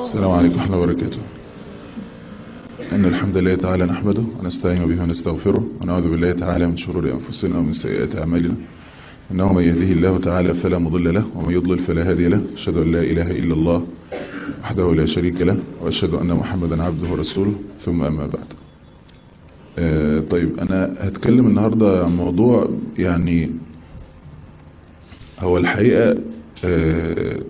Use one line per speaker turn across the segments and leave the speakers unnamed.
السلام عليكم ورحمة الله وبركاته إن الحمد لله تعالى نحمده ونستعين به ونستغفره ونعوذ بالله تعالى من شرور أنفسنا ومن سيئات أعمالنا إنه من يهده الله تعالى فلا مضل له ومن يضلل فلا هادي له أشهد أن لا إله إلا الله وحده لا شريك له وأشهد أن محمدا عبده ورسوله ثم أما بعد آه طيب أنا هتكلم النهاردة عن موضوع يعني هو الحقيقة آه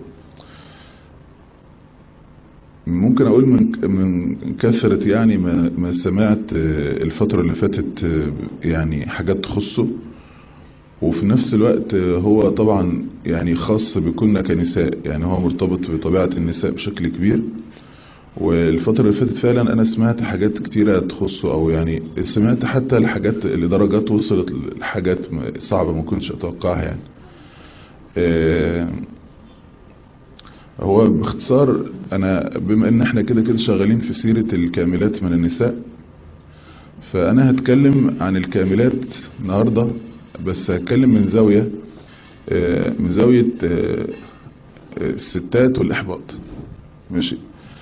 ممكن اقول من من كثرة يعني ما ما سمعت الفترة اللي فاتت يعني حاجات تخصه وفي نفس الوقت هو طبعا يعني خاص بكنا كنساء يعني هو مرتبط بطبيعة النساء بشكل كبير والفترة اللي فاتت فعلا انا سمعت حاجات كتيرة تخصه او يعني سمعت حتى الحاجات لدرجات وصلت لحاجات صعبة ما كنتش اتوقعها يعني هو باختصار انا بما ان احنا كده كده شغالين في سيرة الكاملات من النساء فانا هتكلم عن الكاملات النهاردة بس هتكلم من زاوية من زاوية الستات والاحباط ماشي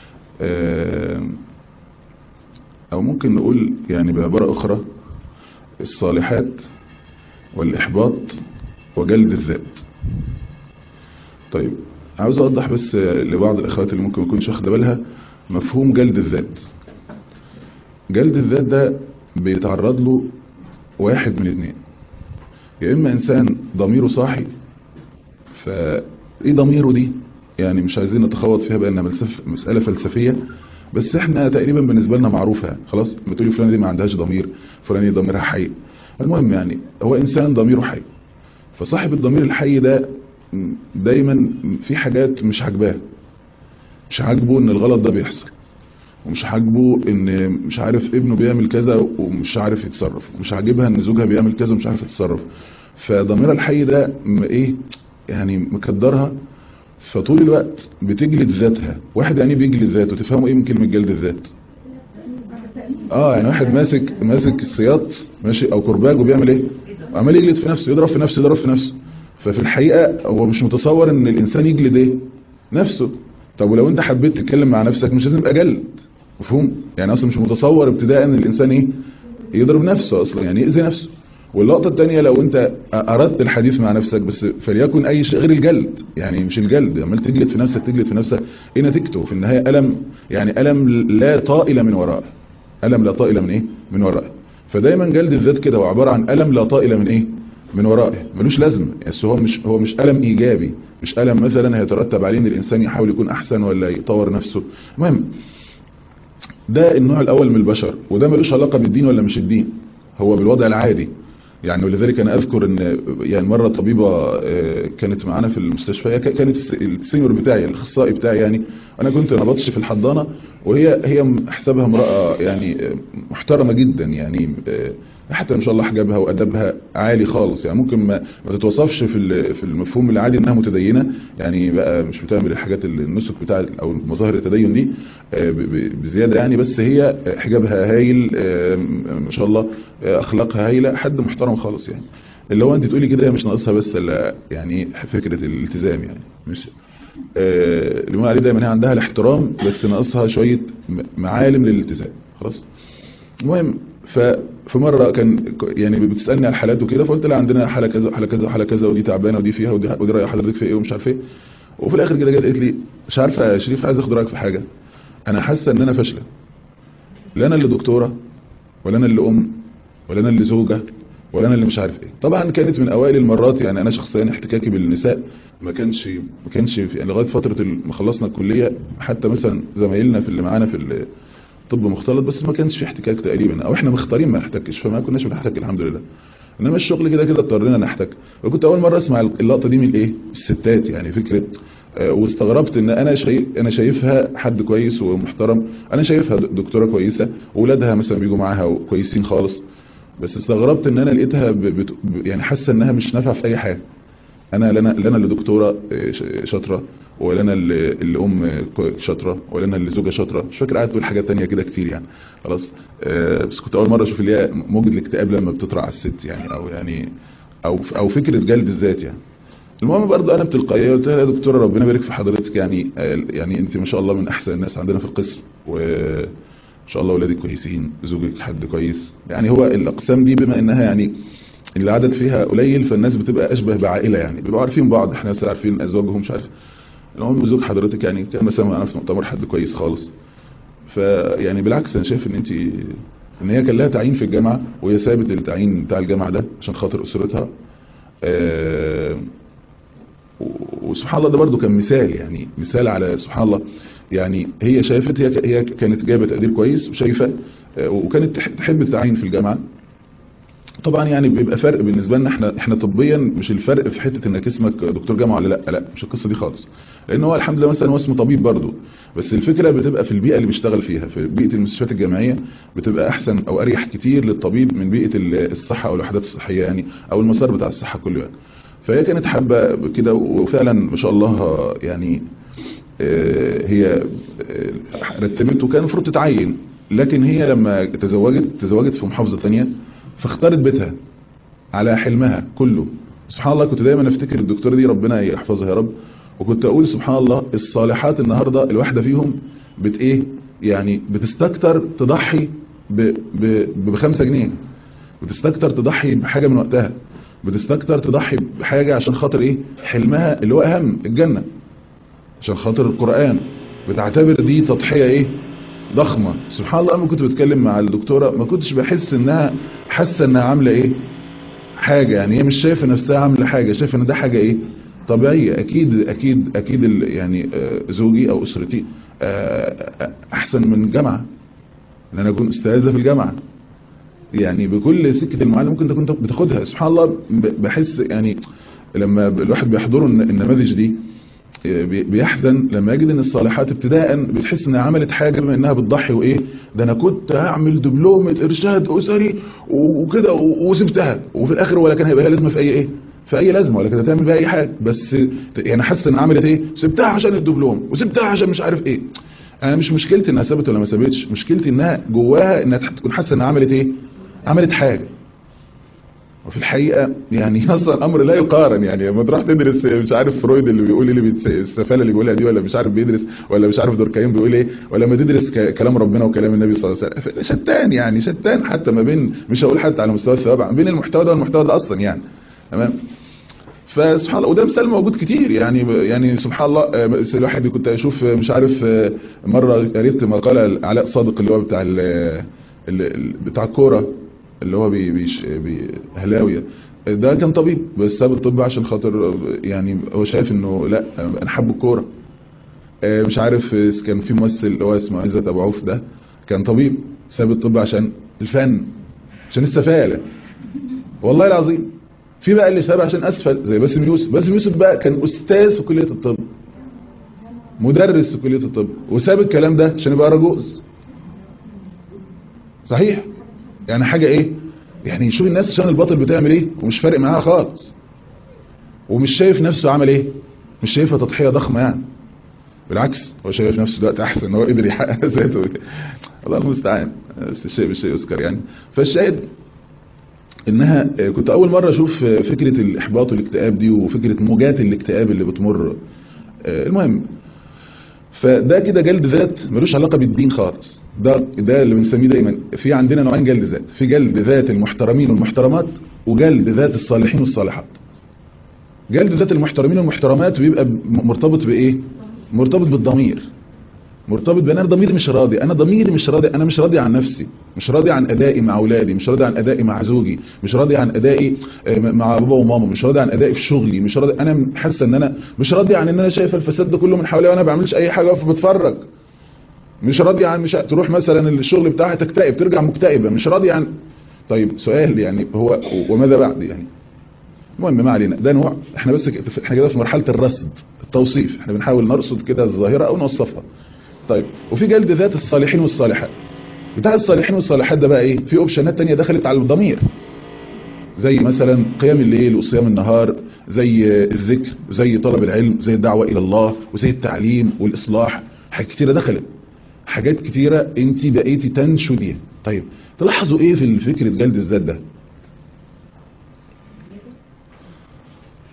او ممكن نقول يعني بعبارة اخرى الصالحات والاحباط وجلد الذات طيب عاوز اوضح بس لبعض الاخوات اللي ممكن ما يكونش واخده بالها مفهوم جلد الذات جلد الذات ده بيتعرض له واحد من اتنين يا اما انسان ضميره صاحي فايه ضميره دي يعني مش عايزين نتخوض فيها بانها مسألة فلسفية بس احنا تقريبا بالنسبة لنا معروفة خلاص ما تقولي فلانة دي ما عندهاش ضمير فلانة دي ضميرها حي المهم يعني هو انسان ضميره حي فصاحب الضمير الحي ده دايما في حاجات مش عاجباه مش عاجبه ان الغلط ده بيحصل ومش عاجبه ان مش عارف ابنه بيعمل كذا ومش عارف يتصرف ومش عاجبها ان زوجها بيعمل كذا ومش عارف يتصرف فضميرها الحي ده ايه يعني مكدرها فطول الوقت بتجلد ذاتها واحد يعني بيجلد ذاته تفهموا ايه من كلمه جلد الذات اه يعني واحد ماسك ماسك السياط ماشي او كرباج وبيعمل ايه عمال يجلد في نفسه يضرب في نفسه يضرب في نفسه ففي الحقيقة هو مش متصور ان الانسان يجلد ايه نفسه طب ولو انت حبيت تتكلم مع نفسك مش لازم يبقى جلد مفهوم يعني اصلا مش متصور ابتداء ان الانسان ايه يضرب نفسه اصلا يعني يأذي نفسه واللقطة الثانية لو انت اردت الحديث مع نفسك بس فليكن اي شيء غير الجلد يعني مش الجلد عمال تجلد في نفسك تجلد في نفسك ايه نتيجته في النهاية ألم يعني ألم لا طائل من ورائه ألم لا طائل من ايه من ورائه فدايما جلد الذات كده هو عبارة عن ألم لا طائل من ايه من ورائه ملوش لازمه بس هو مش هو مش ألم إيجابي مش ألم مثلا هيترتب عليه ان الإنسان يحاول يكون أحسن ولا يطور نفسه المهم ده النوع الأول من البشر وده ملوش علاقة بالدين ولا مش الدين هو بالوضع العادي يعني ولذلك أنا أذكر أن يعني مرة طبيبة كانت معانا في المستشفى كانت السينيور بتاعي الأخصائي بتاعي يعني أنا كنت نبطش في الحضانة وهي هي حسابها امرأة يعني محترمة جدا يعني حتى ان شاء الله حجابها وادبها عالي خالص يعني ممكن ما, ما تتوصفش في في المفهوم العادي انها متدينه يعني بقى مش بتعمل الحاجات النسك بتاع او مظاهر التدين دي بزياده يعني بس هي حجابها هايل ما شاء الله اخلاقها هايله حد محترم خالص يعني اللي هو انت تقولي كده هي مش ناقصها بس يعني فكره الالتزام يعني مش اللي بنقول عليه دايما هي عندها الاحترام بس ناقصها شويه معالم للالتزام خلاص المهم ففي مرة كان يعني بتسألني على الحالات وكده فقلت لها عندنا حالة كذا وحالة كذا وحالة كذا ودي تعبانة ودي فيها ودي, ودي رأي حضرتك في ايه ومش عارف ايه وفي الاخر كده جت قالت لي مش عارفة يا شريف عايز اخد رأيك في حاجة انا حاسة ان انا فاشلة لا انا اللي دكتورة ولا انا اللي ام ولا انا اللي زوجة ولا انا اللي مش عارف ايه طبعا كانت من اوائل المرات يعني انا شخصيا احتكاكي بالنساء ما كانش ما كانش يعني لغايه فتره ما خلصنا الكليه حتى مثلا زمايلنا في اللي معانا في طب مختلط بس ما كانش في احتكاك تقريبا او احنا مختارين ما نحتكش فما كناش بنحتك الحمد لله انما الشغل كده كده اضطرينا نحتك وكنت اول مره اسمع اللقطه دي من ايه الستات يعني فكره اه واستغربت ان انا شايف انا شايفها حد كويس ومحترم انا شايفها دكتوره كويسه واولادها مثلا بيجوا معاها كويسين خالص بس استغربت ان انا لقيتها بت... يعني حاسه انها مش نافعه في اي حاجه انا لنا لنا اللي دكتوره شاطره ولا انا اللي, اللي ام شاطره ولا انا اللي زوجه شاطره مش فاكر قاعد تقول حاجات تانية كده كتير يعني خلاص أه بس كنت اول مره اشوف اللي هي موجة الاكتئاب لما بتطرع على الست يعني او يعني او او فكره جلد الذات يعني المهم برضه انا بتلقائيه قلت لها يا دكتوره ربنا يبارك في حضرتك يعني يعني انت ما شاء الله من احسن الناس عندنا في القسم وان شاء الله اولادك كويسين زوجك حد كويس يعني هو الاقسام دي بما انها يعني العدد فيها قليل فالناس بتبقى اشبه بعائله يعني بيبقوا عارفين بعض احنا مثلا عارفين ازواجهم مش عارف المهم زوج حضرتك يعني كان مثلا معانا في مؤتمر حد كويس خالص فيعني بالعكس انا شايف ان انت ان هي كان لها تعيين في الجامعه وهي سابت التعيين بتاع الجامعه ده عشان خاطر اسرتها آه وسبحان الله ده برضو كان مثال يعني مثال على سبحان الله يعني هي شافت هي هي كانت جايبه تقدير كويس وشايفه وكانت تحب التعيين في الجامعه طبعا يعني بيبقى فرق بالنسبه لنا احنا احنا طبيا مش الفرق في حته انك اسمك دكتور جامعه ولا لا لا مش القصه دي خالص لان هو الحمد لله مثلا هو اسمه طبيب برضه بس الفكره بتبقى في البيئه اللي بيشتغل فيها في بيئه المستشفيات الجامعيه بتبقى احسن او اريح كتير للطبيب من بيئه الصحه او الوحدات الصحيه يعني او المسار بتاع الصحه كله يعني فهي كانت حابه كده وفعلا ما شاء الله يعني هي رتبت وكان المفروض تتعين لكن هي لما تزوجت تزوجت في محافظه ثانيه فاختارت بيتها على حلمها كله سبحان الله كنت دايما افتكر الدكتوره دي ربنا يحفظها يا رب وكنت اقول سبحان الله الصالحات النهارده الواحده فيهم بت ايه يعني بتستكتر تضحي ب ب بخمسة جنيه بتستكتر تضحي بحاجه من وقتها بتستكتر تضحي بحاجه عشان خاطر ايه حلمها اللي هو اهم الجنه عشان خاطر القران بتعتبر دي تضحيه ايه ضخمة سبحان الله لما كنت بتكلم مع الدكتورة ما كنتش بحس انها حاسة انها عاملة ايه حاجة يعني هي مش شايفة نفسها عاملة حاجة شايفة ان ده حاجة ايه طبيعية اكيد اكيد اكيد يعني زوجي او اسرتي احسن من جامعة ان انا اكون استاذة في الجامعة يعني بكل سكة المعلم ممكن تكون بتاخدها سبحان الله بحس يعني لما الواحد بيحضره النماذج دي بيحزن لما يجد ان الصالحات ابتداء بتحس انها عملت حاجة بما انها بتضحي وايه ده انا كنت هعمل دبلومة ارشاد اسري وكده وسبتها وفي الاخر ولا كان هيبقى لها لازمه في اي ايه في اي لازمه ولا كانت هتعمل بيها اي حاجه بس يعني حاسس ان عملت ايه سبتها عشان الدبلوم وسبتها عشان مش عارف ايه انا مش مشكلتي انها سابت ولا ما سابتش مشكلتي انها جواها انها تكون حاسه انها عملت ايه عملت حاجه وفي الحقيقة يعني اصلا الامر لا يقارن يعني لما تروح تدرس مش عارف فرويد اللي بيقول اللي بيتس... السفالة اللي بيقولها دي ولا مش عارف بيدرس ولا مش عارف دوركايم بيقول ايه ولا ما تدرس ك... كلام ربنا وكلام النبي صلى الله عليه وسلم شتان يعني شتان حتى ما بين مش هقول حتى على مستوى الثواب ما بين المحتوى ده والمحتوى ده اصلا يعني تمام فسبحان الله وده مثال موجود كتير يعني يعني سبحان الله الواحد كنت اشوف مش عارف مره قريت مقاله علاء صادق اللي هو بتاع ال... بتاع الكوره اللي هو بي بيش بي اهلاوي ده كان طبيب بس ساب الطب عشان خاطر يعني هو شايف انه لا انا حابب الكوره مش عارف كان في ممثل اللي هو اسمه عزت ابو عوف ده كان طبيب ساب الطب عشان الفن عشان السفاله والله العظيم في بقى اللي ساب عشان اسفل زي باسم يوسف باسم يوسف بقى كان استاذ في كليه الطب مدرس في كليه الطب وساب الكلام ده عشان يبقى رجوز صحيح يعني حاجة ايه يعني شوف الناس عشان الباطل بتعمل ايه ومش فارق معاها خالص ومش شايف نفسه عمل ايه مش شايفها تضحية ضخمة يعني بالعكس هو شايف نفسه دلوقتي احسن ان هو قدر يحقق ذاته الله المستعان بس الشيء بالشيء يذكر يعني فالشاهد انها كنت اول مرة اشوف فكرة الاحباط والاكتئاب دي وفكرة موجات الاكتئاب اللي بتمر المهم فده كده جلد ذات ملوش علاقة بالدين خالص ده ده اللي بنسميه دايما في عندنا نوعين جلد ذات في جلد ذات المحترمين والمحترمات وجلد ذات الصالحين والصالحات جلد ذات المحترمين والمحترمات بيبقى مرتبط بايه مرتبط بالضمير مرتبط بان انا ضميري مش راضي انا ضميري مش راضي انا مش راضي عن نفسي مش راضي عن ادائي مع اولادي مش راضي عن ادائي مع زوجي مش راضي عن ادائي مع بابا وماما مش راضي عن ادائي في شغلي مش راضي انا حاسه ان انا مش راضي عن ان انا شايف الفساد ده كله من حواليا وانا ما بعملش اي حاجه واقف بتفرج مش راضي عن مش تروح مثلا الشغل بتاعها تكتئب ترجع مكتئبه مش راضي عن طيب سؤال يعني هو وماذا بعد يعني المهم ما علينا ده نوع احنا بس احنا كده في مرحله الرصد التوصيف احنا بنحاول نرصد كده الظاهره او نوصفها طيب وفي جلد ذات الصالحين والصالحات بتاع الصالحين والصالحات ده بقى ايه في اوبشنات تانية دخلت على الضمير زي مثلا قيام الليل وصيام النهار زي الذكر وزي طلب العلم زي الدعوة الى الله وزي التعليم والاصلاح حاجات كتيرة دخلت حاجات كتيرة انت بقيتي تنشديها طيب تلاحظوا ايه في فكرة جلد الذات ده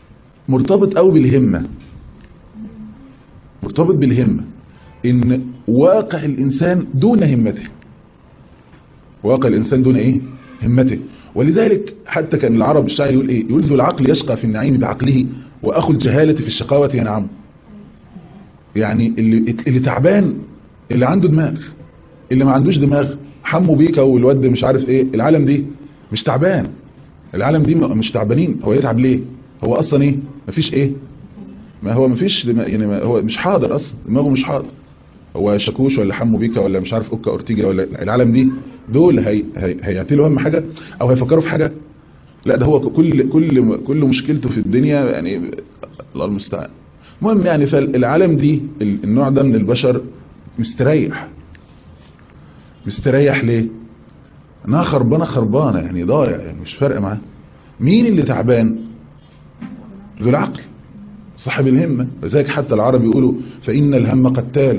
مرتبط قوي بالهمة مرتبط بالهمة ان واقع الانسان دون همته واقع الانسان دون ايه همته ولذلك حتى كان العرب الشاعر يقول ايه يقول ذو العقل يشقى في النعيم بعقله واخو الجهالة في الشقاوة ينعم يعني اللي, اللي تعبان اللي عنده دماغ اللي ما عندوش دماغ حمو بيكا والواد مش عارف ايه العالم دي مش تعبان العالم دي مش تعبانين هو يتعب ليه هو اصلا ايه مفيش ايه ما هو مفيش دماغ يعني ما هو مش حاضر اصلا دماغه مش حاضر هو شاكوش ولا حمو بيكا ولا مش عارف اوكا اورتيجا ولا العالم دي دول هي هي هيعتلوا هم حاجه او هيفكروا في حاجه لا ده هو كل كل كل مشكلته في الدنيا يعني الله المستعان المهم يعني فالعالم دي النوع ده من البشر مستريح مستريح ليه انها خربانه خربانه يعني ضايع يعني مش فارقه معاه مين اللي تعبان ذو العقل صاحب الهمه لذلك حتى العرب يقولوا فان الهم قتال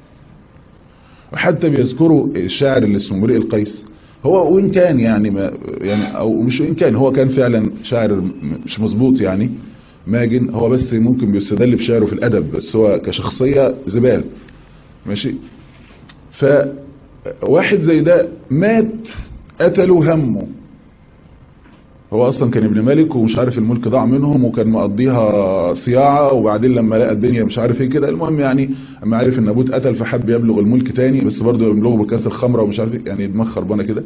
وحتى بيذكروا الشاعر اللي اسمه مرئ القيس هو وإن كان يعني ما يعني أو مش وإن كان هو كان فعلا شاعر مش مظبوط يعني ماجن هو بس ممكن بيستدل بشعره في الأدب بس هو كشخصية زبال ماشي فواحد زي ده مات قتلوا همه هو اصلا كان ابن ملك ومش عارف الملك ضاع منهم وكان مقضيها صياعة وبعدين لما لقى الدنيا مش عارف ايه كده المهم يعني اما عرف ان ابوه اتقتل فحب يبلغ الملك تاني بس برضه يبلغه بكاس الخمره ومش عارف ايه يعني دماغ خربانه كده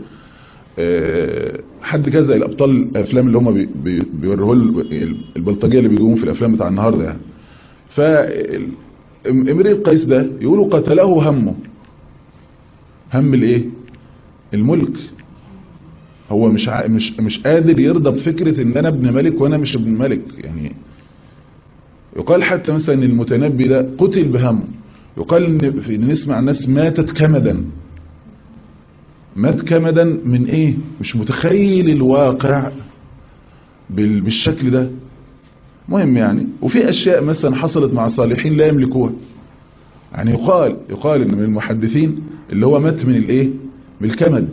حد كذا الابطال الافلام اللي هم بيوروه البلطجيه اللي بيجوهم في الافلام بتاع النهارده يعني ف امرئ القيس ده يقولوا قتله همه هم الايه الملك هو مش ع... مش مش قادر يرضى بفكرة ان انا ابن ملك وانا مش ابن ملك يعني يقال حتى مثلا المتنبي ده قتل بهمه يقال ان في نسمع الناس ماتت كمدا مات كمدا من ايه مش متخيل الواقع بال... بالشكل ده مهم يعني وفي اشياء مثلا حصلت مع صالحين لا يملكوها يعني يقال يقال ان من المحدثين اللي هو مات من الايه من الكمد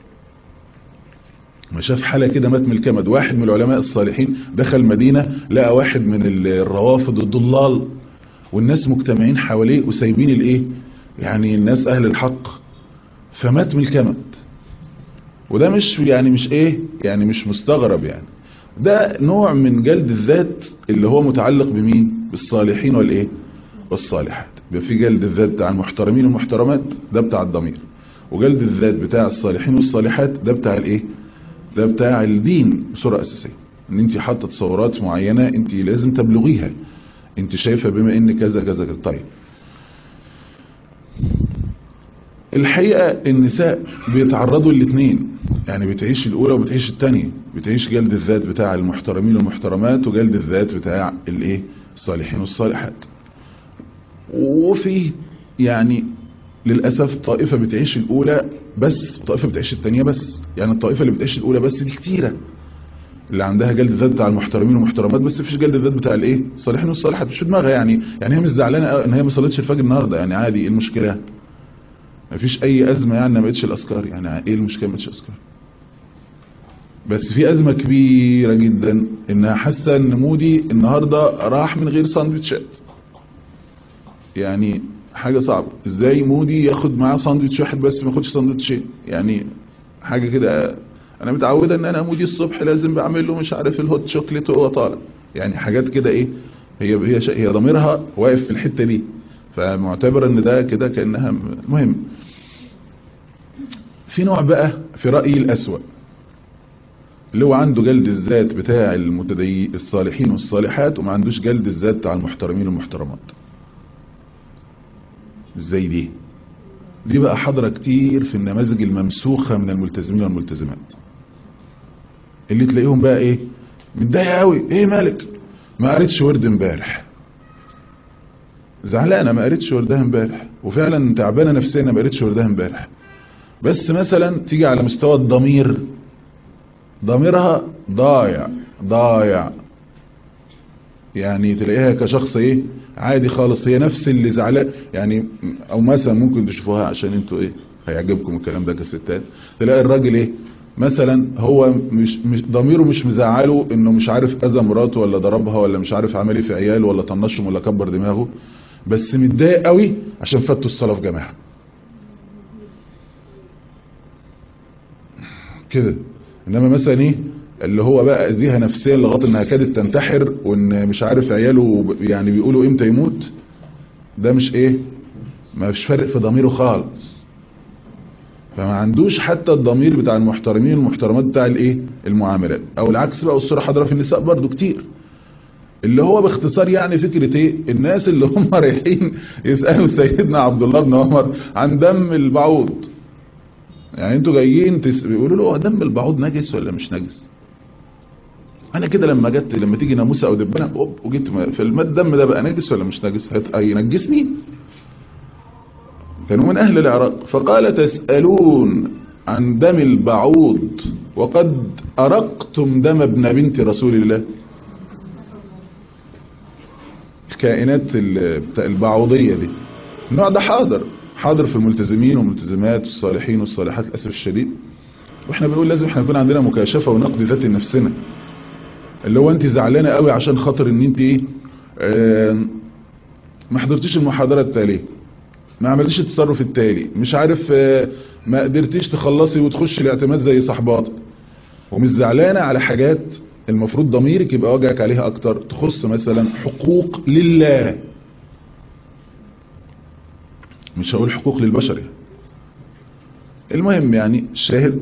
ما شاف حالة كده مات من الكمد واحد من العلماء الصالحين دخل مدينة لقى واحد من الروافض الضلال والناس مجتمعين حواليه وسايبين الايه يعني الناس اهل الحق فمات من الكمد وده مش يعني مش ايه يعني مش مستغرب يعني ده نوع من جلد الذات اللي هو متعلق بمين بالصالحين والايه والصالحات يبقى في جلد الذات بتاع المحترمين والمحترمات ده بتاع الضمير وجلد الذات بتاع الصالحين والصالحات ده بتاع الايه ده بتاع الدين بصورة أساسية ان انت حاطه تصورات معينة انت لازم تبلغيها انت شايفة بما ان كذا كذا كذا طيب الحقيقة النساء بيتعرضوا الاثنين يعني بتعيش الاولى وبتعيش الثانيه بتعيش جلد الذات بتاع المحترمين والمحترمات وجلد الذات بتاع الايه الصالحين والصالحات وفي يعني للأسف طائفة بتعيش الأولى بس طائفة بتعيش الثانية بس يعني الطائفة اللي بتعيش الأولى بس دي كتيرة اللي عندها جلد الذات بتاع المحترمين والمحترمات بس مفيش جلد الذات بتاع الايه الصالحين والصالحات مش في دماغها يعني يعني هي مش زعلانه ان هي ما صلتش الفجر النهارده يعني عادي ايه المشكله مفيش اي ازمه يعني ما بقتش الاذكار يعني ايه المشكله ما بقتش اذكار بس في ازمه كبيره جدا انها حاسه ان مودي النهارده راح من غير ساندوتشات يعني حاجة صعبة ازاي مودي ياخد معاه ساندوتش واحد بس ما ياخدش ساندوتشين يعني حاجة كده انا متعودة ان انا مودي الصبح لازم بعمل له مش عارف الهوت شوكليت وهو طالع يعني حاجات كده ايه هي هي هي ضميرها واقف في الحتة دي فمعتبرة ان ده كده كأنها مهم في نوع بقى في رأيي الأسوأ اللي هو عنده جلد الذات بتاع المتدي الصالحين والصالحات وما عندوش جلد الذات بتاع المحترمين والمحترمات ازاي دي دي بقى حاضره كتير في النماذج الممسوخة من الملتزمين والملتزمات اللي تلاقيهم بقى ايه متضايق قوي ايه مالك ما قريتش ورد امبارح زعلانه ما قريتش وردها امبارح وفعلا تعبانه نفسيا ما قريتش وردها امبارح بس مثلا تيجي على مستوى الضمير ضميرها ضايع ضايع يعني تلاقيها كشخص ايه عادي خالص هي نفس اللي زعلان يعني او مثلا ممكن تشوفوها عشان انتوا ايه هيعجبكم الكلام ده كستات تلاقي الراجل ايه مثلا هو مش, مش ضميره مش مزعله انه مش عارف اذى مراته ولا ضربها ولا مش عارف عمل ايه في عياله ولا طنشهم ولا كبر دماغه بس متضايق قوي عشان فاتوا الصلاه في جماعه كده انما مثلا ايه اللي هو بقى اذيها نفسيا لغايه انها كادت تنتحر وان مش عارف عياله يعني بيقولوا امتى يموت ده مش ايه ما فيش فرق في ضميره خالص فما عندوش حتى الضمير بتاع المحترمين والمحترمات بتاع الايه المعاملات او العكس بقى والصوره حاضره في النساء برضو كتير اللي هو باختصار يعني فكرة ايه الناس اللي هم رايحين يسألوا سيدنا عبد الله بن عمر عن دم البعوض يعني انتوا جايين تس... بيقولوا له هو دم البعوض نجس ولا مش نجس انا كده لما جت لما تيجي ناموسه او دبانه اوب وجيت في الماء الدم ده بقى نجس ولا مش نجس هينجسني كانوا من اهل العراق فقال تسالون عن دم البعوض وقد ارقتم دم ابن بنت رسول الله الكائنات البعوضيه دي النوع ده حاضر حاضر في الملتزمين والملتزمات والصالحين والصالحات للاسف الشديد واحنا بنقول لازم احنا يكون عندنا مكاشفه ونقد ذاتي لنفسنا اللي هو انت زعلانه قوي عشان خاطر ان انت ايه اه ما حضرتيش المحاضره التاليه ما عملتيش التصرف التالي مش عارف اه ما قدرتيش تخلصي وتخشي الاعتماد زي صاحباتك ومش زعلانه على حاجات المفروض ضميرك يبقى واجهك عليها اكتر تخص مثلا حقوق لله مش هقول حقوق للبشر يعني. المهم يعني الشاهد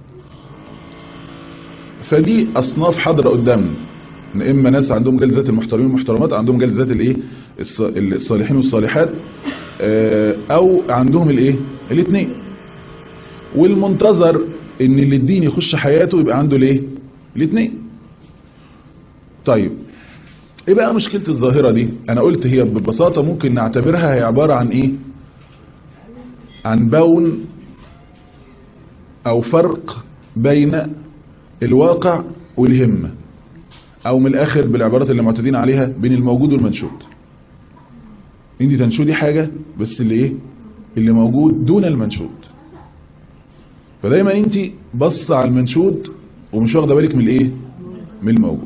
فدي اصناف حاضره قدامنا اما ناس عندهم جلد المحترمين والمحترمات عندهم جلد ذات الايه الصالحين والصالحات او عندهم الايه الاثنين والمنتظر ان اللي الدين يخش حياته يبقى عنده الايه الاثنين طيب ايه بقى مشكله الظاهره دي انا قلت هي ببساطه ممكن نعتبرها هي عباره عن ايه عن بون او فرق بين الواقع والهمة او من الاخر بالعبارات اللي معتادين عليها بين الموجود والمنشود انت تنشودي حاجة بس اللي ايه اللي موجود دون المنشود فدايما انت بص على المنشود ومش واخده بالك من الايه من الموجود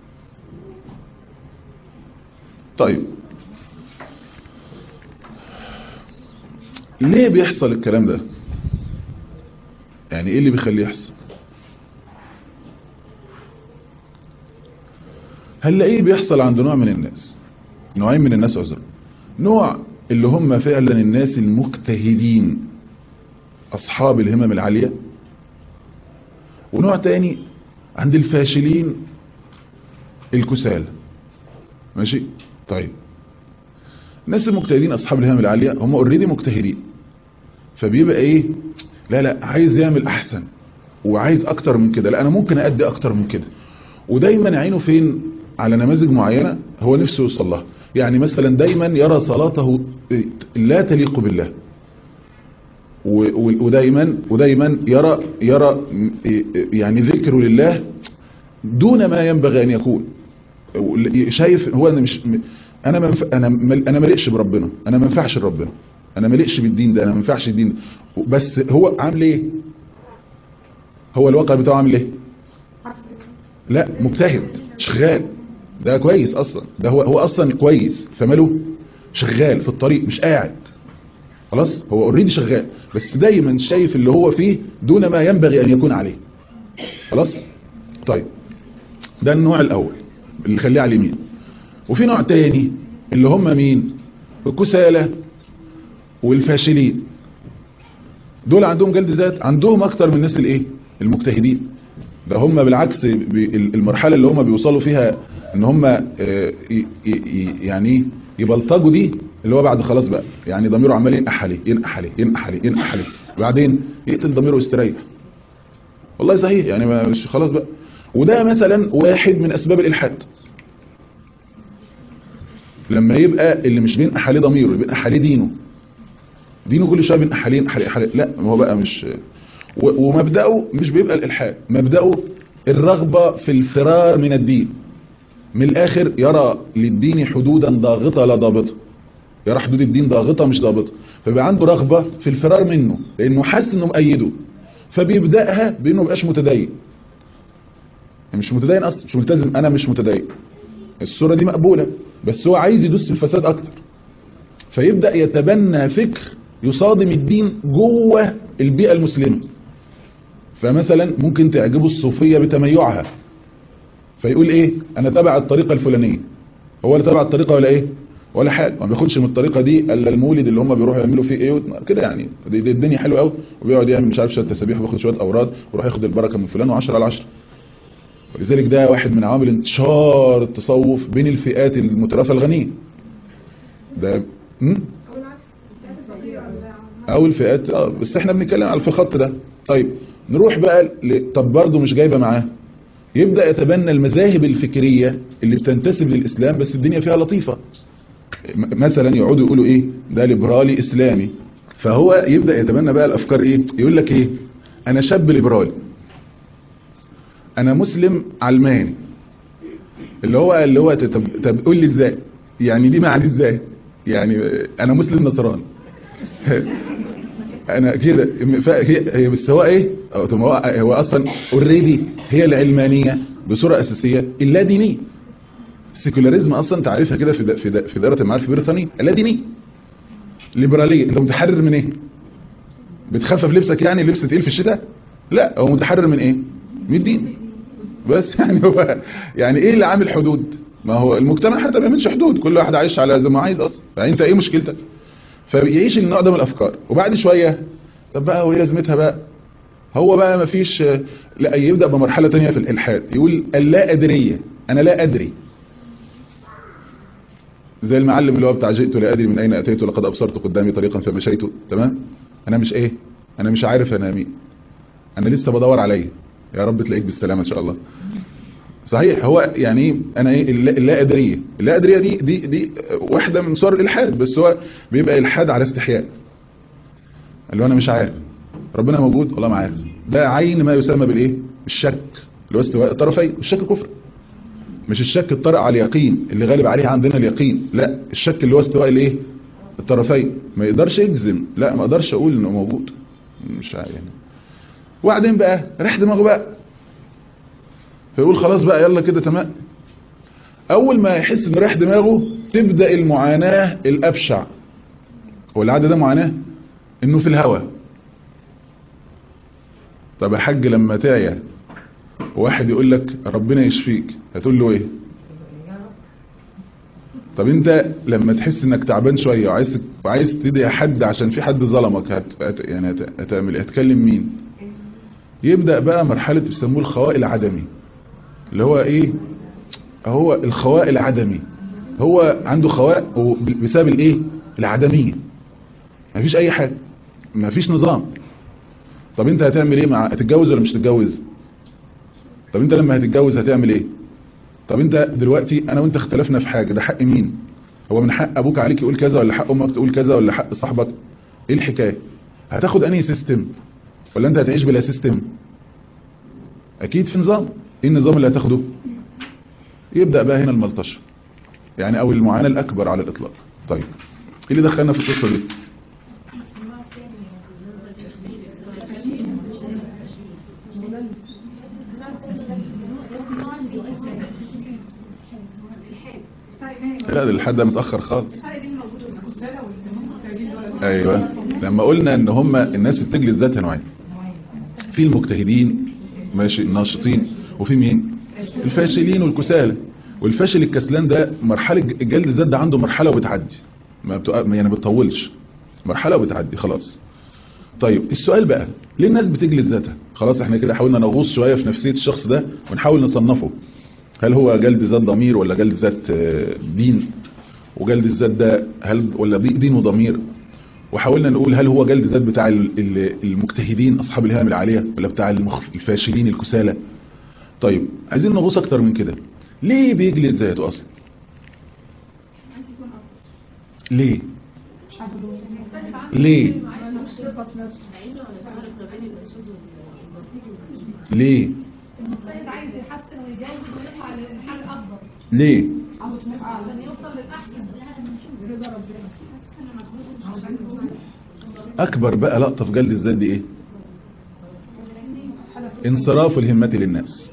طيب ليه بيحصل الكلام ده يعني ايه اللي بيخليه يحصل هنلاقيه بيحصل عند نوع من الناس نوعين من الناس عذر نوع اللي هم فعلا الناس المجتهدين اصحاب الهمم العالية ونوع تاني عند الفاشلين الكسال ماشي طيب الناس المجتهدين اصحاب الهمم العالية هم اوريدي مجتهدين فبيبقى ايه لا لا عايز يعمل احسن وعايز اكتر من كده لا انا ممكن ادي اكتر من كده ودايما عينه فين على نماذج معينة هو نفسه يوصل لها يعني مثلا دايما يرى صلاته لا تليق بالله ودايما ودايما يرى يرى يعني ذكره لله دون ما ينبغي ان يكون شايف هو انا مش انا منف... انا انا ماليش بربنا انا ما ينفعش لربنا انا ماليش بالدين ده انا ما ينفعش الدين بس هو عامل ايه هو الواقع بتاعه عامل ايه لا مجتهد شغال ده كويس اصلا ده هو هو اصلا كويس فماله شغال في الطريق مش قاعد خلاص هو اوريدي شغال بس دايما شايف اللي هو فيه دون ما ينبغي ان يكون عليه خلاص طيب ده النوع الاول اللي خليه على اليمين وفي نوع تاني اللي هم مين الكسالى والفاشلين دول عندهم جلد ذات عندهم اكتر من الناس الايه المجتهدين ده هم بالعكس المرحله اللي هم بيوصلوا فيها ان هم يعني يبلطجوا دي اللي هو بعد خلاص بقى يعني ضميره عمال ينقح عليه ينقح عليه ينقح عليه ينقح عليه وبعدين يقتل ضميره ويستريح والله صحيح يعني مش خلاص بقى وده مثلا واحد من اسباب الالحاد لما يبقى اللي مش بينقح عليه ضميره بينقح عليه دينه دينه كل شويه بينقح عليه ينقح عليه لا هو بقى مش ومبدأه مش بيبقى الإلحاد مبدأه الرغبة في الفرار من الدين من الآخر يرى للدين حدودا ضاغطة لا ضابطة يرى حدود الدين ضاغطة مش ضابطة فبقى عنده رغبة في الفرار منه لأنه حاسس أنه مأيده فبيبداها بانه مبقاش متدين مش متدين اصلا مش ملتزم انا مش متدين الصوره دي مقبوله بس هو عايز يدوس في الفساد اكتر فيبدا يتبنى فكر يصادم الدين جوه البيئه المسلمه فمثلا ممكن تعجبه الصوفيه بتميعها فيقول ايه انا تبع الطريقه الفلانيه هو اللي تبع الطريقه ولا ايه ولا حاجه ما بياخدش من الطريقه دي الا المولد اللي هم بيروحوا يعملوا فيه ايه كده يعني دي, دي الدنيا حلوه قوي وبيقعد يعمل مش عارف شويه تسابيح وياخد شويه اوراد ويروح ياخد البركه من فلان و10 على 10 ولذلك ده واحد من عوامل انتشار التصوف بين الفئات المترفه الغنيه ده م? او الفئات اه بس احنا بنتكلم على في الخط ده طيب نروح بقى ل... طب برضه مش جايبه معاه يبدا يتبنى المذاهب الفكريه اللي بتنتسب للاسلام بس الدنيا فيها لطيفه مثلا يقعدوا يقولوا ايه ده ليبرالي اسلامي فهو يبدا يتبنى بقى الافكار ايه يقول لك ايه انا شاب ليبرالي انا مسلم علماني اللي هو اللي هو طب طب قول لي ازاي يعني دي معنى ازاي يعني انا مسلم نصراني انا كده هي بس هو ايه هو هو اصلا اوريدي هي العلمانيه بصوره اساسيه اللا دينيه السيكولاريزم اصلا تعريفها كده في في في دائره المعارف البريطانيه اللا دينيه ليبراليه انت متحرر من ايه بتخفف لبسك يعني لبس تقيل في الشتاء لا هو متحرر من ايه من الدين بس يعني هو يعني ايه اللي عامل حدود ما هو المجتمع حتى ما بيعملش حدود كل واحد عايش على زي ما عايز اصلا يعني انت ايه مشكلتك فيعيش النوع ده من الافكار وبعد شويه طب بقى وايه لازمتها بقى هو بقى ما فيش لا يبدا بمرحله تانية في الالحاد يقول اللا ادريه انا لا ادري زي المعلم اللي هو بتاع جئت لا ادري من اين اتيت لقد ابصرت قدامي طريقا فمشيت تمام انا مش ايه انا مش عارف انا مين انا لسه بدور عليا يا رب تلاقيك بالسلامه ان شاء الله صحيح هو يعني انا ايه اللا ادريه اللا ادريه دي دي دي واحده من صور الالحاد بس هو بيبقى الحاد على استحياء اللي هو انا مش عارف ربنا موجود والله ما عارف ده عين ما يسمى بالايه الشك اللي هو استواء الطرفين الشك كفر مش الشك الطارئ على اليقين اللي غالب عليه عندنا اليقين لا الشك اللي هو استواء الايه الطرفين ما يقدرش يجزم لا ما اقدرش اقول انه موجود مش عارف يعني وبعدين بقى ريح دماغه بقى فيقول خلاص بقى يلا كده تمام اول ما يحس ان رايح دماغه تبدا المعاناه الابشع والعاده ده معاناه انه في الهوى طب يا حاج لما تعيا واحد يقول لك ربنا يشفيك هتقول له ايه طب انت لما تحس انك تعبان شويه وعايز وعايز تدعي حد عشان في حد ظلمك هت... هت... يعني هت... هتعمل هتكلم مين يبدا بقى مرحله بيسموه الخواء العدمي اللي هو ايه هو الخواء العدمي هو عنده خواء بسبب الايه العدميه مفيش اي حاجه مفيش نظام طب انت هتعمل ايه مع هتتجوز ولا مش تتجوز طب انت لما هتتجوز هتعمل ايه طب انت دلوقتي انا وانت اختلفنا في حاجه ده حق مين هو من حق ابوك عليك يقول كذا ولا حق امك تقول كذا ولا حق صاحبك ايه الحكايه هتاخد انهي سيستم ولا انت هتعيش بلا سيستم اكيد في نظام ايه النظام اللي هتاخده يبدأ بقى هنا الملطشة يعني او المعاناة الاكبر على الاطلاق طيب ايه اللي دخلنا في القصة دي لا ده الحد ده متأخر خالص ايوه لما قلنا ان هم الناس بتجلد ذاتها نوعين في المجتهدين ماشي الناشطين وفي مين الفاشلين والكسالى والفاشل الكسلان ده مرحلة الجلد الذات ده عنده مرحلة وبتعدي ما بتق... يعني ما بتطولش مرحلة وبتعدي خلاص طيب السؤال بقى ليه الناس بتجلد ذاتها خلاص احنا كده حاولنا نغوص شوية في نفسية الشخص ده ونحاول نصنفه هل هو جلد ذات ضمير ولا جلد ذات دين وجلد الذات ده هل ولا دين وضمير وحاولنا نقول هل هو جلد ذات بتاع المجتهدين اصحاب الهام العاليه ولا بتاع الفاشلين الكسالى طيب عايزين نغوص اكتر من كده ليه بيجلد ذاته اصلا ليه ليه ليه
المجتهد عايز يحسن ويجوز ويطلع للحال الافضل
ليه
عشان يوصل للاحسن برضا ربنا
اكبر بقى لقطه في جلد الذات دي ايه انصراف الهمة للناس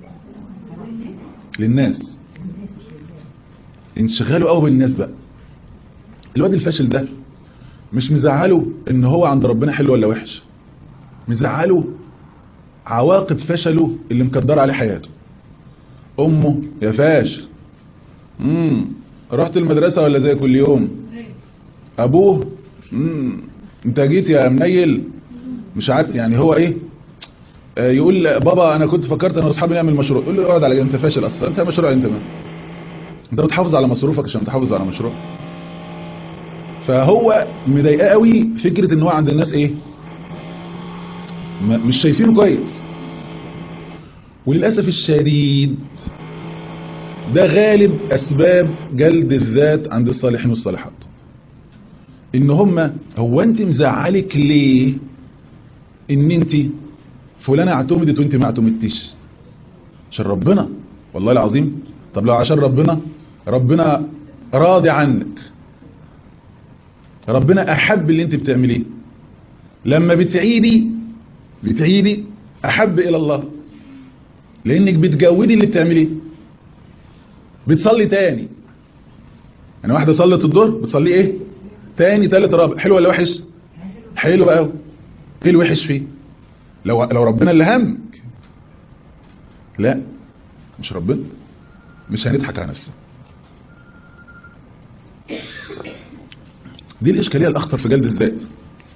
للناس انشغاله قوي بالناس بقى الواد الفاشل ده مش مزعله ان هو عند ربنا حلو ولا وحش مزعله عواقب فشله اللي مكدر عليه حياته امه يا فاشل امم رحت المدرسة ولا زي كل يوم ابوه امم انت جيت يا منيل مش عارف يعني هو ايه آه يقول بابا انا كنت فكرت انا واصحابي نعمل مشروع يقول له اقعد على جنب، انت فاشل اصلا انت مشروع انت ما انت بتحافظ على مصروفك عشان تحافظ على مشروع فهو مضايقاه قوي فكره ان هو عند الناس ايه م- مش شايفينه كويس وللاسف الشديد ده غالب اسباب جلد الذات عند الصالحين والصالحات ان هم هو انت مزعلك ليه ان انت فلانة اعتمدت وانت ما اعتمدتيش عشان ربنا والله العظيم طب لو عشان ربنا ربنا راضي عنك ربنا احب اللي انت بتعمليه لما بتعيدي بتعيدي احب الى الله لانك بتجودي اللي بتعمليه بتصلي تاني يعني واحدة صلت الظهر بتصلي ايه تاني تالت رابع حلو ولا وحش حلو قوي ايه الوحش فيه لو لو ربنا اللي همك لا مش ربنا مش هنضحك على نفسنا دي الاشكاليه الاخطر في جلد الذات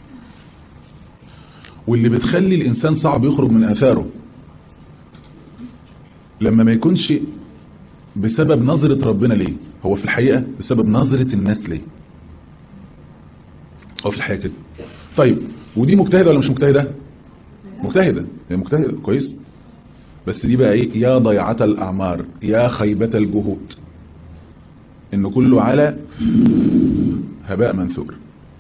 واللي بتخلي الانسان صعب يخرج من اثاره لما ما يكونش بسبب نظرة ربنا ليه هو في الحقيقة بسبب نظرة الناس ليه هو في الحقيقة كده طيب ودي مجتهدة ولا مش مجتهدة مجتهدة هي مجتهدة كويس بس دي بقى ايه يا ضيعة الاعمار يا خيبة الجهود ان كله على هباء منثور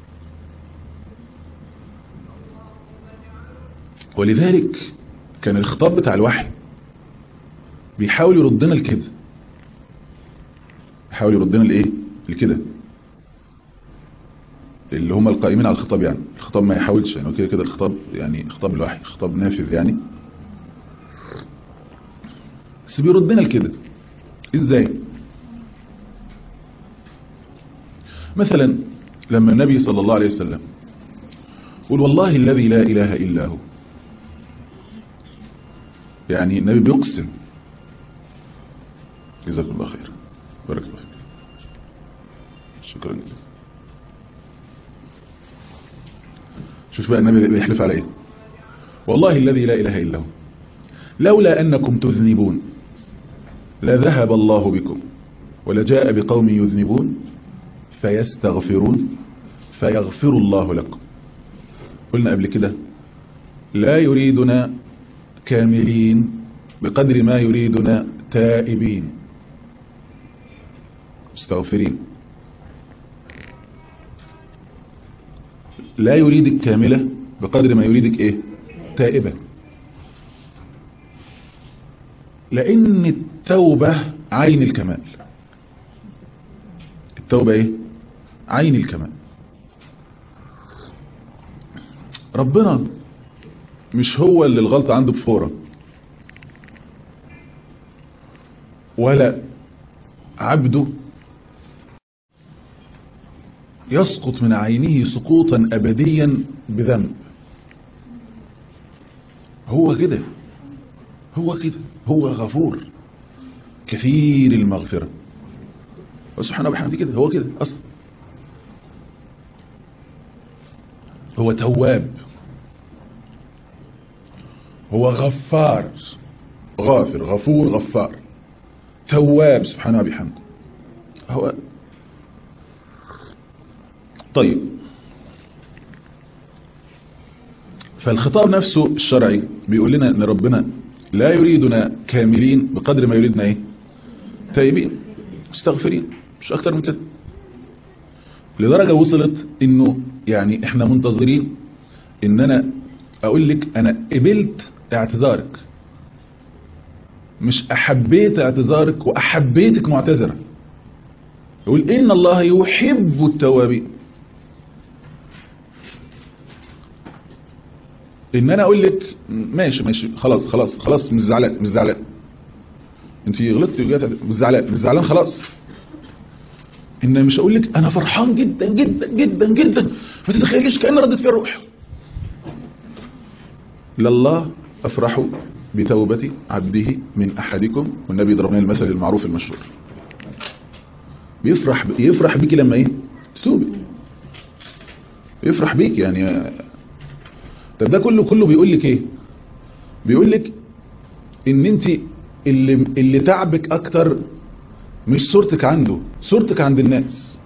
ولذلك كان الخطاب بتاع الوحي بيحاول يردنا لكده يحاول يردنا لايه لكده اللي هم القائمين على الخطاب يعني الخطاب ما يحاولش يعني كده كده الخطاب يعني خطاب الوحي خطاب نافذ يعني بس بيردنا لكده ازاي مثلا لما النبي صلى الله عليه وسلم يقول والله الذي لا اله الا هو يعني النبي بيقسم جزاكم الله خير بارك الله فيك شكرا جزيلا شوف بقى النبي بيحلف على ايه والله الذي لا اله الا هو لولا انكم تذنبون لذهب الله بكم ولجاء بقوم يذنبون فيستغفرون فيغفر الله لكم قلنا قبل كده لا يريدنا كاملين بقدر ما يريدنا تائبين مستغفرين لا يريدك كاملة بقدر ما يريدك ايه تائبة لان التوبة عين الكمال التوبة ايه عين الكمال ربنا مش هو اللي الغلطة عنده بفورة ولا عبده يسقط من عينه سقوطا أبديا بذنب هو كده هو كده هو غفور كثير المغفرة وسبحانه وبحمده كده هو كده أصلا هو تواب هو غفار غافر غفور غفار تواب سبحانه وبحمده هو طيب فالخطاب نفسه الشرعي بيقول لنا ان ربنا لا يريدنا كاملين بقدر ما يريدنا ايه تائبين مستغفرين مش اكتر من كده لدرجة وصلت انه يعني احنا منتظرين ان انا اقول لك انا قبلت اعتذارك مش احبيت اعتذارك واحبيتك معتذرة يقول ان الله يحب التوابين ان انا اقول لك ماشي ماشي خلاص خلاص خلاص مش زعلان مش زعلان انت غلطتي وجات مش زعلان مش زعلان خلاص ان مش اقول لك انا فرحان جدا جدا جدا جدا ما تتخيليش كان ردت فيها الروح لله افرح بتوبة عبده من احدكم والنبي ضرب لنا المثل المعروف المشهور بيفرح يفرح بيكي لما ايه تتوبي يفرح بيك يعني طب ده كله كله بيقول لك ايه بيقول لك ان انت اللي اللي تعبك اكتر مش صورتك عنده صورتك عند الناس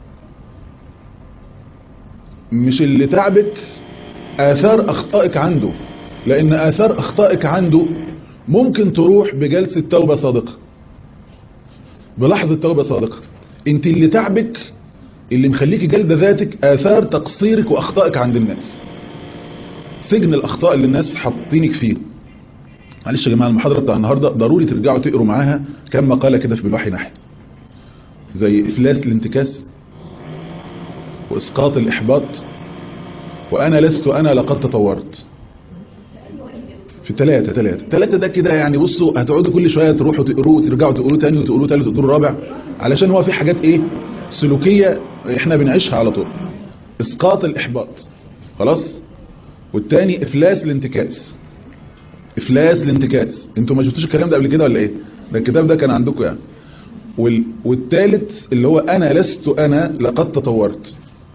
مش اللي تعبك آثار أخطائك عنده لأن آثار أخطائك عنده ممكن تروح بجلسة توبة صادقة بلحظة توبة صادقة انت اللي تعبك اللي مخليك جلد ذاتك آثار تقصيرك وأخطائك عند الناس سجن الأخطاء اللي الناس حاطينك فيه معلش يا جماعة المحاضرة بتاع النهاردة ضروري ترجعوا تقروا معاها كم مقالة كده في بالوحي ناحية زي إفلاس الانتكاس وإسقاط الإحباط وأنا لست أنا لقد تطورت في ثلاثة ثلاثة ثلاثة ده كده يعني بصوا هتقعدوا كل شوية تروحوا تقروه وترجعوا تقروه تاني وتقروه تالت وتقروه رابع علشان هو في حاجات ايه سلوكية احنا بنعيشها على طول اسقاط الاحباط خلاص والتاني افلاس الانتكاس افلاس الانتكاس انتوا ما شفتوش الكلام ده قبل كده ولا ايه ده الكتاب ده كان عندكم يعني وال... والتالت اللي هو انا لست انا لقد تطورت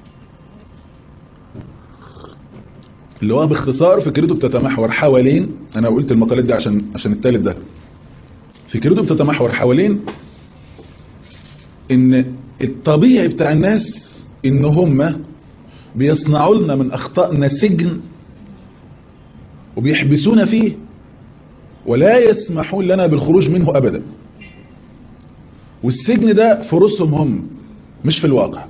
اللي هو باختصار فكرته بتتمحور حوالين انا قلت المقالات دي عشان عشان التالت ده فكرته بتتمحور حوالين ان الطبيعي بتاع الناس ان هم بيصنعوا لنا من اخطائنا سجن وبيحبسونا فيه ولا يسمحون لنا بالخروج منه ابدا والسجن ده في رؤوسهم هم مش في الواقع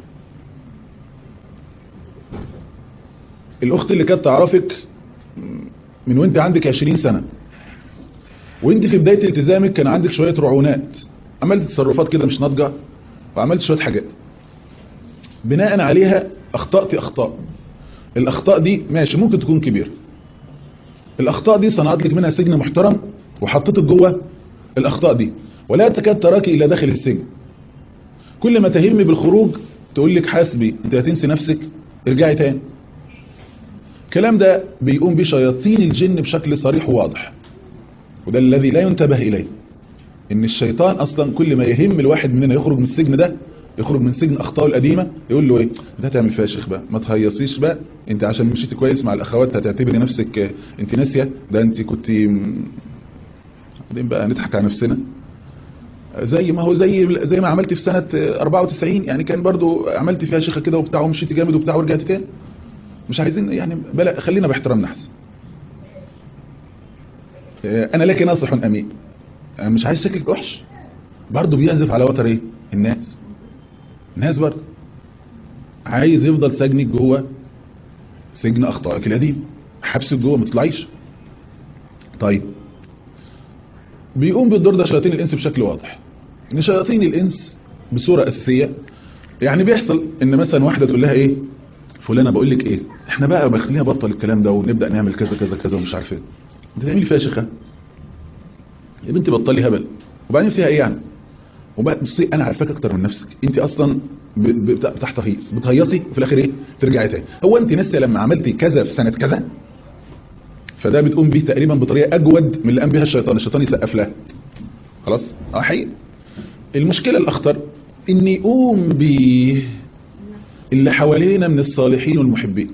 الاخت اللي كانت تعرفك من وانت عندك 20 سنة وانت في بداية التزامك كان عندك شوية رعونات عملت تصرفات كده مش ناضجة وعملت شوية حاجات بناء عليها اخطأت اخطاء الاخطاء دي ماشي ممكن تكون كبيرة الاخطاء دي صنعت لك منها سجن محترم وحطيتك جوه الاخطاء دي ولا تكاد تراكي الى داخل السجن كل ما تهمي بالخروج تقول لك حاسبي انت هتنسي نفسك ارجعي تاني الكلام ده بيقوم بشياطين الجن بشكل صريح وواضح وده الذي لا ينتبه إليه إن الشيطان أصلا كل ما يهم الواحد مننا يخرج من السجن ده يخرج من سجن أخطائه القديمة يقول له إيه ده هتعمل فاشخ بقى ما تهيصيش بقى أنت عشان مشيتي كويس مع الأخوات هتعتبري نفسك أنت ناسية ده أنت كنت بعدين بقى نضحك على نفسنا زي ما هو زي زي ما عملت في سنة 94 يعني كان برضو عملت فيها شيخة كده وبتاع ومشيتي جامد وبتاع ورجعت تاني مش عايزين يعني بلا خلينا باحترامنا احسن انا لك ناصح امين أنا مش عايز شكلك وحش برضه بيعزف على وتر ايه الناس الناس برضه عايز يفضل سجنك جوه سجن اخطائك القديم حبسك جوه ما تطلعيش طيب بيقوم بالدور ده شياطين الانس بشكل واضح ان شياطين الانس بصوره اساسيه يعني بيحصل ان مثلا واحده تقول لها ايه فلانه بقول لك ايه احنا بقى بخلينا بطل الكلام ده ونبدا نعمل كذا كذا كذا ومش عارف ايه انت تعملي فيها شيخه يا بنتي بطلي هبل وبعدين فيها ايه يعني وبقى بصي انا عارفاك اكتر من نفسك انت اصلا بتحتهيص بتهيصي وفي الاخر ايه ترجعي تاني هو انت ناسيه لما عملتي كذا في سنه كذا فده بتقوم بيه تقريبا بطريقه اجود من اللي قام بيها الشيطان الشيطان يسقف لها خلاص اه حقيقي المشكله الاخطر ان يقوم بيه اللي حوالينا من الصالحين والمحبين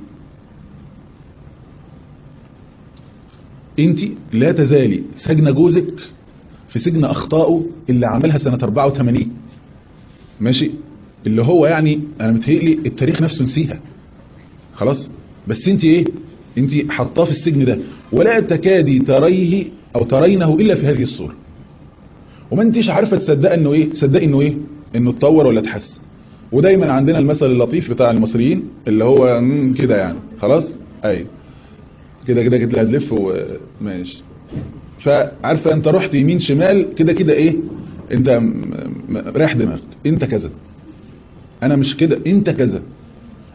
انت لا تزالي سجن جوزك في سجن اخطائه اللي عملها سنة 84 ماشي اللي هو يعني انا متهيئلي التاريخ نفسه نسيها خلاص بس انت ايه انت حطاه في السجن ده ولا تكادي تريه او ترينه الا في هذه الصورة وما انتش عارفة تصدق انه ايه تصدق انه ايه انه اتطور ولا اتحسن ودايما عندنا المثل اللطيف بتاع المصريين اللي هو كده يعني خلاص ايوه كده كده كده هتلف وماشي فعارفه انت رحت يمين شمال كده كده ايه انت رايح دماغك انت كذا انا مش كده انت كذا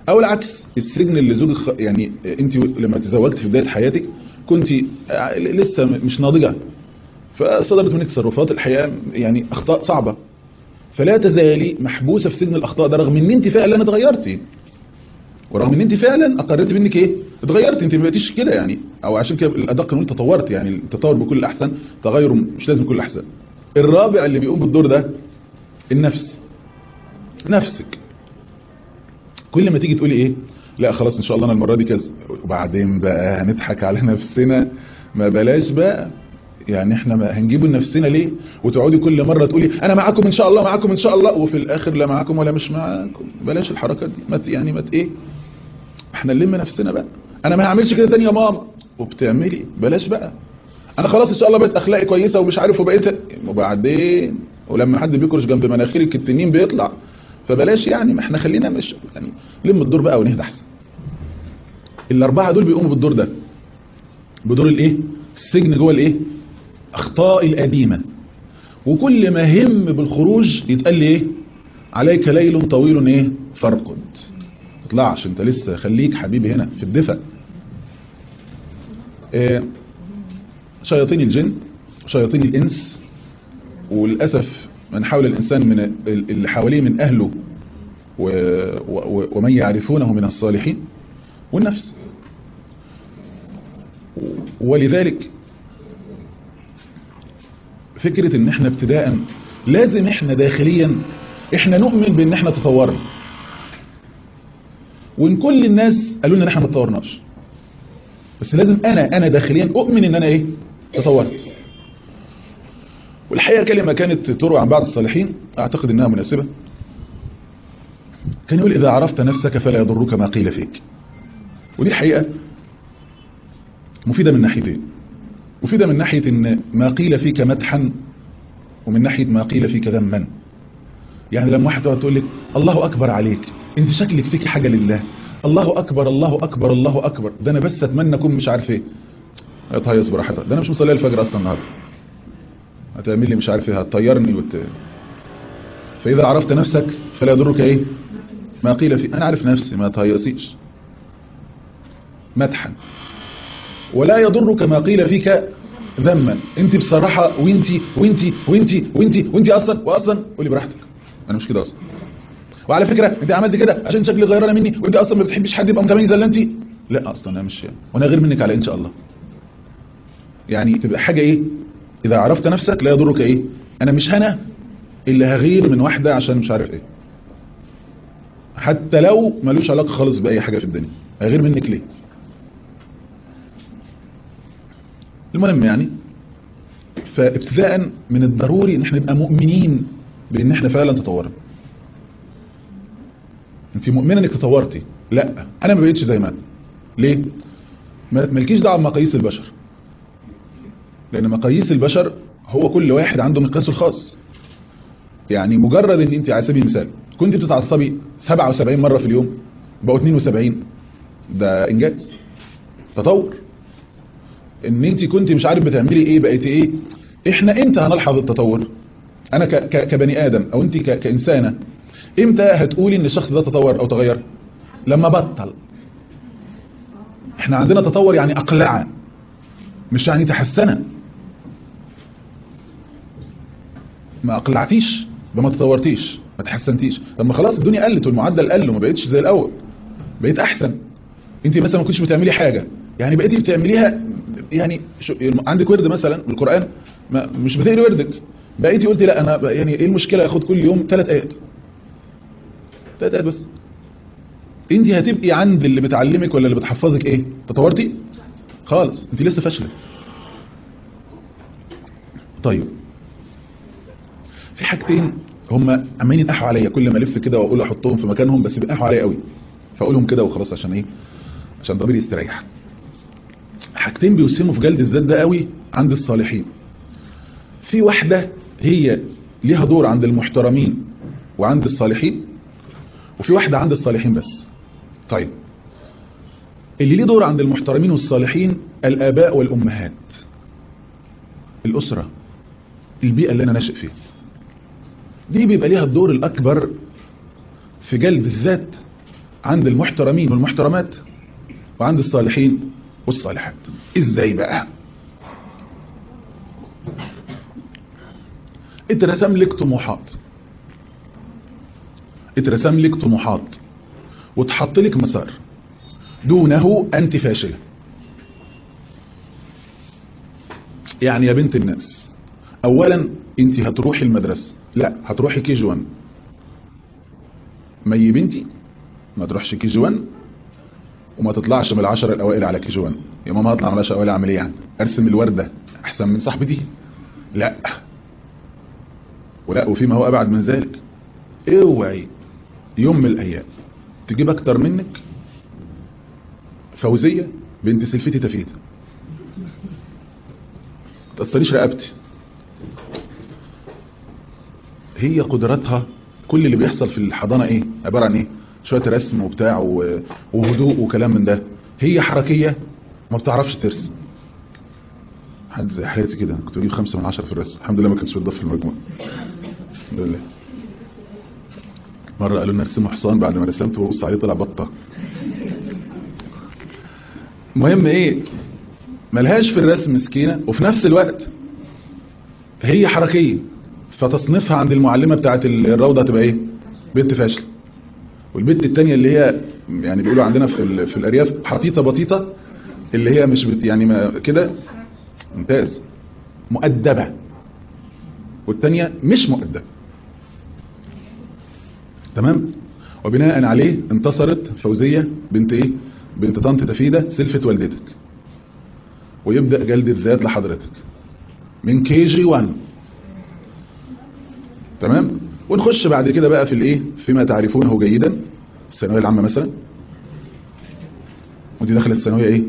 او العكس السجن اللي زوجك خ- يعني انت لما تزوجت في بدايه حياتك كنت لسه مش ناضجه فصدرت منك تصرفات الحقيقه يعني اخطاء صعبه فلا تزالي محبوسه في سجن الاخطاء ده رغم ان انت فعلا اتغيرتي ورغم ان انت فعلا اقررت بانك ايه اتغيرت انت ما بقيتيش كده يعني او عشان كده الادق نقول تطورت يعني التطور بكل الاحسن تغير مش لازم كل احسن الرابع اللي بيقوم بالدور ده النفس نفسك كل ما تيجي تقولي ايه لا خلاص ان شاء الله انا المره دي كذا وبعدين بقى هنضحك على نفسنا ما بلاش بقى يعني احنا ما هنجيبه لنفسنا ليه وتقعدي كل مره تقولي انا معاكم ان شاء الله معاكم ان شاء الله وفي الاخر لا معاكم ولا مش معاكم بلاش الحركات دي ما ت- يعني ما ت- ايه احنا نلم نفسنا بقى انا ما هعملش كده تاني يا ماما وبتعملي بلاش بقى انا خلاص ان شاء الله بقيت اخلاقي كويسه ومش عارف وبقيت وبعدين ولما حد بيكرش جنب مناخيرك التنين بيطلع فبلاش يعني ما احنا خلينا مش يعني لم الدور بقى ونهدى احسن الاربعه دول بيقوموا بالدور ده بدور الايه السجن جوه الايه اخطاء القديمه وكل ما هم بالخروج يتقال لي ايه عليك ليل طويل ايه فارقد ما تطلعش انت لسه خليك حبيبي هنا في الدفء إيه شياطين الجن شياطين الانس وللاسف من حول الانسان من ال- اللي حواليه من اهله و و ومن يعرفونه من الصالحين والنفس ولذلك فكرة ان احنا ابتداء لازم احنا داخليا احنا نؤمن بان احنا تطورنا وان كل الناس قالوا لنا ان احنا ما تطورناش بس لازم انا انا داخليا اؤمن ان انا ايه تطورت والحقيقة كلمة كانت تروى عن بعض الصالحين اعتقد انها مناسبة كان يقول اذا عرفت نفسك فلا يضرك ما قيل فيك ودي الحقيقة مفيدة من ناحيتين مفيدة من ناحية ان ما قيل فيك مدحا ومن ناحية ما قيل فيك ذما يعني لما واحد تقعد تقول لك الله اكبر عليك انت شكلك فيك حاجة لله الله اكبر الله اكبر الله اكبر ده انا بس اتمنى اكون مش عارف ايه هتهيص براحتها ده انا مش مصلي الفجر اصلا النهارده هتعمل لي مش عارف ايه هتطيرني وت... فاذا عرفت نفسك فلا يضرك ايه ما قيل فيه انا عارف نفسي ما تهيصيش مدحا ولا يضرك ما قيل فيك ذما انت بصراحة وانت وانت وانت وانت وانت اصلا واصلا قولي براحتك انا مش كده اصلا وعلى فكرة انت عملت كده عشان شكلي غيرانه مني وانت اصلا ما بتحبش حد يبقى متميز الا انت لا اصلا انا مش وانا غير منك على ان شاء الله يعني تبقى حاجة ايه اذا عرفت نفسك لا يضرك ايه انا مش هنا اللي هغير من واحدة عشان مش عارف ايه حتى لو ملوش علاقة خالص بأي حاجة في الدنيا هغير منك ليه المهم يعني فابتداء من الضروري ان احنا نبقى مؤمنين بان احنا فعلا تطورنا انت مؤمنه انك تطورتي لا انا ما بقيتش زي ما انا ليه ما مالكيش دعوه بمقاييس البشر لان مقاييس البشر هو كل واحد عنده مقياسه الخاص يعني مجرد ان انت على سبيل المثال كنت بتتعصبي 77 مره في اليوم بقوا 72 ده انجاز تطور ان انت كنت مش عارف بتعملي ايه بقيتي ايه احنا امتى هنلحظ التطور انا ك ك كبني ادم او انت ك كانسانه امتى هتقولي ان الشخص ده تطور او تغير لما بطل احنا عندنا تطور يعني اقلع مش يعني تحسن ما اقلعتيش ما تطورتيش ما تحسنتيش لما خلاص الدنيا قلت والمعدل قل وما بقتش زي الاول بقيت احسن انت مثلا ما كنتش بتعملي حاجه يعني بقيتي بتعمليها يعني شو عندك ورد مثلا بالقران ما مش بتقري وردك بقيتي قلتي لا انا يعني ايه المشكله اخد كل يوم ثلاث ايات ثلاث ايات بس انت هتبقي عند اللي بتعلمك ولا اللي بتحفظك ايه تطورتي خالص انت لسه فاشله طيب في حاجتين هم عمالين ينقحوا عليا كل ما الف كده واقول احطهم في مكانهم بس بينقحوا عليا قوي فاقولهم كده وخلاص عشان ايه عشان ضميري يستريح حاجتين بيسموا في جلد الذات ده قوي عند الصالحين في واحدة هي ليها دور عند المحترمين وعند الصالحين وفي واحدة عند الصالحين بس طيب اللي ليه دور عند المحترمين والصالحين الآباء والأمهات الأسرة البيئة اللي أنا ناشئ فيها دي بيبقى ليها الدور الأكبر في جلد الذات عند المحترمين والمحترمات وعند الصالحين والصالحات ازاي بقى اترسم لك طموحات اترسم لك طموحات وتحط لك مسار دونه انت فاشله يعني يا بنت الناس اولا انت هتروحي المدرسه لا هتروحي كي جي 1 ما يا بنتي ما تروحش كي جي 1 وما تطلعش من العشر الاوائل على كي جي 1 يا ماما هطلع من العشر الاوائل اعمل ايه يعني ارسم الورده احسن من صاحبتي لا ولا وفيما هو ابعد من ذلك اوعي يوم من الايام تجيب اكتر منك فوزيه بنت سلفتي تفيت تأثريش رقبتي هي قدراتها كل اللي بيحصل في الحضانة ايه عبارة عن ايه شوية رسم وبتاع و- وهدوء وكلام من ده هي حركية ما بتعرفش ترسم حد زي حالتي كده كنت بجيب خمسة من عشرة في الرسم الحمد لله ما كانش بيتضاف في المجموع الحمد لله مرة قالوا لنا ارسموا حصان بعد ما رسمت وبص عليه طلع بطة المهم ايه ملهاش في الرسم مسكينة وفي نفس الوقت هي حركية فتصنيفها عند المعلمة بتاعت الروضة هتبقى ايه بنت فاشلة والبنت التانية اللي هي يعني بيقولوا عندنا في ال- في الارياف حطيطة بطيطة اللي هي مش بت يعني ما كده ممتاز مؤدبة والتانية مش مؤدبة تمام وبناء عليه انتصرت فوزية بنت ايه بنت طنط تفيدة سلفة والدتك ويبدأ جلد الذات لحضرتك من كي جي 1 تمام ونخش بعد كده بقى في الايه فيما تعرفونه جيدا الثانويه العامه مثلا ودي داخله الثانويه ايه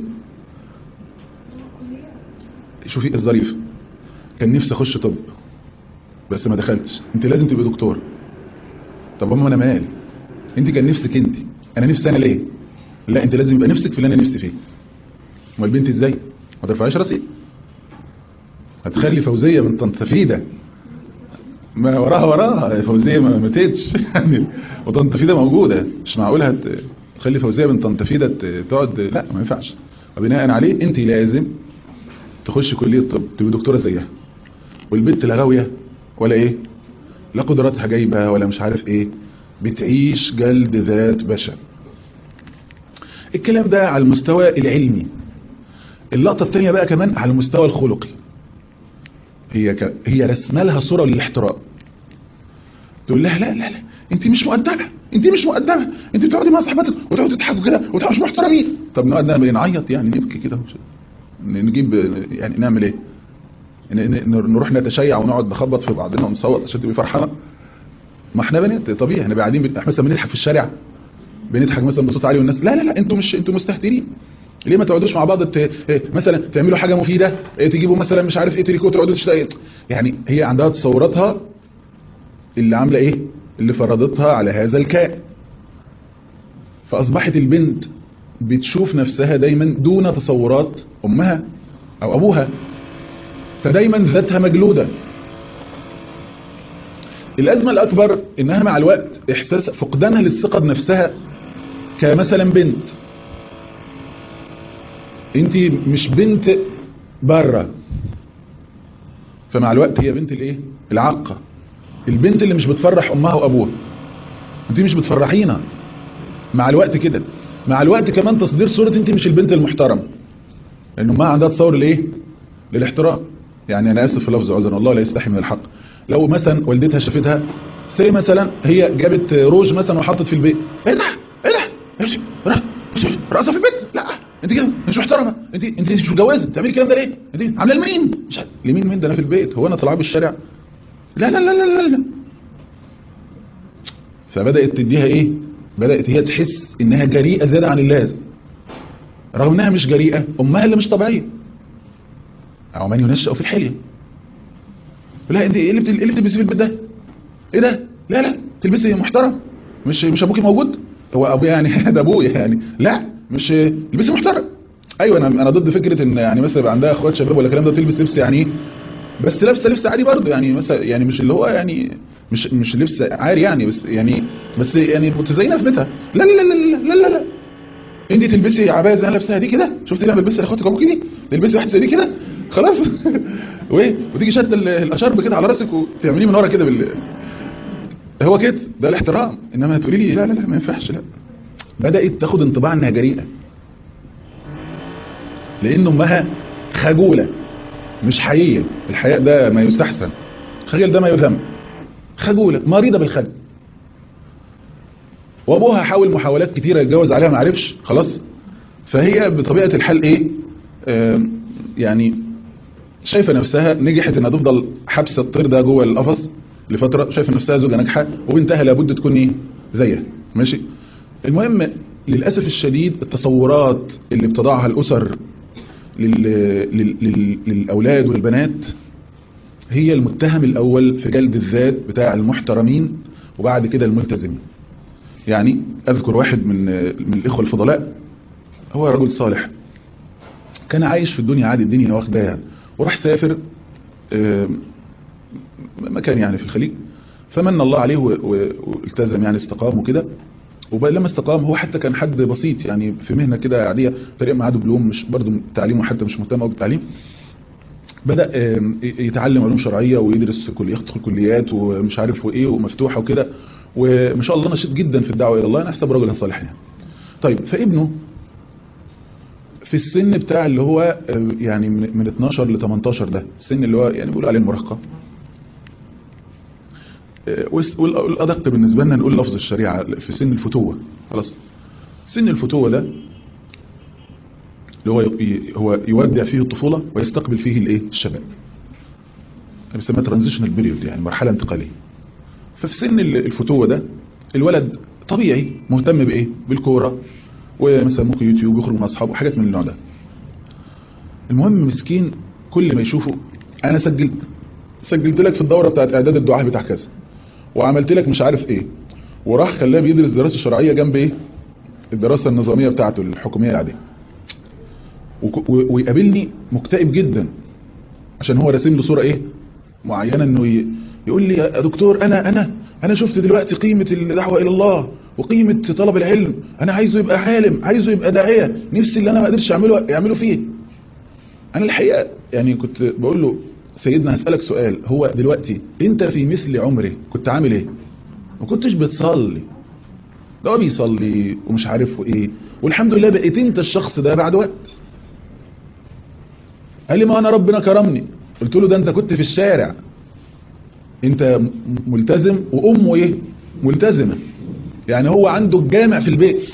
شوفي الظريف كان نفسي اخش طب بس ما دخلتش انت لازم تبقى دكتور طب ماما انا مال انت كان نفسك انت انا نفسي انا ليه لا انت لازم يبقى نفسك في اللي انا نفسي فيه امال البنت ازاي ما ترفعيش راسي هتخلي فوزيه من طنط تفيده ما وراها وراها فوزيه ما ماتتش يعني وطنط تفيده موجوده مش معقول هت تخلي فوزيه من طنط تفيده ت- تقعد لا ما ينفعش وبناء عليه انت لازم تخش كليه طب تبقى دكتوره زيها والبنت لا غاويه ولا ايه لا قدراتها جايبه ولا مش عارف ايه بتعيش جلد ذات بشع الكلام ده على المستوى العلمي اللقطة التانية بقى كمان على المستوى الخلقي هي ك... هي رسمه لها صورة للاحتراء تقول لها لا لا لا انت مش مؤدبة انت مش مؤدبة انت بتقعدي مع صاحبتك وتقعدوا تضحكوا كده وتبقوا مش محترمين طب نقعد نعمل ايه نعيط يعني نبكي كده وش- نجيب يعني نعمل ايه ن- ن- نروح نتشيع ونقعد نخبط في بعضنا ونصوت عشان تبقي فرحانه ما احنا بنات طبيعي احنا قاعدين بن- احنا مثلا بنضحك في الشارع بنضحك مثلا بصوت عالي والناس لا لا لا انتوا مش انتوا مستهترين ليه ما تقعدوش مع بعض ت... إيه مثلا تعملوا حاجه مفيده إيه تجيبوا مثلا مش عارف ايه تريكو تقعدوا تشتغلوا يعني هي عندها تصوراتها اللي عامله ايه اللي فرضتها على هذا الكائن فاصبحت البنت بتشوف نفسها دايما دون تصورات امها او ابوها فدايما ذاتها مجلوده الازمه الاكبر انها مع الوقت احساس فقدانها للثقه بنفسها كمثلا بنت انت مش بنت بره فمع الوقت هي بنت الايه العاقه البنت اللي مش بتفرح امها وابوها انت مش بتفرحينا مع الوقت كده مع الوقت كمان تصدير صورة انت مش البنت المحترمة لان امها عندها تصور الايه للاحترام يعني انا اسف في لفظ عذرا والله لا يستحي من الحق لو مثلا والدتها شافتها سي مثلا هي جابت روج مثلا وحطت في البيت ايه ده ايه ده امشي روح امشي رقصه في البيت لا انت كده مش محترمه انت انت مش متجوزه بتعملي الكلام ده ليه انت عامله لمين مش عارف. لمين مين ده انا في البيت هو انا طالعه بالشارع لا لا لا لا لا لا فبدات تديها ايه بدات هي تحس انها جريئه زياده عن اللازم رغم انها مش جريئه امها اللي مش طبيعيه او من ينشأ في الحليه لا انت ايه اللي بت- إيه اللي بتلبسي في البيت ده ايه ده لا لا تلبسي محترم مش مش ابوكي موجود هو ابويا يعني ده ابويا يعني لا مش البسي محترم ايوه انا انا ضد فكره ان يعني مثلا يبقى عندها اخوات شباب ولا الكلام ده تلبس لبس يعني ايه بس لابسه لبس عادي برضه يعني مثلا يعني مش اللي هو يعني مش مش لبس عاري يعني بس يعني بس يعني متزينه في بيتها لا لا لا لا لا لا, لا. انت تلبسي عبايه زي اللي انا لابسها دي كده شفتي انا بلبسها لاخواتك ابوكي دي تلبسي واحده زي دي كده خلاص وايه وتيجي شاده ال- الاشرب كده على راسك وتعمليه من ورا كده بال هو كده ده الاحترام انما تقولي لي لا لا لا ما ينفعش لا بدات تاخد انطباع انها جريئه لان امها خجوله مش حقيقيه الحياء ده ما يستحسن خجل ده ما يذم خجوله مريضه بالخجل وابوها حاول محاولات كتيره يتجوز عليها ما عرفش خلاص فهي بطبيعه الحال ايه آم، يعني شايفه نفسها نجحت انها تفضل حبسه الطير ده جوه القفص لفتره شايفه نفسها زوجه ناجحه وبنتها لابد تكون ايه زيها ماشي المهم للاسف الشديد التصورات اللي بتضعها الاسر لل... لل... لل... للاولاد والبنات هي المتهم الاول في جلد الذات بتاع المحترمين وبعد كده الملتزمين يعني اذكر واحد من من الاخوه الفضلاء هو رجل صالح كان عايش في الدنيا عادي الدنيا واخداه يعني وراح سافر آم، مكان يعني في الخليج فمن الله عليه و- و- والتزم يعني استقام وكده ولما استقام هو حتى كان حد بسيط يعني في مهنه كده عاديه فريق معاه دبلوم مش برضه تعليمه حتى مش مهتم قوي بالتعليم بدا آم، يتعلم علوم شرعيه ويدرس كل يدخل كليات ومش عارف وايه ومفتوحه وكده وما شاء الله نشيط جدا في الدعوه الى الله انا احسب رجلا صالحا يعني. طيب فابنه في السن بتاع اللي هو آه، يعني من من 12 ل 18 ده السن اللي هو يعني بيقولوا عليه المراهقه آه، والس- وال- والادق بالنسبه لنا نقول لفظ الشريعه في سن الفتوه خلاص سن الفتوه ده اللي هو ي- هو يودع فيه الطفوله ويستقبل فيه الايه الشباب بيسموها ترانزيشنال بيريود يعني مرحله انتقاليه ففي سن ال- الفتوه ده الولد طبيعي مهتم بايه بالكوره ومثلا ممكن يوتيوب يخرج مع اصحابه حاجات من النوع ده المهم مسكين كل ما يشوفه انا سجلت سجلت لك في الدوره بتاعت اعداد الدعاء بتاع كذا وعملت لك مش عارف ايه وراح خلاه بيدرس دراسه شرعيه جنب ايه الدراسه النظاميه بتاعته الحكوميه العاديه وك- و- ويقابلني مكتئب جدا عشان هو راسم له صوره ايه معينه انه ي- يقول لي يا دكتور انا انا انا شفت دلوقتي قيمه الدعوه الى الله وقيمه طلب العلم انا عايزه يبقى عالم عايزه يبقى داعيه نفسي اللي انا ما قدرتش اعمله يعمله فيه انا الحقيقه يعني كنت بقول له سيدنا هسالك سؤال هو دلوقتي انت في مثل عمره كنت عامل ايه ما كنتش بتصلي ده هو بيصلي ومش عارف وايه والحمد لله بقيت انت الشخص ده بعد وقت قال لي ما انا ربنا كرمني قلت له ده انت كنت في الشارع انت م- ملتزم وامه ايه ملتزمه يعني هو عنده الجامع في البيت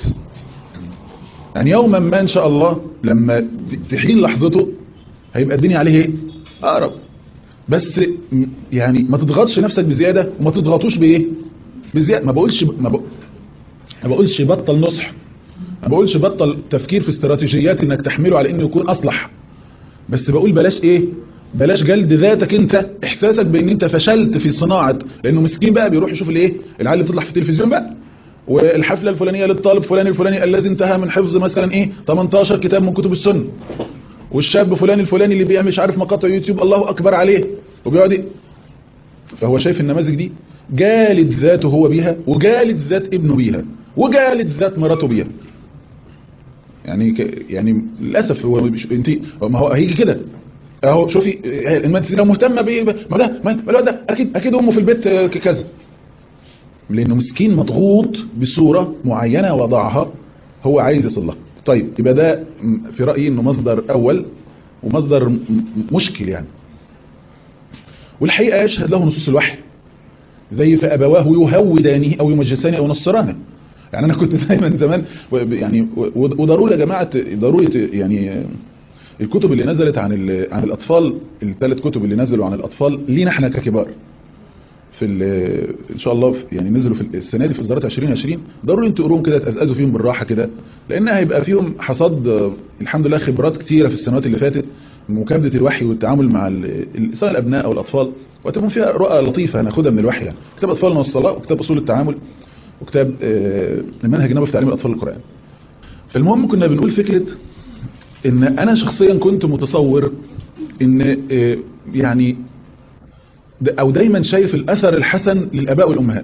يعني يوما ما ان شاء الله لما ت- تحين لحظته هيبقى الدنيا عليه ايه اقرب بس م- يعني ما تضغطش نفسك بزياده وما تضغطوش بايه بزياده ما بقولش ب- ما, بق... ما بقولش بطل نصح ما بقولش بطل تفكير في استراتيجيات انك تحمله على انه يكون اصلح بس بقول بلاش ايه بلاش جلد ذاتك انت احساسك بان انت فشلت في صناعه لانه مسكين بقى بيروح يشوف الايه العيال اللي بتطلع في التلفزيون بقى والحفله الفلانيه للطالب فلان الفلاني الذي انتهى من حفظ مثلا ايه 18 كتاب من كتب السنه والشاب فلان الفلاني اللي بيعمل مش عارف مقاطع يوتيوب الله اكبر عليه وبيقعد ي- فهو شايف النماذج دي جالد ذاته هو بيها وجالد ذات ابنه بيها وجالد ذات مراته بيها يعني ك... يعني للاسف هو مش انت ما هو هيجي كده اهو شوفي آه، ما انت لو مهتمه بايه ما ده ما ما الواد ده اكيد اكيد امه في البيت آه، ك- كذا لانه مسكين مضغوط بصوره معينه وضعها هو عايز يصل لها طيب يبقى ده م- في رايي انه مصدر اول ومصدر م- م- مشكل يعني والحقيقه يشهد له نصوص الوحي زي فابواه يهودانه او يمجسانه او ينصرانه يعني انا كنت دايما زمان و- يعني و- وضروري يا جماعه ضروري ت- يعني الكتب اللي نزلت عن ال- عن الاطفال الثلاث كتب اللي نزلوا عن الاطفال لينا احنا ككبار في ال- ان شاء الله في- يعني نزلوا في السنه دي في اصدارات 2020 ضروري انتوا تقروهم كده تأزأزوا فيهم بالراحه كده لان هيبقى فيهم حصاد آه، الحمد لله خبرات كتيره في السنوات اللي فاتت مكابده الوحي والتعامل مع ال- ال- سواء الابناء او الاطفال وتكون فيها رؤى لطيفه هناخدها من الوحي يعني كتاب اطفالنا والصلاه وكتاب اصول التعامل وكتاب آه، المنهج النبوي في تعليم الاطفال القران فالمهم كنا بنقول فكره ان انا شخصيا كنت متصور ان آه، يعني د- او دايما شايف الاثر الحسن للاباء والامهات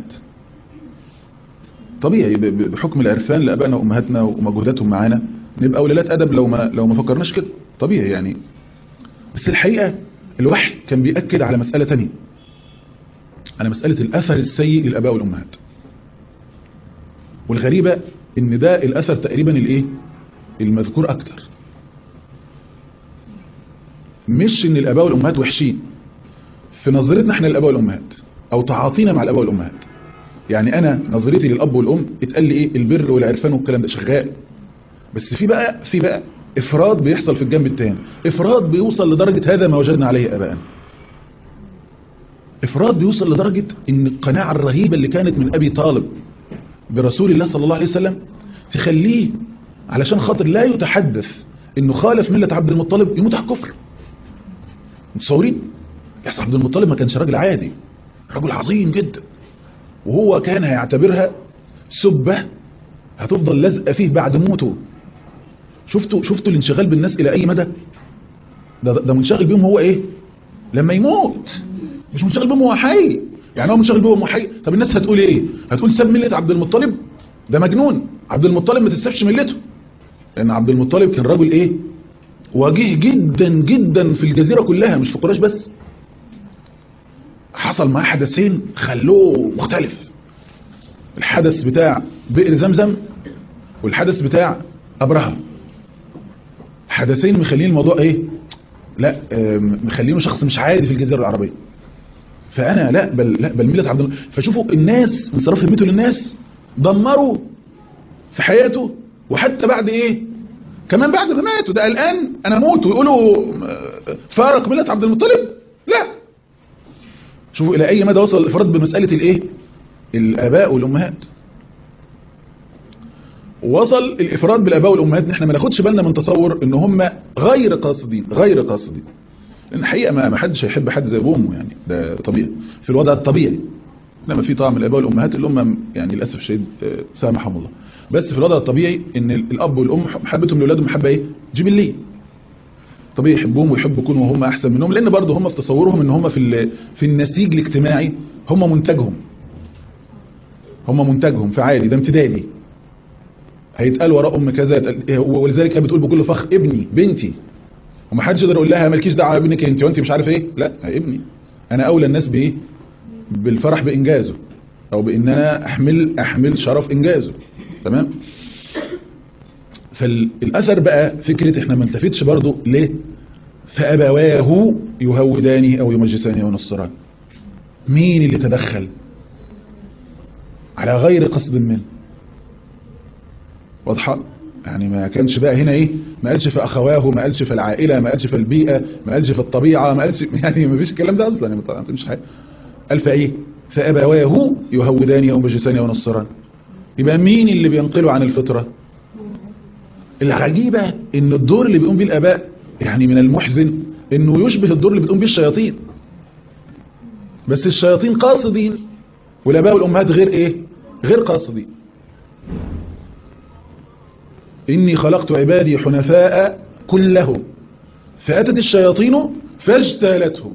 طبيعي ب- ب- بحكم العرفان لابائنا وامهاتنا ومجهوداتهم معانا نبقى ولادات ادب لو ما لو ما فكرناش كده طبيعي يعني بس الحقيقه الوحي كان بيأكد على مسألة تانية على مسألة الأثر السيء للآباء والأمهات والغريبة إن ده الأثر تقريبا الإيه المذكور أكتر مش إن الآباء والأمهات وحشين في نظرتنا إحنا الآباء والأمهات أو تعاطينا مع الآباء والأمهات يعني أنا نظرتي للأب والأم اتقال لي إيه البر والعرفان والكلام ده شغال بس في بقى في بقى افراط بيحصل في الجنب التاني افراط بيوصل لدرجة هذا ما وجدنا عليه اباءنا افراط بيوصل لدرجة ان القناعة الرهيبة اللي كانت من ابي طالب برسول الله صلى الله عليه وسلم تخليه علشان خاطر لا يتحدث انه خالف ملة عبد المطلب يموت على الكفر متصورين يا عبد المطلب ما كانش راجل عادي رجل عظيم جدا وهو كان هيعتبرها سبة هتفضل لازقه فيه بعد موته شفتوا شفتوا الانشغال بالناس الى اي مدى ده, ده منشغل بيهم هو ايه لما يموت مش منشغل بيهم هو حي يعني هو منشغل بيهم هو حي طب الناس هتقول ايه هتقول ساب مله عبد المطلب ده مجنون عبد المطلب ما تسابش ملته لان عبد المطلب كان راجل ايه وجيه جدا جدا في الجزيره كلها مش في قريش بس حصل معاه حدثين خلوه مختلف الحدث بتاع بئر زمزم والحدث بتاع ابرهه حدثين مخلين الموضوع ايه لا آم، مخلينه شخص مش عادي في الجزيره العربيه فانا لا بل لا بل مله عبد الله فشوفوا الناس انصراف همته للناس دمروا في حياته وحتى بعد ايه كمان بعد ما ماتوا ده الان انا موت ويقولوا آه، فارق مله عبد المطلب لا شوفوا الى اي مدى وصل الافراد بمساله الايه الاباء والامهات وصل الافراد بالاباء والامهات ان احنا ما ناخدش بالنا من تصور ان هم غير قاصدين غير قاصدين لان الحقيقه ما ما حدش هيحب حد زي ابوه وامه يعني ده طبيعي في الوضع الطبيعي انما في طبعا من الاباء والامهات اللي هم يعني للاسف الشديد آه، سامحهم الله بس في الوضع الطبيعي ان الاب والام محبتهم لاولادهم محبه ايه جبليه طبيعي يحبوهم ويحبوا يكونوا هم احسن منهم لان برضه هم في تصورهم ان هم في ال- في النسيج الاجتماعي هم منتجهم هم منتجهم فعادي ده امتدادي هيتقال وراء ام كذا يتقال إيه، ولذلك هي بتقول بكل فخر ابني بنتي ومحدش يقدر يقول لها مالكيش دعوه بابنك انت وانت مش عارف ايه لا ابني انا اولى الناس بايه بالفرح بانجازه او بان انا احمل احمل شرف انجازه تمام فالاثر بقى فكره احنا ما نلتفتش برضه ليه فابواه يهودانه او يمجسانه او ينصرانه مين اللي تدخل على غير قصد منه واضحه يعني ما كانش بقى هنا ايه ما قالش في اخواه ما قالش في العائله ما قالش في البيئه ما قالش في الطبيعه ما قالش يعني ما فيش الكلام ده اصلا يعني ما مش حاجه قال فايه فابواه يهودانه او يمجسانه او ينصرانه يبقى مين اللي بينقله عن الفطره العجيبة ان الدور اللي بيقوم بيه الاباء يعني من المحزن انه يشبه الدور اللي بتقوم بيه الشياطين بس الشياطين قاصدين والاباء والامهات غير ايه غير قاصدين اني خلقت عبادي حنفاء كلهم فاتت الشياطين فاجتالتهم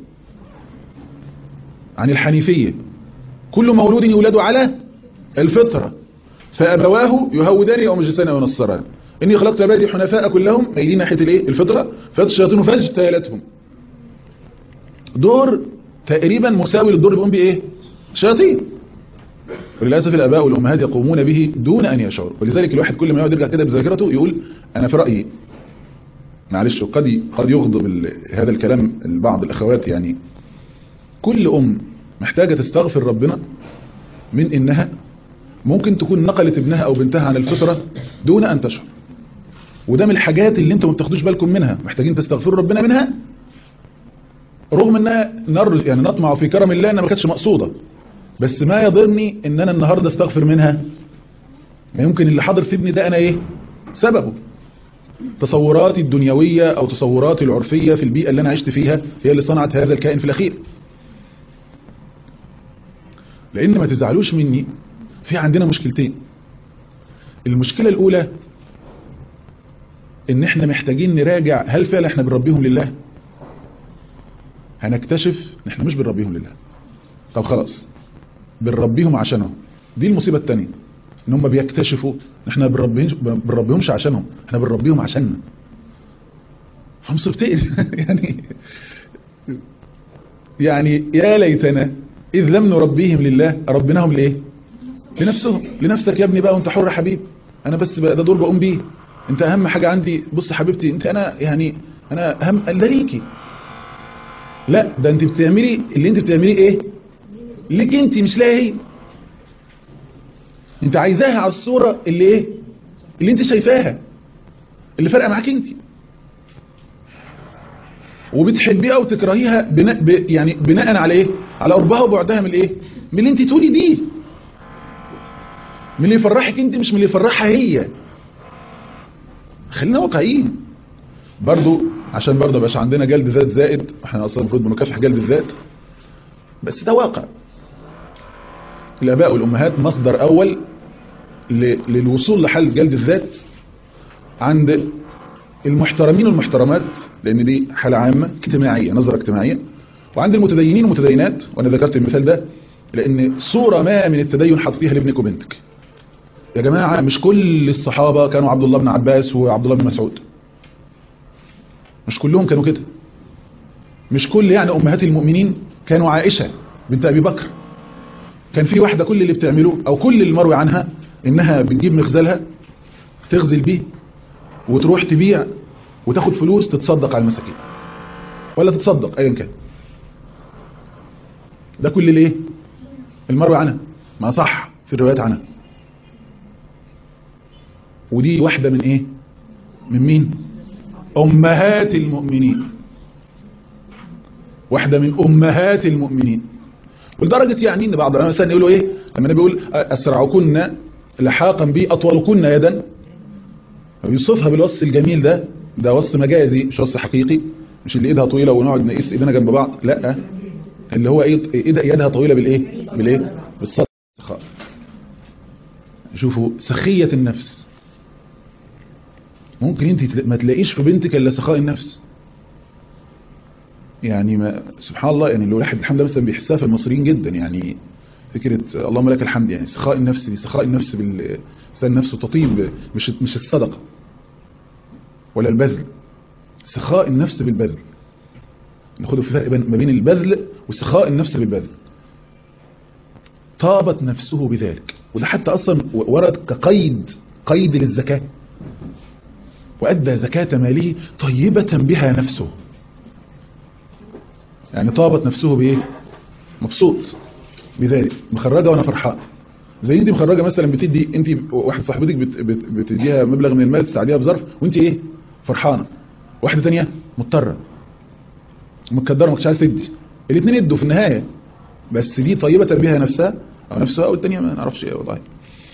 عن الحنيفية كل مولود يولد على الفطرة فأبواه يهودان أو مجلسان أو نصران إني خلقت عبادي حنفاء كلهم ميلين ناحية الإيه؟ الفطرة فاتت الشياطين فاجتالتهم دور تقريبا مساوي للدور اللي بيقوم بيه إيه؟ شياطين وللأسف الآباء والأمهات يقومون به دون أن يشعروا ولذلك الواحد كل ما يقعد يرجع كده بذاكرته يقول أنا في رأيي معلش قد قد يغضب ال- هذا الكلام بعض الأخوات يعني كل أم محتاجة تستغفر ربنا من إنها ممكن تكون نقلت ابنها أو بنتها عن الفطرة دون أن تشعر وده من الحاجات اللي انتم ما بتاخدوش بالكم منها محتاجين تستغفروا ربنا منها رغم انها نرج يعني نطمع في كرم الله انها ما كانتش مقصوده بس ما يضرني ان انا النهارده استغفر منها ما يمكن اللي حاضر في ابني ده انا ايه سببه تصوراتي الدنيويه او تصوراتي العرفيه في البيئه اللي انا عشت فيها هي اللي صنعت هذا الكائن في الاخير لان ما تزعلوش مني في عندنا مشكلتين المشكله الاولى ان احنا محتاجين نراجع هل فعلا احنا بنربيهم لله هنكتشف ان احنا مش بنربيهم لله طب خلاص بنربيهم عشانهم دي المصيبة التانية ان هم بيكتشفوا ان احنا بنربيهمش بنربيهمش عشانهم احنا بنربيهم عشاننا فمصيبتين يعني يعني يا ليتنا إذ لم نربيهم لله ربناهم لإيه لنفسهم لنفسك يا ابني بقى وانت حر يا حبيب انا بس بقى ده دور بقوم بيه انت اهم حاجة عندي بص حبيبتي انت انا يعني انا اهم ده ليكي لا ده انت بتعملي اللي انت بتعمليه ايه ليك انت مش لها هي انت عايزاها على الصورة اللي ايه اللي انت شايفاها اللي فارقه معاك انت وبتحبيها وتكرهيها بناء ب يعني بناء على ايه على قربها وبعدها من الايه من اللي انت تقولي دي من اللي يفرحك انت مش من اللي يفرحها هي خلينا واقعيين برضو عشان برضو باش عندنا جلد ذات زائد احنا اصلا المفروض بنكافح جلد الذات بس ده واقع الاباء والامهات مصدر اول للوصول لحل جلد الذات عند المحترمين والمحترمات لان دي حالة عامة اجتماعية نظرة اجتماعية وعند المتدينين والمتدينات وانا ذكرت المثال ده لان صورة ما من التدين حطيها لابنك وبنتك يا جماعة مش كل الصحابة كانوا عبد الله بن عباس وعبد الله بن مسعود مش كلهم كانوا كده مش كل يعني امهات المؤمنين كانوا عائشة بنت ابي بكر كان في واحدة كل اللي بتعمله او كل المروي عنها انها بتجيب مخزلها تغزل بيه وتروح تبيع وتاخد فلوس تتصدق على المساكين ولا تتصدق ايا كان ده كل ليه المروي عنها ما صح في الروايات عنها ودي واحدة من ايه من مين امهات المؤمنين واحدة من امهات المؤمنين ولدرجة يعني ان بعض العلماء مثلا يقولوا ايه لما النبي يقول اسرعكن لحاقا بي اطولكن يدا يوصفها بالوصف الجميل ده ده وصف مجازي مش وصف حقيقي مش اللي ايدها طويلة ونقعد نقيس ايدينا جنب بعض لا اللي هو ايه ايدها يدها طويلة بالايه بالايه بالصدق شوفوا سخية النفس ممكن انت ما تلاقيش في بنتك الا سخاء النفس يعني ما سبحان الله يعني لو الواحد الحمد مثلا بيحسها في المصريين جدا يعني فكرة اللهم لك الحمد يعني سخاء النفس دي سخاء النفس بالإنسان نفسه تطيب مش مش الصدقة ولا البذل سخاء النفس بالبذل ناخده في فرق ما بين البذل وسخاء النفس بالبذل طابت نفسه بذلك وده حتى أصلا ورد كقيد قيد للزكاة وأدى زكاة ماله طيبة بها نفسه يعني طابت نفسه بإيه مبسوط بذلك مخرجة وانا فرحان زي انت مخرجة مثلا بتدي انت واحد صاحبتك بت بت بتديها مبلغ من المال تساعديها بظرف وانت ايه فرحانة واحدة تانية مضطرة متكدرة ما كنتش عايز تدي الاثنين ادوا في النهاية بس دي طيبة بها نفسها او نفسها او التانية ما نعرفش ايه والله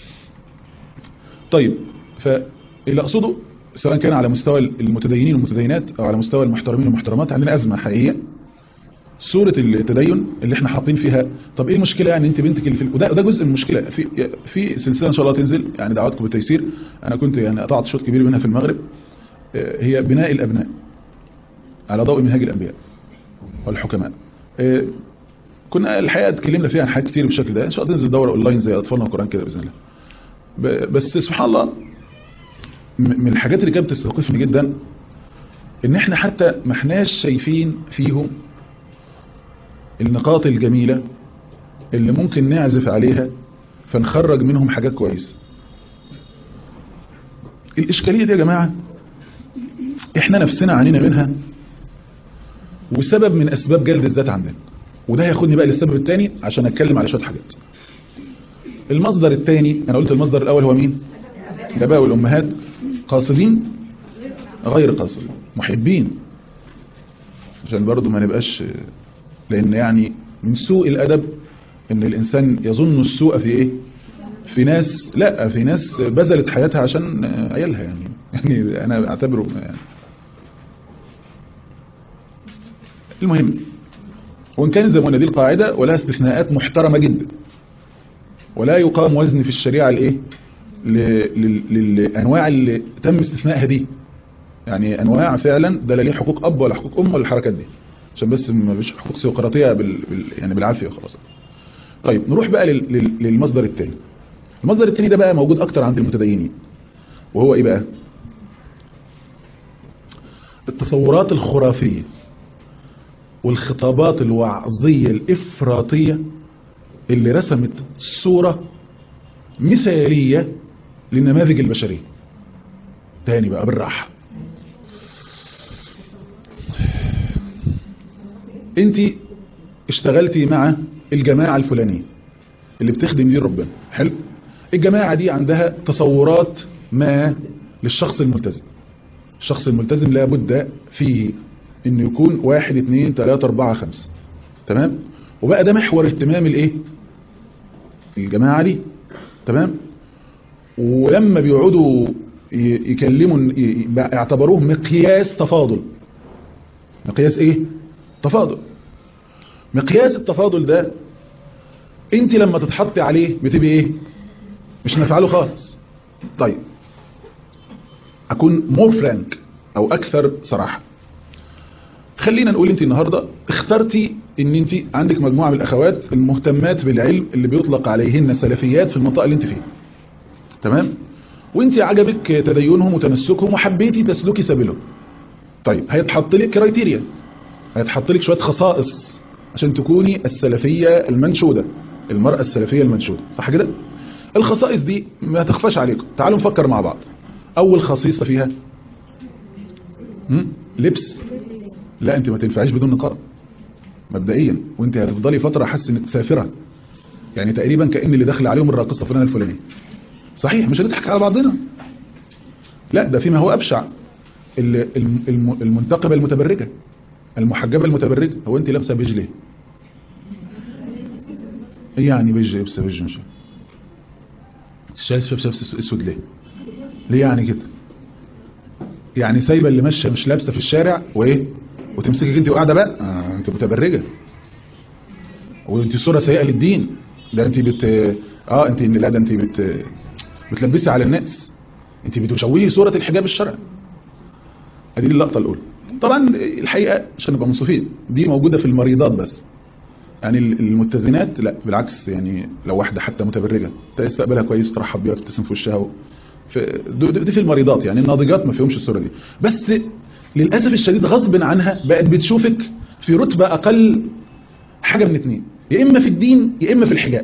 طيب فاللي اقصده سواء كان على مستوى المتدينين والمتدينات او على مستوى المحترمين والمحترمات عندنا ازمة حقيقية سورة التدين اللي احنا حاطين فيها طب ايه المشكلة يعني انت بنتك اللي في وده ده جزء من المشكلة في في سلسلة ان شاء الله تنزل يعني دعواتكم بالتيسير انا كنت يعني قطعت شوط كبير منها في المغرب هي بناء الابناء على ضوء منهاج الانبياء والحكماء كنا الحقيقة اتكلمنا فيها عن حاجات كتير بالشكل ده ان شاء الله تنزل دورة اونلاين زي اطفالنا القرآن كده باذن الله بس سبحان الله من الحاجات اللي كانت بتستوقفني جدا ان احنا حتى ما احناش شايفين فيهم النقاط الجميلة اللي ممكن نعزف عليها فنخرج منهم حاجات كويسة الإشكالية دي يا جماعة احنا نفسنا عنينا منها وسبب من أسباب جلد الذات عندنا وده هياخدني بقى للسبب الثاني عشان أتكلم على شوية حاجات المصدر الثاني أنا قلت المصدر الأول هو مين الآباء والأمهات قاصدين غير قاصدين محبين عشان برضو ما نبقاش لأن يعني من سوء الأدب إن الإنسان يظن السوء في إيه في ناس لا في ناس بذلت حياتها عشان عيالها يعني يعني أنا أعتبره يعني المهم وإن كان زي ما قلنا دي القاعدة ولها استثناءات محترمة جدا ولا يقام وزن في الشريعة الإيه للأنواع اللي تم استثنائها دي يعني أنواع فعلا ده لا ليه حقوق أب ولا حقوق أم ولا الحركات دي عشان بس ما فيش حقوق سيقراطيه بال... بال... يعني بالعافيه وخلاص طيب نروح بقى لل- لل- للمصدر الثاني المصدر الثاني ده بقى موجود اكتر عند المتدينين وهو ايه بقى التصورات الخرافية والخطابات الوعظية الإفراطية اللي رسمت صورة مثالية للنماذج البشرية تاني بقى بالراحة انت اشتغلتي مع الجماعة الفلانية اللي بتخدم دين ربنا حلو الجماعة دي عندها تصورات ما للشخص الملتزم الشخص الملتزم لابد فيه انه يكون واحد اتنين تلاتة اربعة خمسة تمام وبقى ده محور اهتمام الايه الجماعة دي تمام ولما بيقعدوا ي- يكلموا ي- ي- بقى اعتبروه مقياس تفاضل مقياس ايه تفاضل مقياس التفاضل ده انت لما تتحطي عليه بتبقي ايه مش نافعه خالص طيب اكون مور فرانك او اكثر صراحه خلينا نقول انت النهارده اخترتي ان انت عندك مجموعه من الاخوات المهتمات بالعلم اللي بيطلق عليهن سلفيات في المنطقه اللي انت فيها تمام وانت عجبك تدينهم وتمسكهم وحبيتي تسلكي سبيلهم طيب هيتحط لك كرايتيريا هيتحط لك شويه خصائص عشان تكوني السلفيه المنشوده المراه السلفيه المنشوده صح كده الخصائص دي ما تخفاش عليكم تعالوا نفكر مع بعض اول خصيصه فيها هم؟ لبس لا انت ما تنفعيش بدون نقاب مبدئيا وانت هتفضلي فتره حاسه انك سافره يعني تقريبا كان اللي داخل عليهم الراقصه فلانه الفلانيه صحيح مش هنضحك على بعضنا لا ده فيما هو ابشع ال- الم- الم- المنتقبه المتبرجه المحجبه المتبرجه هو انت لابسه بيج ليه ايه يعني بيج لابسه بيج مش شايف شايف شايف اسود ليه ليه يعني كده يعني سايبه اللي ماشيه مش لابسه في الشارع وايه وتمسكك انت وقاعده بقى آه انت متبرجه وانت صوره سيئه للدين ده انت بت اه انت لا ده انت بت بتلبسي على الناس انت بتشوهي صوره الحجاب الشرعي ادي اللقطه الاولى طبعا الحقيقه عشان نبقى منصفين دي موجوده في المريضات بس يعني المتزنات لا بالعكس يعني لو واحده حتى متبرجه تستقبلها كويس ترحب بيها وتبتسم في وشها و... في دي دي في المريضات يعني الناضجات ما فيهمش الصوره دي بس للاسف الشديد غصب عنها بقت بتشوفك في رتبه اقل حاجه من اتنين يا اما في الدين يا اما في الحجاب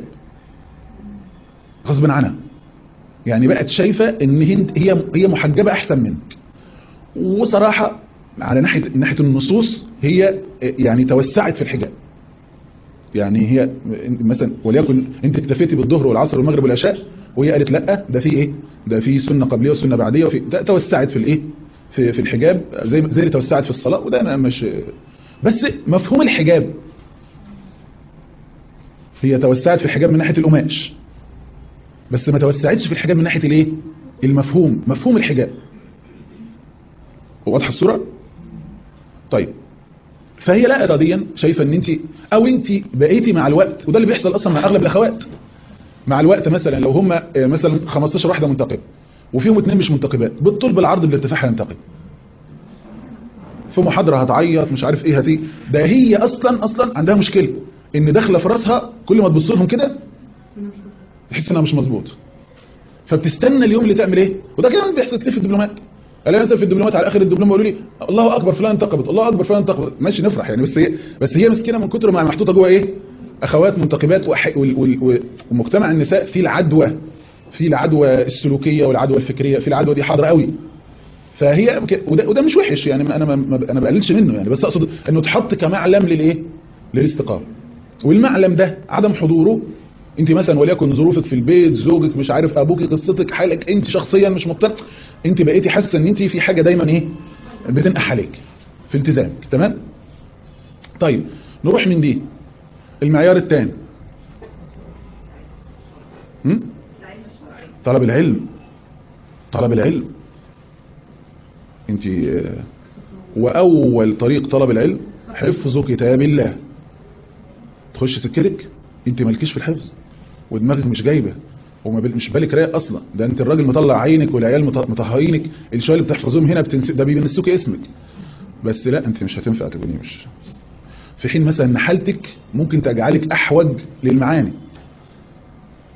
غصب عنها يعني بقت شايفه ان هي هي هي محجبه احسن منك وصراحه على ناحيه ناحيه النصوص هي يعني توسعت في الحجاب يعني هي مثلا وليكن انت اكتفيتي بالظهر والعصر والمغرب والعشاء وهي قالت لا ده في ايه ده في سنه قبليه وسنه بعديه وفي ده توسعت في الايه في في الحجاب زي زي اللي توسعت في الصلاه وده انا مش بس مفهوم الحجاب هي توسعت في الحجاب من ناحيه القماش بس ما توسعتش في الحجاب من ناحيه الايه المفهوم مفهوم الحجاب واضحه الصوره طيب فهي لا اراديا شايفه ان انت او انت بقيتي مع الوقت وده اللي بيحصل اصلا مع اغلب الاخوات مع الوقت مثلا لو هم مثلا 15 واحده منتقبه وفيهم اثنين مش منتقبات بالطول بالعرض بالارتفاع هينتقب في محاضره هتعيط مش عارف ايه هتي ده هي اصلا اصلا عندها مشكله ان داخله في راسها كل ما تبص لهم كده تحس انها مش مظبوط فبتستنى اليوم اللي تعمل ايه وده كمان بيحصل كتير في الدبلومات الاقي مثلا في الدبلومات على اخر الدبلوم يقولوا لي الله اكبر فلان انتقبت الله اكبر فلان انتقبت ماشي نفرح يعني بس هي بس هي مسكينه من كتر ما محطوطه جوه ايه اخوات منتقبات وح- وال- وال- ومجتمع النساء فيه العدوى فيه العدوى السلوكيه والعدوى الفكريه في العدوى دي حاضره قوي فهي ك- وده, وده مش وحش يعني انا ما ما- انا بقللش منه يعني بس اقصد انه اتحط كمعلم للايه للاستقامه والمعلم ده عدم حضوره انت مثلا وليكن ظروفك في البيت زوجك مش عارف ابوك قصتك حالك انت شخصيا مش مقتنع انت بقيتي حاسه ان انت في حاجه دايما ايه بتنقح عليك في التزامك تمام طيب نروح من دي المعيار الثاني طلب العلم طلب العلم انت آه، واول طريق طلب العلم حفظ كتاب الله تخش سكتك انت مالكيش في الحفظ ودماغك مش جايبه وما بال- مش بالك رايق اصلا ده انت الراجل مطلع عينك والعيال مط- مطهقينك الشويه اللي بتحفظوهم هنا بتنس... ده بينسوك اسمك بس لا انت مش هتنفع تكوني مش في حين مثلا ان حالتك ممكن تجعلك احوج للمعاني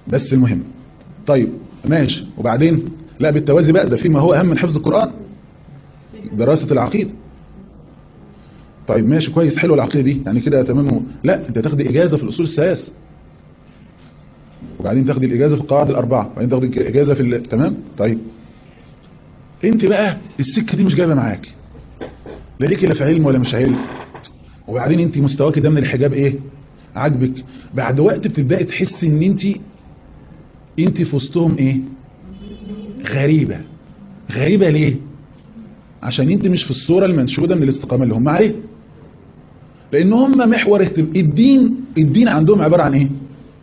بس المهم طيب ماشي وبعدين لا بالتوازي بقى ده فيما هو اهم من حفظ القرآن دراسة العقيدة طيب ماشي كويس حلو العقيدة دي يعني كده تمام لا انت تاخدي اجازة في الاصول الثلاث وبعدين تاخدي الاجازة في القواعد الاربعة وبعدين تاخدي اجازة في ال- تمام طيب انت بقى السكة دي مش جايبة معاك لا ليكي لا في علم ولا مش علم وبعدين انت مستواك ده من الحجاب ايه عاجبك بعد وقت بتبداي تحسي ان انت انت في وسطهم ايه غريبة غريبة ليه عشان انت مش في الصورة المنشودة من الاستقامة اللي هم عليه لان هم محور اهتم... الدين الدين عندهم عبارة عن ايه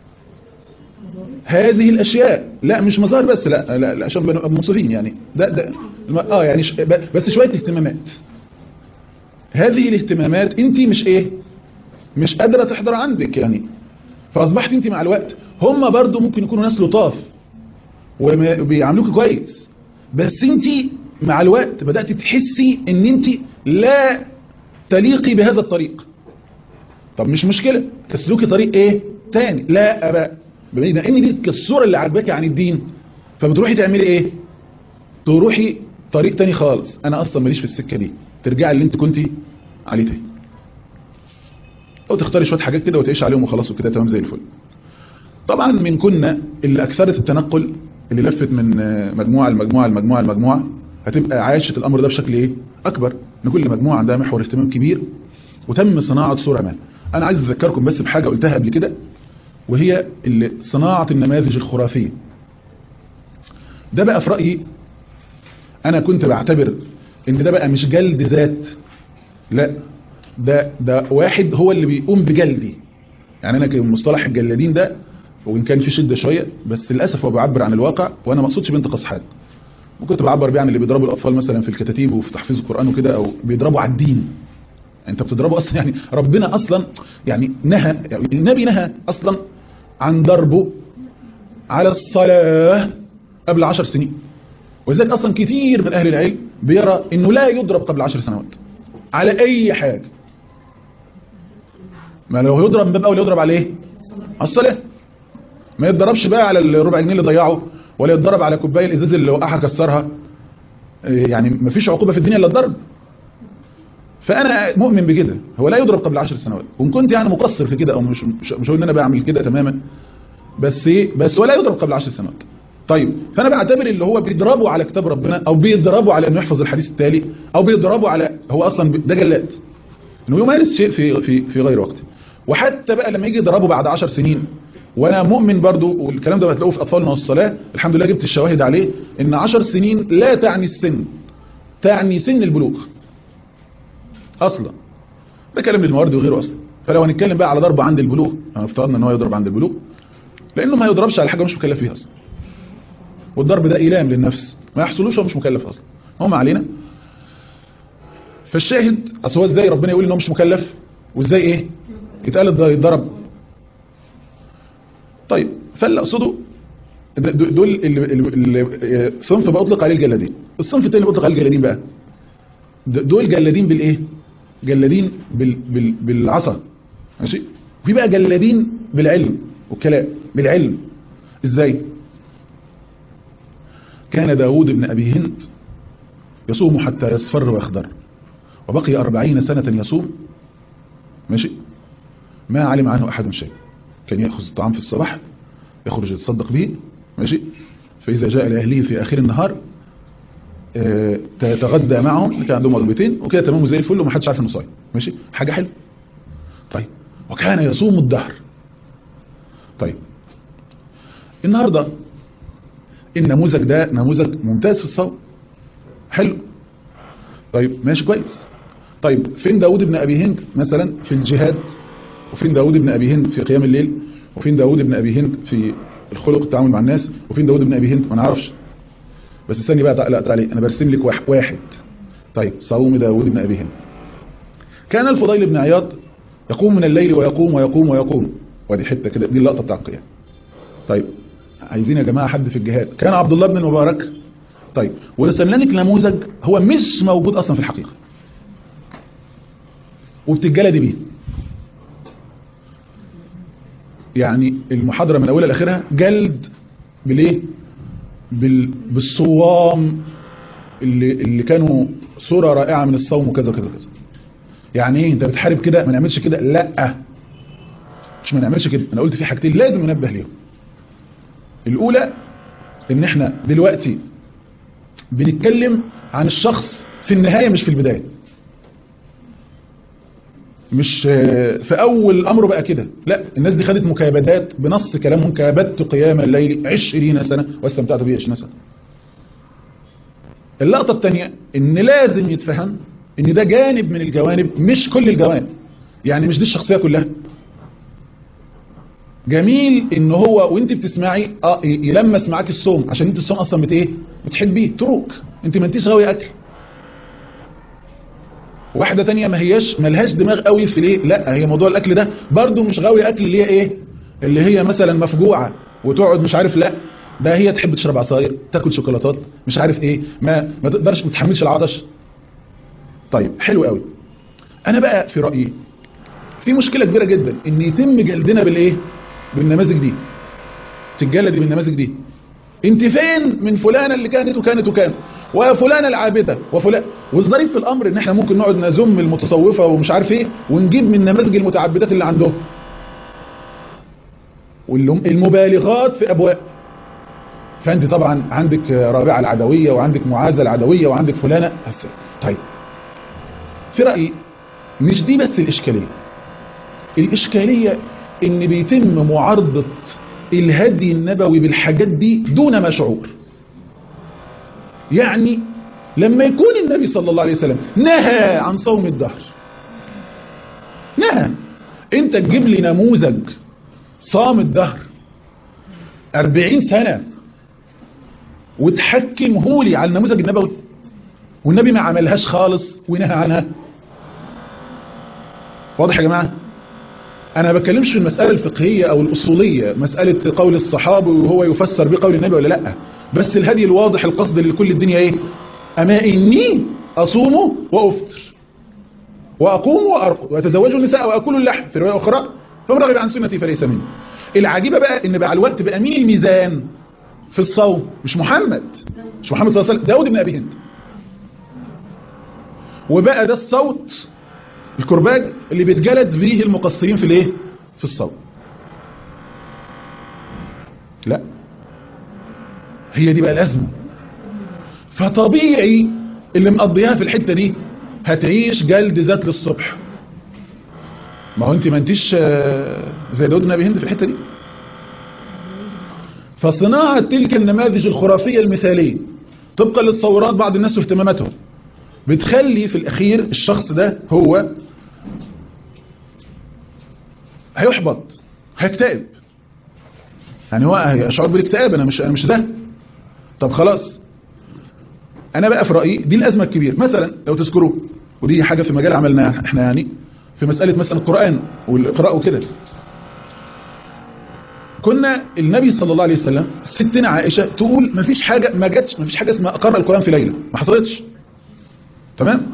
هذه الاشياء لا مش مظاهر بس لا لا, لا عشان نبقى منصفين يعني ده ده الم- اه يعني ش... ب- بس شوية اهتمامات هذه الاهتمامات انت مش ايه مش قادرة تحضر عندك يعني فاصبحت انت مع الوقت هم برضو ممكن يكونوا ناس لطاف وبيعاملوك كويس بس انت مع الوقت بدأت تحسي ان انت لا تليقي بهذا الطريق طب مش مشكلة تسلوكي طريق ايه تاني لا بقى بما ان دي الصورة اللي عجباكي عن الدين فبتروحي تعملي ايه تروحي طريق تاني خالص انا اصلا ماليش في السكة دي ترجعي اللي انت كنتي عليه تاني او تختاري شوية حاجات كده وتعيش عليهم وخلاص وكده تمام زي الفل طبعا من كنا اللي اكثرت التنقل اللي لفت من آه، مجموعة لمجموعة لمجموعة لمجموعة هتبقى عاشت الامر ده بشكل ايه اكبر ان كل مجموعة عندها محور اهتمام كبير وتم صناعة صورة ما انا عايز اذكركم بس بحاجة قلتها قبل كده وهي اللي صناعة النماذج الخرافية ده بقى في رأيي انا كنت بعتبر ان ده بقى مش جلد ذات لا ده ده واحد هو اللي بيقوم بجلدي يعني انا كان مصطلح الجلادين ده وان كان في شده شويه بس للاسف هو بيعبر عن الواقع وانا ما اقصدش بنت حد وكنت بعبر بيه عن اللي بيضربوا الاطفال مثلا في الكتاتيب وفي تحفيظ القران وكده او بيضربوا على الدين يعني انت بتضربه اصلا يعني ربنا اصلا يعني نهى يعني النبي نهى اصلا عن ضربه على الصلاه قبل عشر سنين ولذلك اصلا كتير من اهل العلم بيرى انه لا يضرب قبل عشر سنوات على اي حاجه ما لو يضرب من باب اول يضرب على ايه على الصلاه ما يتضربش بقى على الربع جنيه اللي ضيعه ولا يتضرب على كوبايه الازاز اللي وقعها كسرها إيه يعني ما فيش عقوبه في الدنيا الا الضرب فانا مؤمن بكده هو لا يضرب قبل عشر سنوات وان كنت يعني مقصر في كده او مش مش مش هقول ان انا بعمل كده تماما بس ايه بس ولا يضرب قبل عشر سنوات طيب فانا بعتبر اللي هو بيضربه على كتاب ربنا او بيضربه على انه يحفظ الحديث التالي او بيضربه على هو اصلا ده جلاد انه يمارس شيء في في في غير وقته وحتى بقى لما يجي يضربه بعد عشر سنين وانا مؤمن برضو والكلام ده هتلاقوه في اطفالنا والصلاه الحمد لله جبت الشواهد عليه ان عشر سنين لا تعني السن تعني سن البلوغ اصلا ده كلام للموارد وغيره اصلا فلو هنتكلم بقى على ضرب عند البلوغ انا افترضنا ان هو يضرب عند البلوغ لانه ما يضربش على حاجه مش مكلف فيها اصلا والضرب ده ايلام للنفس ما يحصلوش هو مش مكلف اصلا هم علينا فالشاهد اصل هو ازاي ربنا يقول ان هو مش مكلف وازاي ايه يتقال الض- يتضرب طيب فاللي اقصده د- د- دول اللي, اللي اللي صنف بقى اطلق عليه الجلادين الصنف التاني اللي بيطلق عليه الجلادين بقى د- دول جلادين بالايه جلادين بال بال بالعصا ماشي في بقى جلادين بالعلم والكلام بالعلم ازاي كان داود بن أبي هند يصوم حتى يصفر ويخضر وبقي أربعين سنة يصوم ماشي ما علم عنه أحد شيء كان يأخذ الطعام في الصباح يخرج يتصدق به ماشي فإذا جاء لأهله في آخر النهار آه، تتغدى معهم اللي كان عندهم وجبتين وكده تمام زي الفل ومحدش عارف انه صايم ماشي حاجة حلوه طيب وكان يصوم الدهر طيب النهارده النموذج ده نموذج ممتاز في الصوم حلو طيب ماشي كويس طيب فين داود بن أبي هند مثلا في الجهاد وفين داود بن أبي هند في قيام الليل وفين داود بن أبي هند في الخلق التعامل مع الناس وفين داود بن أبي هند ما نعرفش بس استني بقى لا تعالي انا برسم لك واحد, واحد طيب صوم داود بن أبي هند كان الفضيل بن عياض يقوم من الليل ويقوم ويقوم ويقوم ودي حتة كده دي اللقطة بتاع القيام طيب عايزين يا جماعة حد في الجهاد كان عبد الله بن المبارك طيب ورسمنا لك نموذج هو مش موجود اصلا في الحقيقة وبتتجلدي بيه يعني المحاضرة من أولها لآخرها جلد بالايه بال... بالصوام اللي, اللي كانوا صورة رائعة من الصوم وكذا وكذا وكذا يعني ايه انت بتحارب كده ما نعملش كده لا مش ما نعملش كده انا قلت في حاجتين لازم ننبه ليهم الاولى ان احنا دلوقتي بنتكلم عن الشخص في النهاية مش في البداية مش في اول امره بقى كده لا الناس دي خدت مكابدات بنص كلامهم كابدت قيام الليل عشرين سنة واستمتعت به عشرين سنة اللقطة الثانية ان لازم يتفهم ان ده جانب من الجوانب مش كل الجوانب يعني مش دي الشخصية كلها جميل ان هو وانت بتسمعي اه يلمس معاك الصوم عشان انت الصوم اصلا بت ايه بتحبيه تروك انت ما انتيش غاوي اكل واحدة تانية ما هياش ملهاش دماغ قوي في ليه لا هي موضوع الاكل ده برضو مش غاوي اكل اللي هي ايه اللي هي مثلا مفجوعة وتقعد مش عارف لا ده هي تحب تشرب عصاير تاكل شوكولاتات مش عارف ايه ما ما تقدرش ما تتحملش العطش طيب حلو قوي انا بقى في رأيي في مشكلة كبيرة جدا ان يتم جلدنا بالايه بالنماذج دي تتجلدي بالنماذج دي انت فين من فلانة اللي كانت وكانت وكانت وفلانة العابدة وفلان والظريف في الامر ان احنا ممكن نقعد نزم المتصوفة ومش عارف ايه ونجيب من نماذج المتعبدات اللي عندهم والمبالغات في ابواب فانت طبعا عندك رابعة العدوية وعندك معاذة العدوية وعندك فلانة طيب في رأيي مش دي بس الإشكالية الإشكالية ان بيتم معارضة الهدي النبوي بالحاجات دي دون ما شعور يعني لما يكون النبي صلى الله عليه وسلم نهى عن صوم الدهر نهى انت تجيب لي نموذج صام الدهر أربعين سنة وتحكمه لي على النموذج النبوي والنبي ما عملهاش خالص ونهى عنها واضح يا جماعة انا ما بتكلمش في المسألة الفقهية او الاصولية مسألة قول الصحابي وهو يفسر بقول النبي ولا لا بس الهدي الواضح القصد لكل الدنيا ايه اما اني اصوم وافطر واقوم وارقد واتزوج النساء واكل اللحم في رواية اخرى فمن رغب عن سنتي فليس مني العجيبة بقى ان بقى الوقت بقى مين الميزان في الصوم مش محمد مش محمد صلى الله عليه وسلم داود بن ابي هند وبقى ده الصوت الكرباج اللي بيتجلد به المقصرين في الايه في الصوم لا هي دي بقى الازمه فطبيعي اللي مقضيها في الحته دي هتعيش جلد ذات للصبح ما هو انت ما انتيش زي داود بن ابي هند في الحته دي فصناعه تلك النماذج الخرافيه المثاليه طبقا لتصورات بعض الناس واهتماماتهم بتخلي في الاخير الشخص ده هو هيحبط هيكتئب يعني هو هيشعر بالاكتئاب انا مش انا مش ده طب خلاص انا بقى في رايي دي الازمه الكبيره مثلا لو تذكروا ودي حاجه في مجال عملناها احنا يعني في مساله مثلا القران والاقراء وكده كنا النبي صلى الله عليه وسلم ستنا عائشه تقول ما فيش حاجه ما جاتش ما فيش حاجه اسمها اقرا القران في ليله ما حصلتش تمام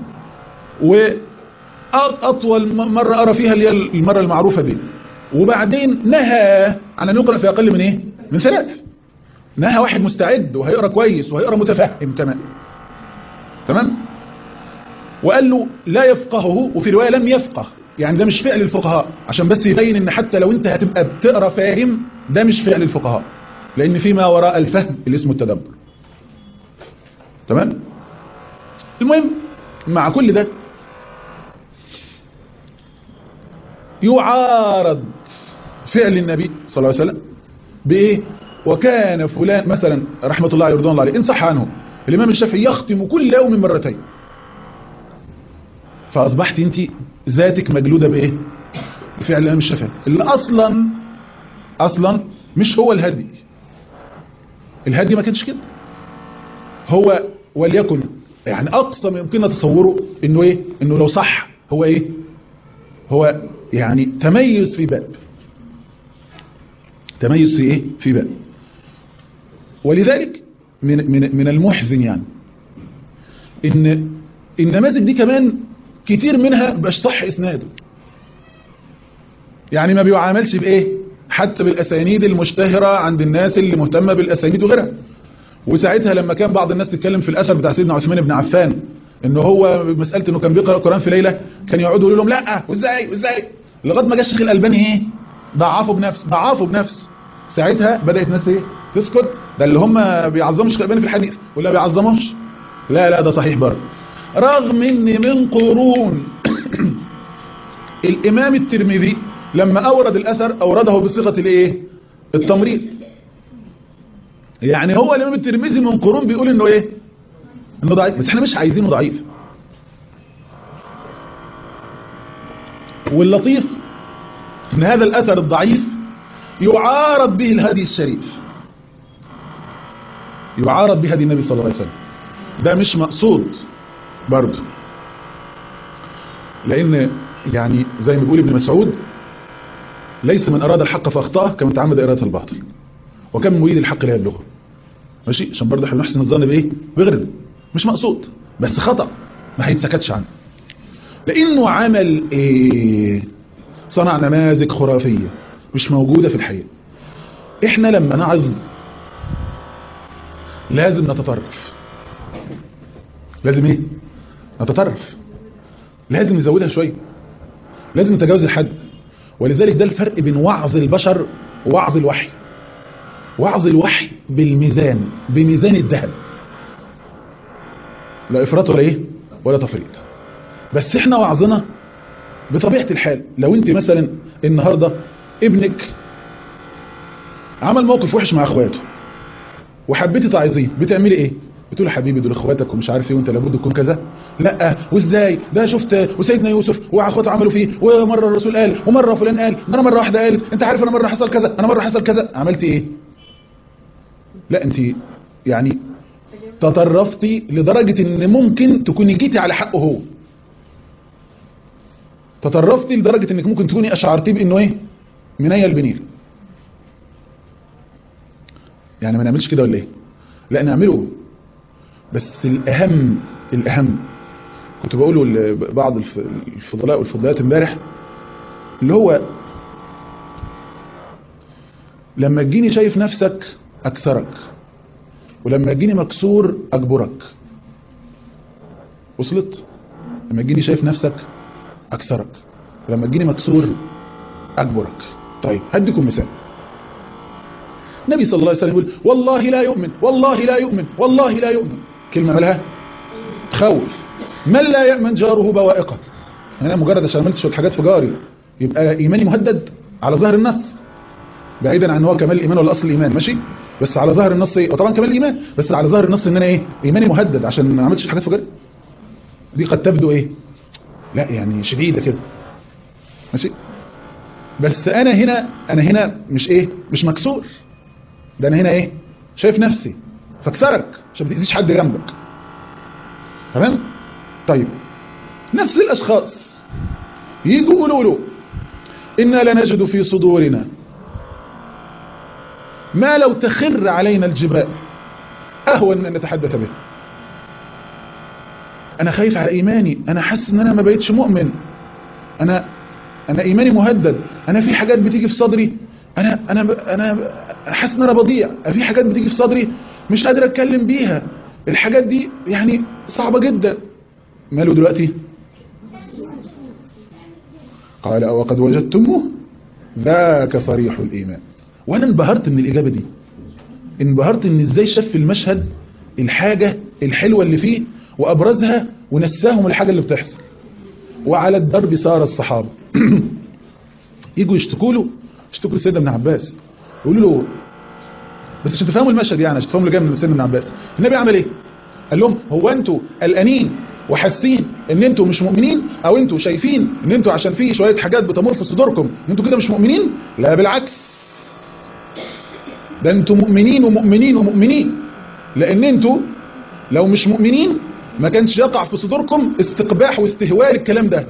وأطول مرة أرى فيها اللي هي المرة المعروفة دي وبعدين نهى عن أن يقرأ في أقل من إيه؟ من ثلاث نهى واحد مستعد وهيقرأ كويس وهيقرأ متفهم كمان تمام وقال له لا يفقهه وفي رواية لم يفقه يعني ده مش فعل الفقهاء عشان بس يبين ان حتى لو انت هتبقى بتقرأ فاهم ده مش فعل الفقهاء لان فيما وراء الفهم اللي اسمه التدبر تمام المهم مع كل ده يعارض فعل النبي صلى الله عليه وسلم بإيه وكان فلان مثلا رحمة الله يرضون الله عليه إن صح عنه الإمام الشافعي يختم كل يوم مرتين فأصبحت أنت ذاتك مجلودة بإيه بفعل الإمام الشافعي اللي أصلا أصلا مش هو الهدي الهدي ما كانش كده هو وليكن يعني أقصى ما يمكن تصوره إنه إيه إنه لو صح هو إيه هو يعني تميز في باب تميز في إيه في باب ولذلك من, من, من المحزن يعني إن النماذج دي كمان كتير منها مبقاش صح إسناده يعني ما بيعاملش بإيه حتى بالاسانيد المشتهره عند الناس اللي مهتمه بالاسانيد وغيرها وساعتها لما كان بعض الناس تتكلم في الاثر بتاع سيدنا عثمان بن عفان ان هو مساله انه كان بيقرا القران في ليله كان يقعدوا يقولوا لهم لا وازاي وازاي لغايه ما جه الشيخ الالباني ايه ضعفوا بنفس ضعفوا بنفس ساعتها بدات الناس ايه تسكت ده اللي هم بيعظموا الشيخ الالباني في الحديث ولا بيعظموش لا لا ده صحيح برضه رغم ان من قرون الامام الترمذي لما اورد الاثر اورده بصيغه الايه التمريض يعني هو الامام الترمذي من قرون بيقول انه ايه انه ضعيف بس احنا مش عايزينه ضعيف واللطيف ان هذا الاثر الضعيف يعارض به الهدي الشريف يعارض به هدي النبي صلى الله عليه وسلم ده مش مقصود برضه لان يعني زي ما بيقول ابن مسعود ليس من اراد الحق فاخطاه كمن تعمد اراده الباطل وكم مريد الحق لا يبلغه ماشي عشان برضه احنا بنحسن الظن بايه بغرب مش مقصود بس خطأ ما هيتسكتش عنه لانه عمل ايه صنع نماذج خرافية مش موجودة في الحقيقة احنا لما نعظ لازم نتطرف لازم ايه نتطرف لازم نزودها شوية لازم نتجاوز الحد ولذلك ده الفرق بين وعظ البشر ووعظ الوحي وعظ الوحي بالميزان بميزان الذهب لا افراط ولا ايه ولا تفريط بس احنا وعظنا بطبيعة الحال لو انت مثلا النهاردة ابنك عمل موقف وحش مع اخواته وحبيتي تعظيه بتعملي ايه بتقول يا حبيبي دول اخواتك ومش عارف ايه وانت لابد تكون كذا لا وازاي ده شفت وسيدنا يوسف واخواته عملوا فيه ومره الرسول قال ومره فلان قال انا مره واحده قالت انت عارف انا مره حصل كذا انا مره حصل كذا عملتي ايه لا انت يعني تطرفتي لدرجة ان ممكن تكوني جيتي على حقه هو تطرفتي لدرجة انك ممكن تكوني اشعرتي بانه ايه منيا البنيل يعني ما نعملش كده ولا ايه لا نعمله بس الاهم الاهم كنت بقوله لبعض الفضلاء والفضلات امبارح اللي هو لما تجيني شايف نفسك اكثرك ولما تجيني مكسور اجبرك وصلت لما تجيني شايف نفسك اكثرك ولما تجيني مكسور اجبرك طيب هديكم مثال النبي صلى الله عليه وسلم يقول والله لا يؤمن والله لا يؤمن والله لا يؤمن كلمة مالها تخوف من لا يأمن جاره بوائقه انا مجرد عشان عملت شويه حاجات في جاري يبقى ايماني مهدد على ظاهر النص بعيدا عن هو كمال الايمان ولا اصل الايمان ماشي بس على ظاهر النص ايه وطبعا كمال الايمان بس على ظاهر النص ان انا ايه ايماني مهدد عشان ما عملتش حاجات في جاري دي قد تبدو ايه لا يعني شديده كده ماشي بس انا هنا انا هنا مش ايه مش مكسور ده انا هنا ايه شايف نفسي فاكسرك عشان ما تاذيش حد جنبك تمام طيب نفس الاشخاص يجوا يقولوا له انا لنجد في صدورنا ما لو تخر علينا الجبال اهون من ان نتحدث به انا خايف على ايماني انا حاسس ان انا ما بقيتش مؤمن انا انا ايماني مهدد انا في حاجات بتيجي في صدري انا انا انا حاسس ان انا بضيع في حاجات بتيجي في صدري مش قادر اتكلم بيها الحاجات دي يعني صعبة جدا ماله دلوقتي قال او قد وجدتموه ذاك صريح الايمان وانا انبهرت من الاجابة دي انبهرت ان ازاي شاف في المشهد الحاجة الحلوة اللي فيه وابرزها ونساهم الحاجة اللي بتحصل وعلى الدرب سار الصحابة يجوا يشتكوا له يشتكوا لسيدنا ابن عباس يقولوا له بس عشان تفهموا المشهد يعني عشان تفهموا اللي جاي من سيدنا ابن عباس النبي عمل ايه قال لهم هو انتوا قلقانين وحاسين ان انتوا مش مؤمنين او انتوا شايفين ان انتوا عشان في شويه حاجات بتمر في صدوركم ان انتوا كده مش مؤمنين لا بالعكس ده انتوا مؤمنين ومؤمنين ومؤمنين لان انتوا لو مش مؤمنين ما كانش يقع في صدوركم استقباح واستهواء الكلام ده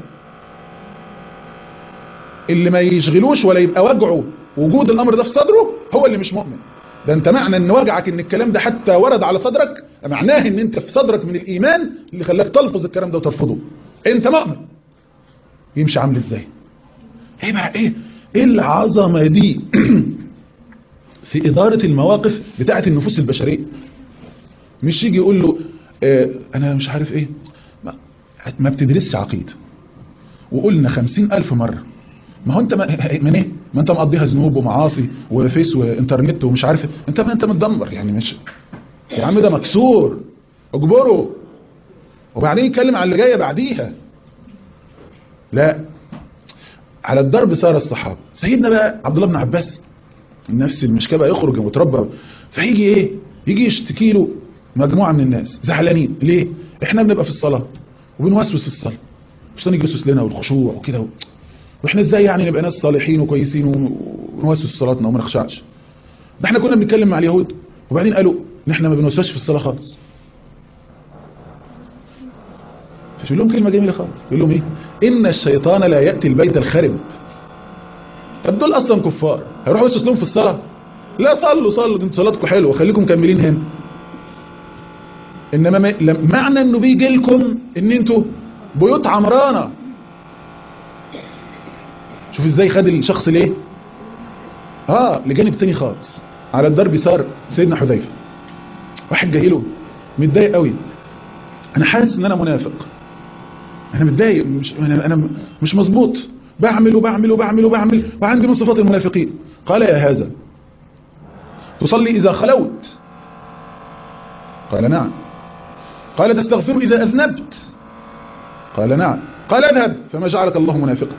اللي ما يشغلوش ولا يبقى وجعه وجود الامر ده في صدره هو اللي مش مؤمن ده انت معنى ان وجعك ان الكلام ده حتى ورد على صدرك معناه ان انت في صدرك من الايمان اللي خلاك تلفظ الكلام ده وترفضه انت مؤمن يمشي عامل ازاي ايه بقى ايه ايه العظمه دي في اداره المواقف بتاعه النفوس البشريه مش يجي يقول له اه انا مش عارف ايه ما, ما بتدرسش عقيده وقلنا خمسين ألف مرة ما هو انت ما من ايه ما انت مقضيها ذنوب ومعاصي وفيس وانترنت ومش عارف انت ما انت متدمر يعني مش يا عم ده مكسور اجبره وبعدين يتكلم على اللي جايه بعديها لا على الضرب سار الصحابه سيدنا بقى عبد الله بن عباس نفس المشكله بقى يخرج ويتربى فيجي ايه يجي يشتكي له مجموعه من الناس زعلانين ليه احنا بنبقى في الصلاه وبنوسوس في الصلاه الشيطان يجي يوسوس لنا والخشوع وكده و... واحنا ازاي يعني نبقى ناس صالحين وكويسين ونوسوس في صلاتنا وما نخشعش ده احنا كنا بنتكلم مع اليهود وبعدين قالوا ان احنا ما بنوسوسش في الصلاه خالص فشو لهم كلمه جميله خالص يقول لهم ايه ان الشيطان لا ياتي البيت الخرب طب دول اصلا كفار هيروحوا يوسوس لهم في الصلاه لا صلوا صلوا انتوا صلاتكم حلوه خليكم مكملين هنا انما ما... معنى انه بيجي لكم ان انتوا بيوت عمرانة شوف ازاي خد الشخص ليه اه لجانب تاني خالص على الدرب صار سيدنا حذيفه واحد جاي له متضايق قوي انا حاسس ان انا منافق انا متضايق مش انا انا مش مظبوط بعمل وبعمل وبعمل وبعمل وعندي من صفات المنافقين قال يا هذا تصلي اذا خلوت قال نعم قال تستغفر اذا اذنبت قال نعم قال اذهب فما جعلك الله منافقا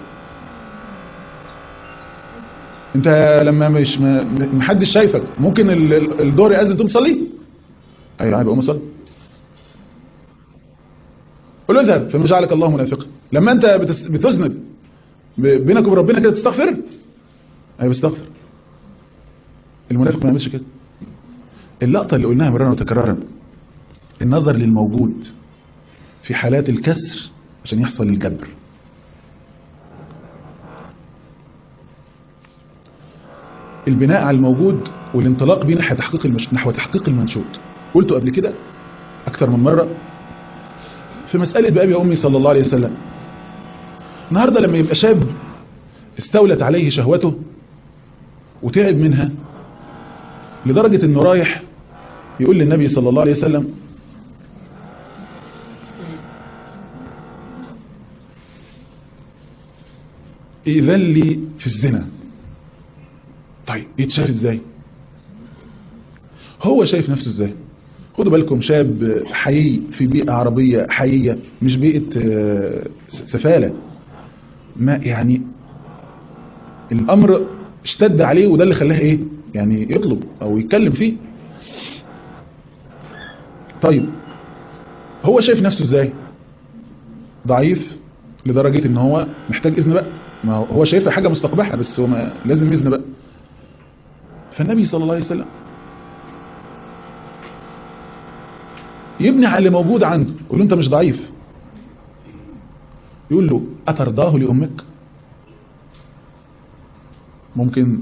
انت لما مش محدش شايفك ممكن الدور يأذن تقوم تصلي ايوه يبقى قوم صلي قل اذهب فما جعلك الله منافقا لما انت بتذنب بينك وبين ربنا كده تستغفر ايوه بستغفر المنافق ما يعملش كده اللقطه اللي قلناها مرارا وتكرارا النظر للموجود في حالات الكسر عشان يحصل الجبر البناء على الموجود والانطلاق بيه نحو تحقيق المش... نحو تحقيق المنشود قلته قبل كده اكثر من مرة في مسألة بأبي أمي صلى الله عليه وسلم النهاردة لما يبقى شاب استولت عليه شهوته وتعب منها لدرجة انه رايح يقول للنبي صلى الله عليه وسلم إذن لي في الزنا طيب يتشاف ازاي هو شايف نفسه ازاي خدوا بالكم شاب حي في بيئة عربية حية مش بيئة سفالة ما يعني الأمر اشتد عليه وده اللي خلاه ايه يعني يطلب او يتكلم فيه طيب هو شايف نفسه ازاي ضعيف لدرجة ان هو محتاج اذن بقى ما هو شايفها حاجة مستقبحة بس هو ما لازم إذن بقى فالنبي صلى الله عليه وسلم يبني على اللي موجود عنده يقول له انت مش ضعيف يقول له أترضاه لأمك ممكن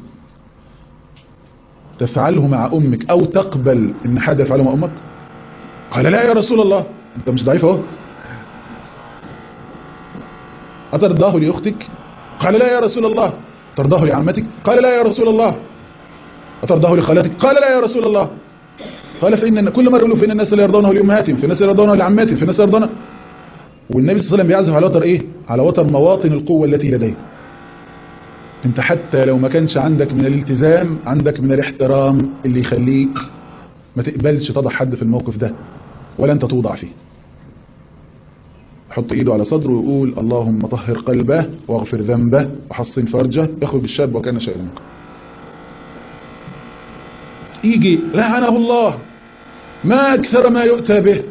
تفعله مع أمك أو تقبل إن حد يفعله مع أمك قال لا يا رسول الله أنت مش ضعيف اهو أترضاه لأختك قال لا يا رسول الله ترضاه لعمتك قال لا يا رسول الله أترضاه لخالتك قال لا يا رسول الله قال فإن كل مرة يقولوا فإن الناس لا يرضونه لأمهاتهم في الناس لا يرضونه لعماتهم في الناس لا يرضونه والنبي صلى الله عليه وسلم بيعزف على وتر إيه على وتر مواطن القوة التي لديه انت حتى لو ما كانش عندك من الالتزام عندك من الاحترام اللي يخليك ما تقبلش تضع حد في الموقف ده ولا انت توضع فيه يحط ايده على صدره ويقول اللهم طهر قلبه واغفر ذنبه وحصن فرجه يخرج الشاب وكان شيئا منكم يجي لعنه الله ما اكثر ما يؤتى به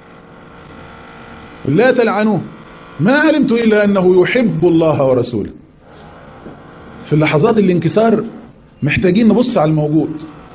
لا تلعنوه ما علمت الا انه يحب الله ورسوله في اللحظات الانكسار محتاجين نبص على الموجود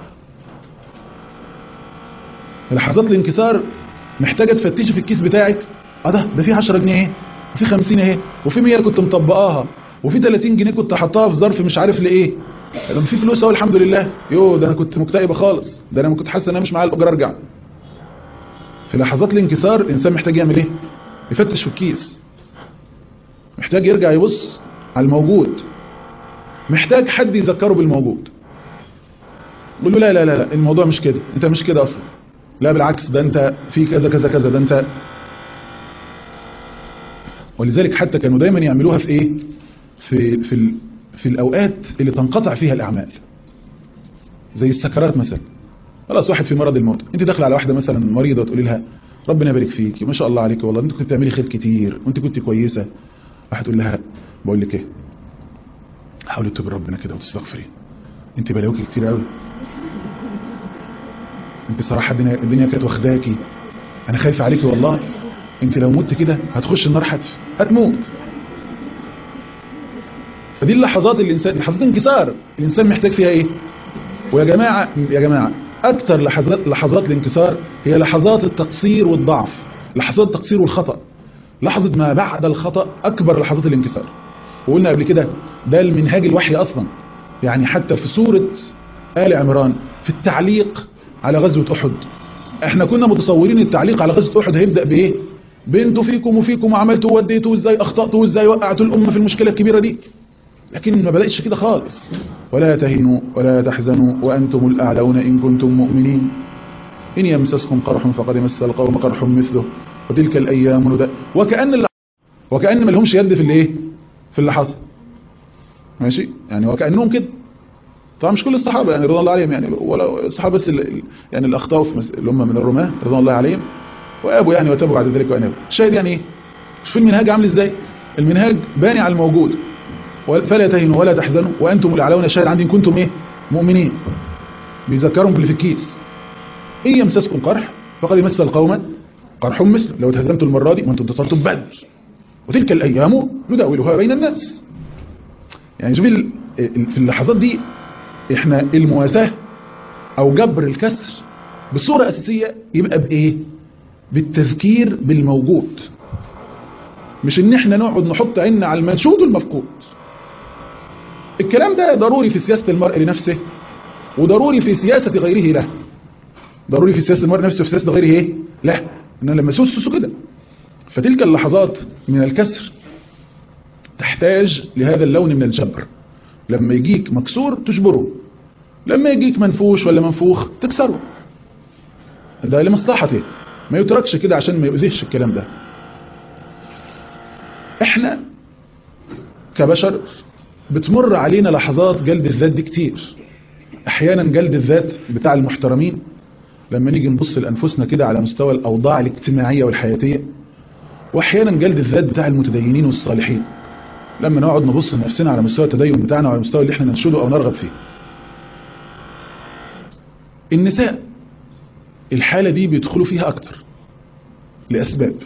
في لحظات الانكسار محتاجة تفتشي في الكيس بتاعك اه ده ده في 10 جنيه اهي وفي 50 اهي وفي 100 كنت مطبقاها وفي 30 جنيه كنت حطاها في ظرف مش عارف لايه لما في فلوس اهو الحمد لله يو ده انا كنت مكتئبه خالص ده انا كنت حاسس ان انا مش معايا الاجر ارجع في لحظات الانكسار الانسان محتاج يعمل ايه يفتش في الكيس محتاج يرجع يبص على الموجود محتاج حد يذكره بالموجود يقول له لا لا لا لا الموضوع مش كده انت مش كده اصلا لا بالعكس ده انت في كذا كذا كذا ده انت ولذلك حتى كانوا دايما يعملوها في ايه في في ال- في الاوقات اللي تنقطع فيها الاعمال زي السكرات مثلا خلاص واحد في مرض الموت انت داخله على واحده مثلا مريضه تقولي لها ربنا يبارك فيكي ما شاء الله عليك والله انت كنت بتعملي خير كتير وانت كنت كويسه واحد تقول لها بقول لك ايه حاولي تتوبي ربنا كده وتستغفري انت بلاويكي كتير قوي انت صراحه الدنيا الدنيا كانت واخداكي انا خايف عليكي والله انت لو مت كده هتخش النار حتف هتموت فدي اللحظات اللي الانسان لحظات انكسار الانسان محتاج فيها ايه ويا جماعه يا جماعه اكتر لحظات لحظات الانكسار هي لحظات التقصير والضعف لحظات التقصير والخطا لحظه ما بعد الخطا اكبر لحظات الانكسار وقلنا قبل كده ده المنهاج الوحي اصلا يعني حتى في سوره ال عمران في التعليق على غزوه احد احنا كنا متصورين التعليق على غزوه احد هيبدا بايه بنتوا فيكم وفيكم وعملتوا ووديتوا وازاي اخطاتوا وازاي وقعتوا الامه في المشكله الكبيره دي لكن ما بدأش كده خالص ولا تهنوا ولا تحزنوا وأنتم الأعلون إن كنتم مؤمنين إن يمسسكم قرح فقد مس القوم قرح مثله وتلك الأيام ندى وكأن اللي وكأن ما لهمش يد في الايه في اللي حصل ماشي يعني وكأنهم كده طبعا مش كل الصحابة يعني رضوان الله عليهم يعني ولا الصحابة بس اللي يعني اللي أخطأوا في مس- اللي هم من الرماة رضوان الله عليهم وأبوا يعني وتابوا بعد ذلك وأنابوا الشاهد يعني إيه شوف المنهاج عامل إزاي المنهاج باني على الموجود فلا تهنوا ولا تحزنوا وأنتم الأعلون الشاهد عندي إن كنتم إيه مؤمنين بيذكرهم باللي في الكيس إن يمسسكم قرح فقد مس القوم قرح مثل لو تهزمتوا المرة دي وأنتم انتصرتم بدر وتلك الأيام نداولها بين الناس يعني شوف ال- ال- في اللحظات دي احنا المواساة او جبر الكسر بصورة اساسية يبقى بايه بالتذكير بالموجود مش ان احنا نقعد نحط عيننا على المنشود والمفقود الكلام ده ضروري في سياسة المرء لنفسه وضروري في سياسة غيره له ضروري في سياسة المرء نفسه وفي سياسة غيره ايه لا ان لما سوسسوا كده فتلك اللحظات من الكسر تحتاج لهذا اللون من الجبر لما يجيك مكسور تجبره لما يجيك منفوش ولا منفوخ تكسره ده لمصلحته ما يتركش كده عشان ما يؤذيش الكلام ده احنا كبشر بتمر علينا لحظات جلد الذات دي كتير احيانا جلد الذات بتاع المحترمين لما نيجي نبص لانفسنا كده على مستوى الاوضاع الاجتماعيه والحياتيه واحيانا جلد الذات بتاع المتدينين والصالحين لما نقعد نبص لنفسنا على مستوى التدين بتاعنا وعلى المستوى اللي احنا ننشده او نرغب فيه النساء الحالة دي بيدخلوا فيها اكتر لاسباب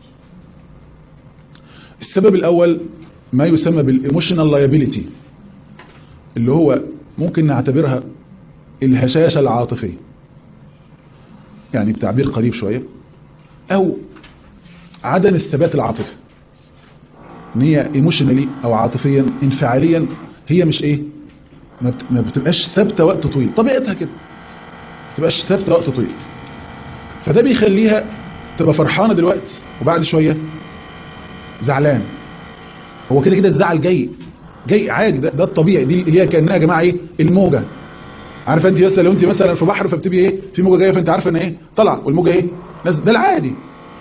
السبب الاول ما يسمى بالايموشنال لايبيليتي اللي هو ممكن نعتبرها الهشاشة العاطفية يعني بتعبير قريب شوية او عدم الثبات العاطفي ان هي ايموشنالي او عاطفيا انفعاليا هي مش ايه ما بت- ما بتبقاش ثابته وقت طويل طبيعتها كده ما بتبقاش ثابته وقت طويل فده بيخليها تبقى فرحانه دلوقتي وبعد شويه زعلان هو كده كده الزعل جاي جاي عادي ده, ده الطبيعي دي اللي هي كانها يا جماعه ايه الموجه عارفه انت مثلا لو انت مثلا في بحر فبتبقي ايه في موجه جايه فانت عارفه ان ايه طلع والموجه ايه نازله ده العادي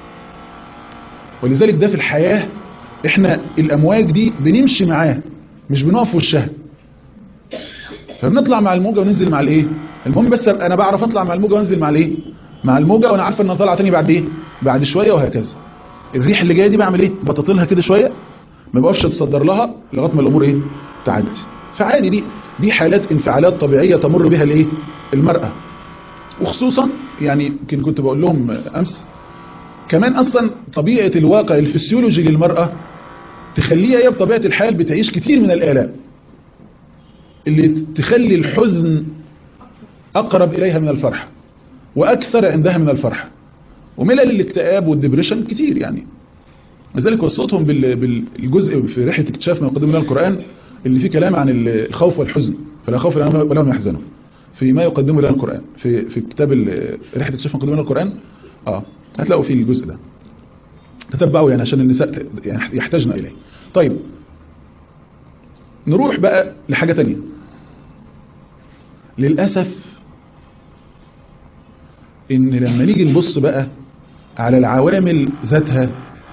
ولذلك ده في الحياه احنا الامواج دي بنمشي معاه مش بنقف في وشها فبنطلع مع الموجه وننزل مع الايه المهم بس أبقى انا بعرف اطلع مع الموجه وانزل مع الايه مع الموجه وانا عارفه ان انا طالعه تاني بعد ايه بعد شويه وهكذا الريح اللي جايه دي بعمل ايه بطاطلها كده شويه ما بقفش اتصدر لها لغايه ما الامور ايه تعدي فعادي دي دي حالات انفعالات طبيعيه تمر بها الايه المراه وخصوصا يعني يمكن كنت بقول لهم امس كمان اصلا طبيعه الواقع الفسيولوجي للمراه تخليها هي بطبيعه الحال بتعيش كتير من الالام اللي تخلي الحزن اقرب اليها من الفرحه واكثر عندها من الفرحه وملل الاكتئاب والدبريشن كتير يعني لذلك وصلتهم بال- بالجزء في رحله اكتشاف ما يقدم لنا القران اللي فيه كلام عن الخوف والحزن فلا خوف ولا هم يحزنون في ما يقدمه لنا القران في في كتاب ال- رحله اكتشاف ما يقدم لنا القران اه هتلاقوا فيه الجزء ده تتبعوا يعني عشان النساء ت- يعني يحتاجنا اليه طيب نروح بقى لحاجة تانية للأسف إن لما نيجي نبص بقى على العوامل ذاتها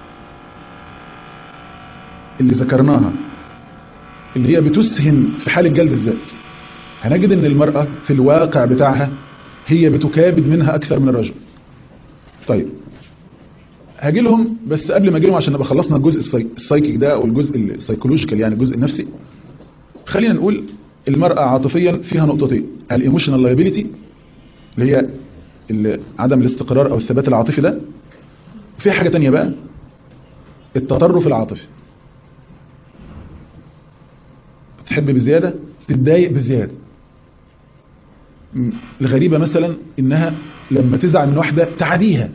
اللي ذكرناها اللي هي بتسهم في حال الجلد الذات هنجد ان المرأة في الواقع بتاعها هي بتكابد منها اكثر من الرجل طيب هاجي لهم بس قبل ما اجي لهم عشان نبقى خلصنا الجزء الساي- السايكيك ده او الجزء السايكولوجيكال يعني الجزء النفسي خلينا نقول المرأة عاطفيا فيها نقطتين الايموشنال لايبيليتي اللي هي ال- عدم الاستقرار او الثبات العاطفي ده وفي حاجة تانية بقى التطرف العاطفي تحب بزيادة تتضايق بزيادة م- الغريبة مثلا انها لما تزعل من واحدة تعاديها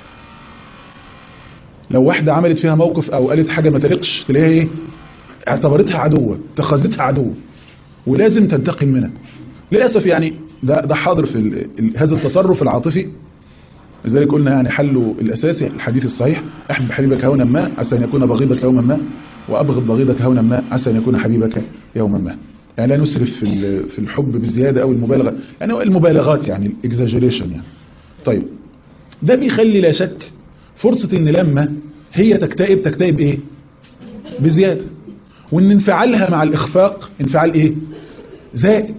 لو واحدة عملت فيها موقف او قالت حاجة ما تليقش تلاقيها ايه اعتبرتها عدوة اتخذتها عدوة ولازم تنتقم منها للأسف يعني ده ده حاضر في ال- ال- هذا التطرف العاطفي لذلك قلنا يعني حله الأساسي الحديث الصحيح احب حبيبك هونا ما عسى أن يكون بغيضك يوما ما وأبغض بغيضك هونا ما عسى أن يكون حبيبك يوما ما يعني لا نسرف في ال- في الحب بالزيادة أو المبالغة يعني هو المبالغات يعني الاكزاجريشن يعني طيب ده بيخلي لا شك فرصة ان لما هي تكتئب تكتئب ايه بزيادة وان انفعالها مع الاخفاق انفعال ايه زائد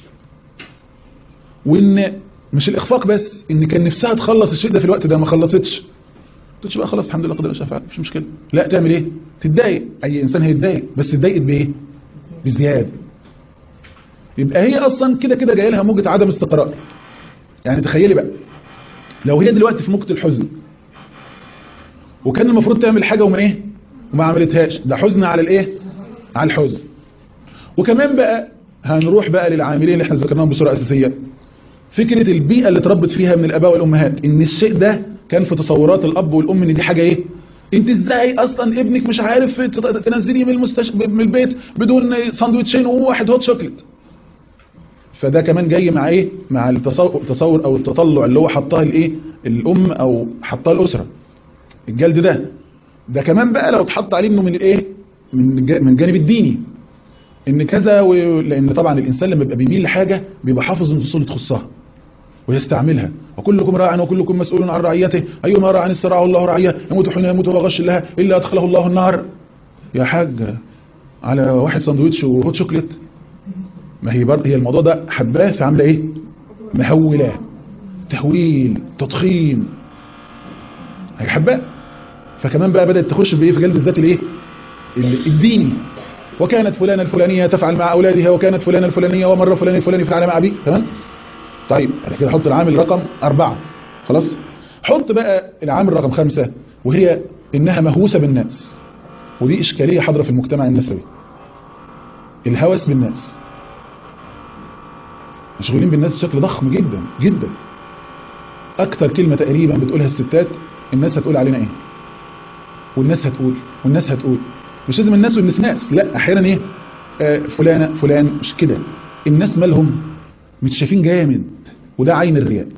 وان مش الاخفاق بس ان كان نفسها تخلص الشيء ده في الوقت ده ما خلصتش تقولش بقى خلاص الحمد لله قدر الله شاء فعل مش مشكله لا تعمل ايه تتضايق اي انسان هيتضايق بس اتضايقت بايه بزياده يبقى هي اصلا كده كده جايه لها موجه عدم استقرار يعني تخيلي بقى لو هي دلوقتي في موجه الحزن وكان المفروض تعمل حاجه وما ايه وما عملتهاش ده حزن على الايه على الحزن وكمان بقى هنروح بقى للعاملين اللي احنا ذكرناهم بصوره اساسيه فكره البيئه اللي اتربت فيها من الاباء والامهات ان الشيء ده كان في تصورات الاب والام ان دي حاجه ايه انت ازاي اصلا ابنك مش عارف تت- تنزليه من المستش... من البيت بدون ساندوتشين وواحد هوت شوكليت فده كمان جاي مع ايه مع التصور التصور او التطلع اللي هو حطاه الايه الام او حطاه الاسره الجلد ده ده كمان بقى لو اتحط عليه انه من الايه من الج- من الجانب الديني ان كذا و... لان طبعا الانسان لما بيبقى بيميل لحاجه بيبقى حافظ النصوص اللي تخصها ويستعملها وكلكم راع وكلكم مسؤول عن رعيته ايما راع استرعه الله رعيه يموت حين يموت وغش لها الا ادخله الله النار يا حاج على واحد ساندوتش وهوت شوكليت ما هي برضه هي الموضوع ده حباه فعامله ايه مهولاه تهويل تضخيم هي حباه فكمان بقى بدات تخش بايه في جلد الذات الايه ال- الديني وكانت فلانه الفلانيه تفعل مع اولادها وكانت فلانه الفلانيه ومره فلان الفلاني فعل مع ابي تمام طيب انا كده احط العامل رقم أربعة خلاص حط بقى العامل رقم خمسة وهي انها مهووسة بالناس ودي اشكالية حاضرة في المجتمع النسوي الهوس بالناس مشغولين بالناس بشكل ضخم جدا جدا اكتر كلمة تقريبا بتقولها الستات الناس هتقول علينا ايه والناس هتقول والناس هتقول مش لازم الناس والناس ناس لا احيانا ايه آه فلانة فلان مش كده الناس مالهم متشافين جامد وده عين الرياء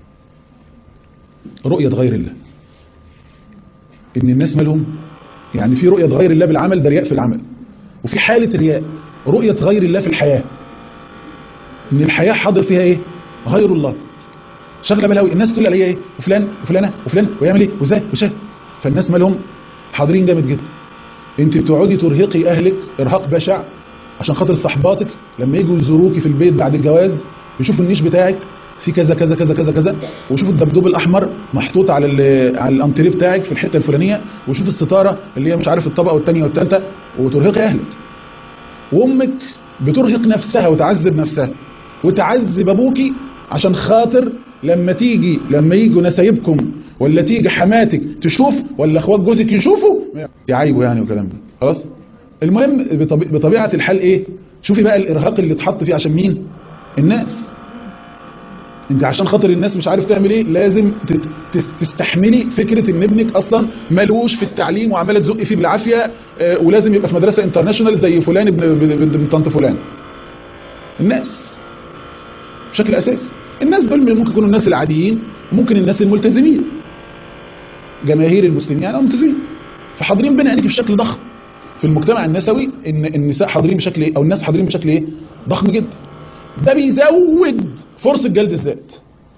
رؤية غير الله ان الناس مالهم يعني في رؤية غير الله بالعمل ده رياء في العمل وفي حالة رياء رؤية غير الله في الحياة ان الحياة حاضر فيها ايه غير الله شغله بالها قوي الناس تقول عليا ايه وفلان وفلانه وفلان ويعمل ايه وازاي وشاف فالناس مالهم حاضرين جامد جدا انت بتقعدي ترهقي اهلك ارهاق بشع عشان خاطر صحباتك لما يجوا يزوروكي في البيت بعد الجواز يشوفوا النيش بتاعك في كذا كذا كذا كذا كذا ويشوفوا الدبدوب الاحمر محطوط على ال- على الانتريه بتاعك في الحته الفلانيه ويشوف الستاره اللي هي مش عارف الطبقه والثانيه والثالثه وترهقي اهلك وامك بترهق نفسها وتعذب نفسها وتعذب ابوكي عشان خاطر لما تيجي لما يجوا نسايبكم ولا تيجي حماتك تشوف ولا اخوات جوزك يشوفوا يعيبوا يعني والكلام ده خلاص المهم بطبي... بطبيعه الحال ايه شوفي بقى الارهاق اللي اتحط فيه عشان مين الناس انت عشان خاطر الناس مش عارف تعمل ايه لازم تت- تس- تستحملي فكرة ان ابنك اصلا ملوش في التعليم وعماله تزقي فيه بالعافية آه، ولازم يبقى في مدرسة انترناشونال زي فلان ابن ابن- ابن ابن طنط فلان الناس بشكل اساسي الناس دول ممكن يكونوا الناس العاديين وممكن الناس الملتزمين جماهير المسلمين يعني هم ملتزمين فحاضرين بين عينيك بشكل ضخم في المجتمع النسوي ان النساء حاضرين بشكل ايه او الناس حاضرين بشكل ايه ضخم جدا ده بيزود فرصه جلد الذات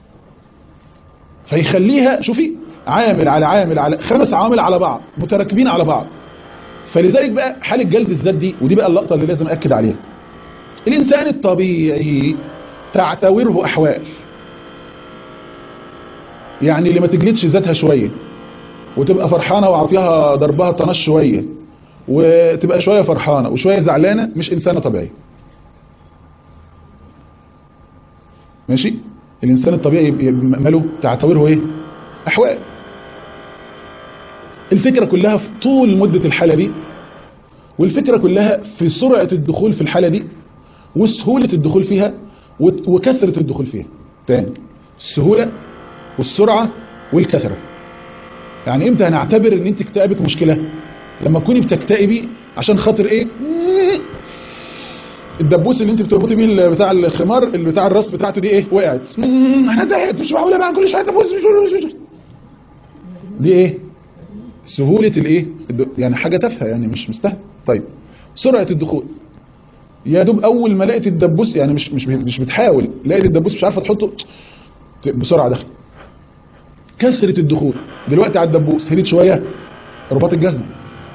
فيخليها شوفي عامل على عامل على خمس عوامل على بعض متراكبين على بعض فلذلك بقى حاله جلد الذات دي ودي بقى اللقطه اللي لازم اكد عليها الانسان الطبيعي تعتبره احوال يعني اللي ما تجلدش ذاتها شويه وتبقى فرحانه واعطيها ضربها طنش شويه وتبقى شويه فرحانه وشويه زعلانه مش انسانه طبيعيه ماشي الانسان الطبيعي ماله تعتبره ايه احوال الفكره كلها في طول مده الحاله دي والفكره كلها في سرعه الدخول في الحاله دي وسهوله الدخول فيها وكثره الدخول فيها تاني السهوله والسرعه والكثره يعني امتى هنعتبر ان انت اكتئابك مشكله لما تكوني بتكتئبي عشان خاطر ايه الدبوس اللي انت بتربطي بيه بتاع الخمار اللي بتاع الراس بتاعته دي ايه وقعت انا ضايقت مش معقوله بقى كل شويه دبوس دي ايه سهوله الايه يعني حاجه تافهه يعني مش مستاهل طيب سرعه الدخول يا دوب اول ما لقيت الدبوس يعني مش مش مش بتحاول لقيت الدبوس مش عارفه تحطه بسرعه دخل كثره الدخول دلوقتي على الدبوس هديت شويه رباط الجزمه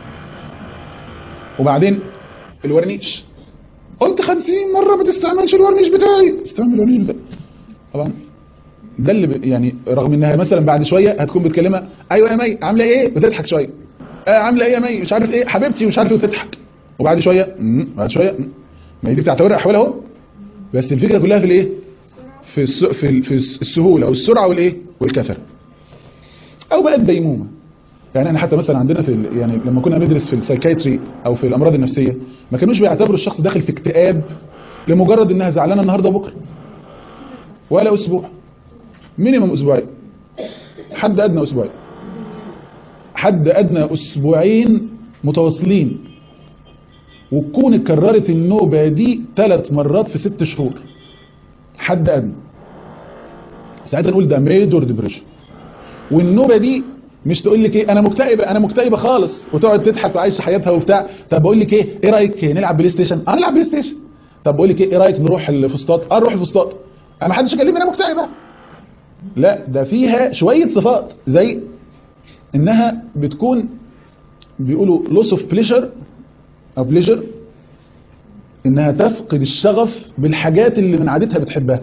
وبعدين الورنيش قلت 50 مره ما تستعملش الورنيش بتاعي استعمل الورنيش بتاعي طبعا ده اللي ب... يعني رغم انها مثلا بعد شويه هتكون بتكلمها ايوه يا مي عامله ايه بتضحك شويه آه عامله ايه يا مي مش عارف ايه حبيبتي مش عارف ايه وتضحك وبعد شويه مم. بعد شويه مم. ما هي دي بتعتبرها احوال اهو بس الفكره كلها في الايه في الس... في, ال... في السهوله والسرعه والايه والكثره او بقى الديمومه يعني احنا حتى مثلا عندنا في ال... يعني لما كنا بندرس في السايكايتري او في الامراض النفسيه ما كانوش بيعتبروا الشخص داخل في اكتئاب لمجرد انها زعلانه النهارده وبكره ولا اسبوع مينيمم اسبوعين حد ادنى اسبوعين حد ادنى اسبوعين متواصلين وتكون اتكررت النوبه دي ثلاث مرات في ست شهور حد ادنى ساعتها نقول ده ميجور ديبريشن والنوبه دي مش تقول لك ايه انا مكتئبه انا مكتئبه خالص وتقعد تضحك وعايشه حياتها وبتاع طب بقول لك ايه ايه رايك نلعب بلاي ستيشن اه نلعب بلاي ستيشن طب بقول لك ايه ايه رايك نروح الفسطاط اه نروح الفسطاط انا ما حدش يكلمني انا مكتئبه لا ده فيها شويه صفات زي انها بتكون بيقولوا loss of pleasure او pleasure انها تفقد الشغف بالحاجات اللي من عادتها بتحبها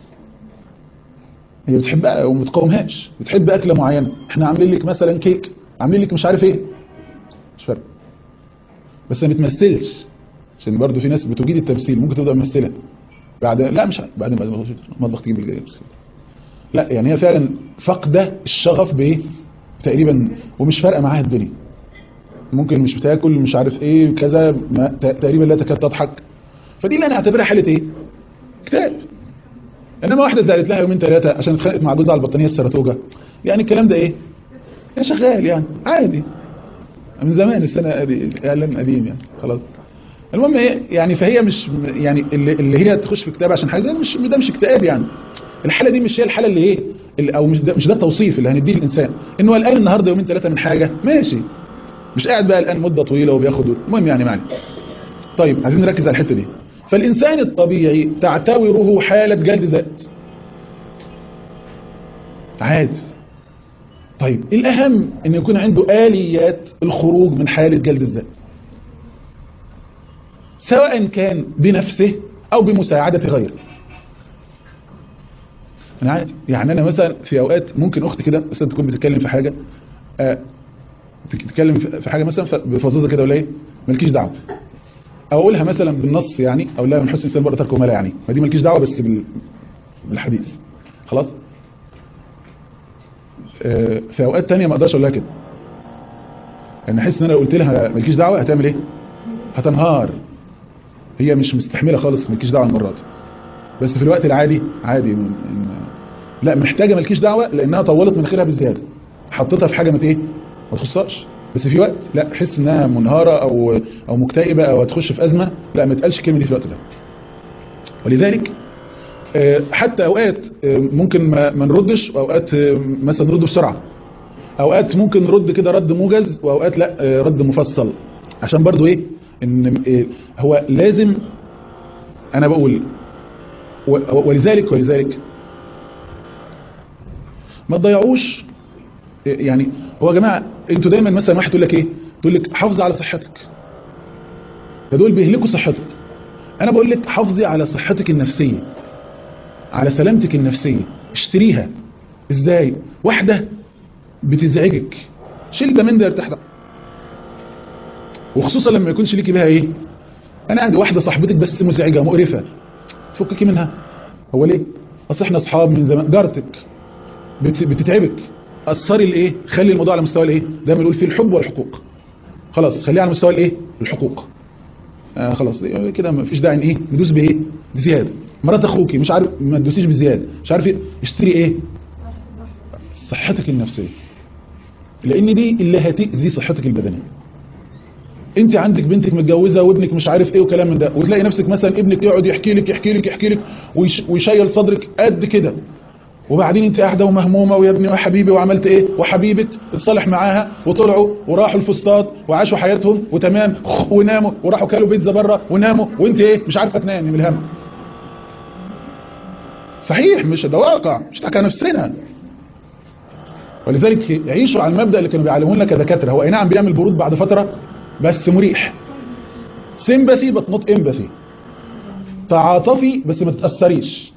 هي بتحبها وما بتقاومهاش بتحب اكله معينه احنا عاملين لك مثلا كيك عاملين لك مش عارف ايه مش فارق بس ما بتمثلش عشان برضه في ناس بتجيد التمثيل ممكن تبدا ممثله بعد لا مش بعد ما المطبخ تجيب الجاي لا يعني هي فعلا فاقده الشغف بايه تقريبا ومش فارقه معاها الدنيا ممكن مش بتاكل مش عارف ايه كذا ما تقريبا لا تكاد تضحك فدي اللي انا اعتبرها حاله ايه اكتئاب انما واحده زعلت لها يومين ثلاثه عشان اتخانقت مع جوزها على البطانيه السرطوجه يعني الكلام ده ايه يا شغال يعني عادي من زمان السنه دي اعلان قديم يعني خلاص المهم ايه يعني فهي مش يعني اللي, اللي هي تخش في كتاب عشان حاجه ده مش ده مش اكتئاب يعني الحاله دي مش هي الحاله اللي ايه اللي او مش ده مش ده التوصيف اللي هنديه للانسان انه قلقان النهارده يومين ثلاثه من حاجه ماشي مش قاعد بقى قلقان مده طويله وبياخد المهم يعني معنى طيب عايزين نركز على الحته دي فالإنسان الطبيعي تعتبره حالة جلد ذات عادي طيب الأهم أن يكون عنده آليات الخروج من حالة جلد الذات سواء كان بنفسه أو بمساعدة غيره أنا عادي يعني أنا مثلا في أوقات ممكن أختي كده مثلا تكون بتتكلم في حاجة أه تتكلم في حاجة مثلا بفظاظة كده ولا ايه مالكيش دعوه او اقولها مثلا بالنص يعني او لا من حسن الانسان برضه تركه ما لا يعني ما دي مالكيش دعوه بس بالحديث خلاص آه في اوقات تانية ما اقدرش اقول لها كده لان احس ان انا لو قلت لها مالكيش دعوه هتعمل ايه هتنهار هي مش مستحمله خالص مالكيش دعوه المره دي بس في الوقت العادي عادي من لا محتاجه مالكيش دعوه لانها طولت مناخيرها بزياده حطيتها في حاجه ما ايه ما تخصهاش بس في وقت لا حس انها منهارة او او مكتئبة او هتخش في ازمة لا ما تقالش الكلمة دي في الوقت ده ولذلك حتى اوقات ممكن ما نردش واوقات مثلا نرد بسرعة اوقات ممكن نرد كده رد موجز واوقات لا رد مفصل عشان برضو ايه ان إيه هو لازم انا بقول و- ولذلك ولذلك ما تضيعوش إيه يعني هو يا جماعه انتوا دايما مثلا واحد تقول لك ايه تقول لك حافظ على صحتك ده دول بيهلكوا صحتك انا بقول لك حافظي على صحتك النفسيه على سلامتك النفسيه اشتريها ازاي واحده بتزعجك شيل ده من ده ارتاح ده وخصوصا لما يكونش ليكي بها ايه انا عندي واحده صاحبتك بس مزعجه مقرفه تفككي منها هو ليه اصل احنا اصحاب من زمان جارتك بت- بتتعبك اثري الايه خلي الموضوع على مستوى الايه دايما نقول فيه الحب والحقوق خلاص خليه على مستوى الايه الحقوق آه خلاص إيه، كده ما فيش داعي ان ايه ندوس بايه بزياده مرات اخوكي مش عارف ما تدوسيش بزياده مش عارف ايه اشتري ايه صحتك النفسيه لان دي اللي هتاذي صحتك البدنيه انت عندك بنتك متجوزه وابنك مش عارف ايه وكلام من ده وتلاقي نفسك مثلا ابنك يقعد يحكي لك يحكي لك يحكي لك ويش ويشيل صدرك قد كده وبعدين انت قاعده ومهمومه ويا ابني وحبيبي وعملت ايه وحبيبك اتصالح معاها وطلعوا وراحوا الفسطاط وعاشوا حياتهم وتمام وناموا وراحوا كلوا بيتزا بره وناموا وانت ايه مش عارفه تنامي من الهم صحيح مش ده واقع مش تحكي نفسنا ولذلك عيشوا على المبدا اللي كانوا بيعلمونا كدكاتره هو اي نعم بيعمل برود بعد فتره بس مريح سيمباثي بس نوت امباثي تعاطفي بس ما تتاثريش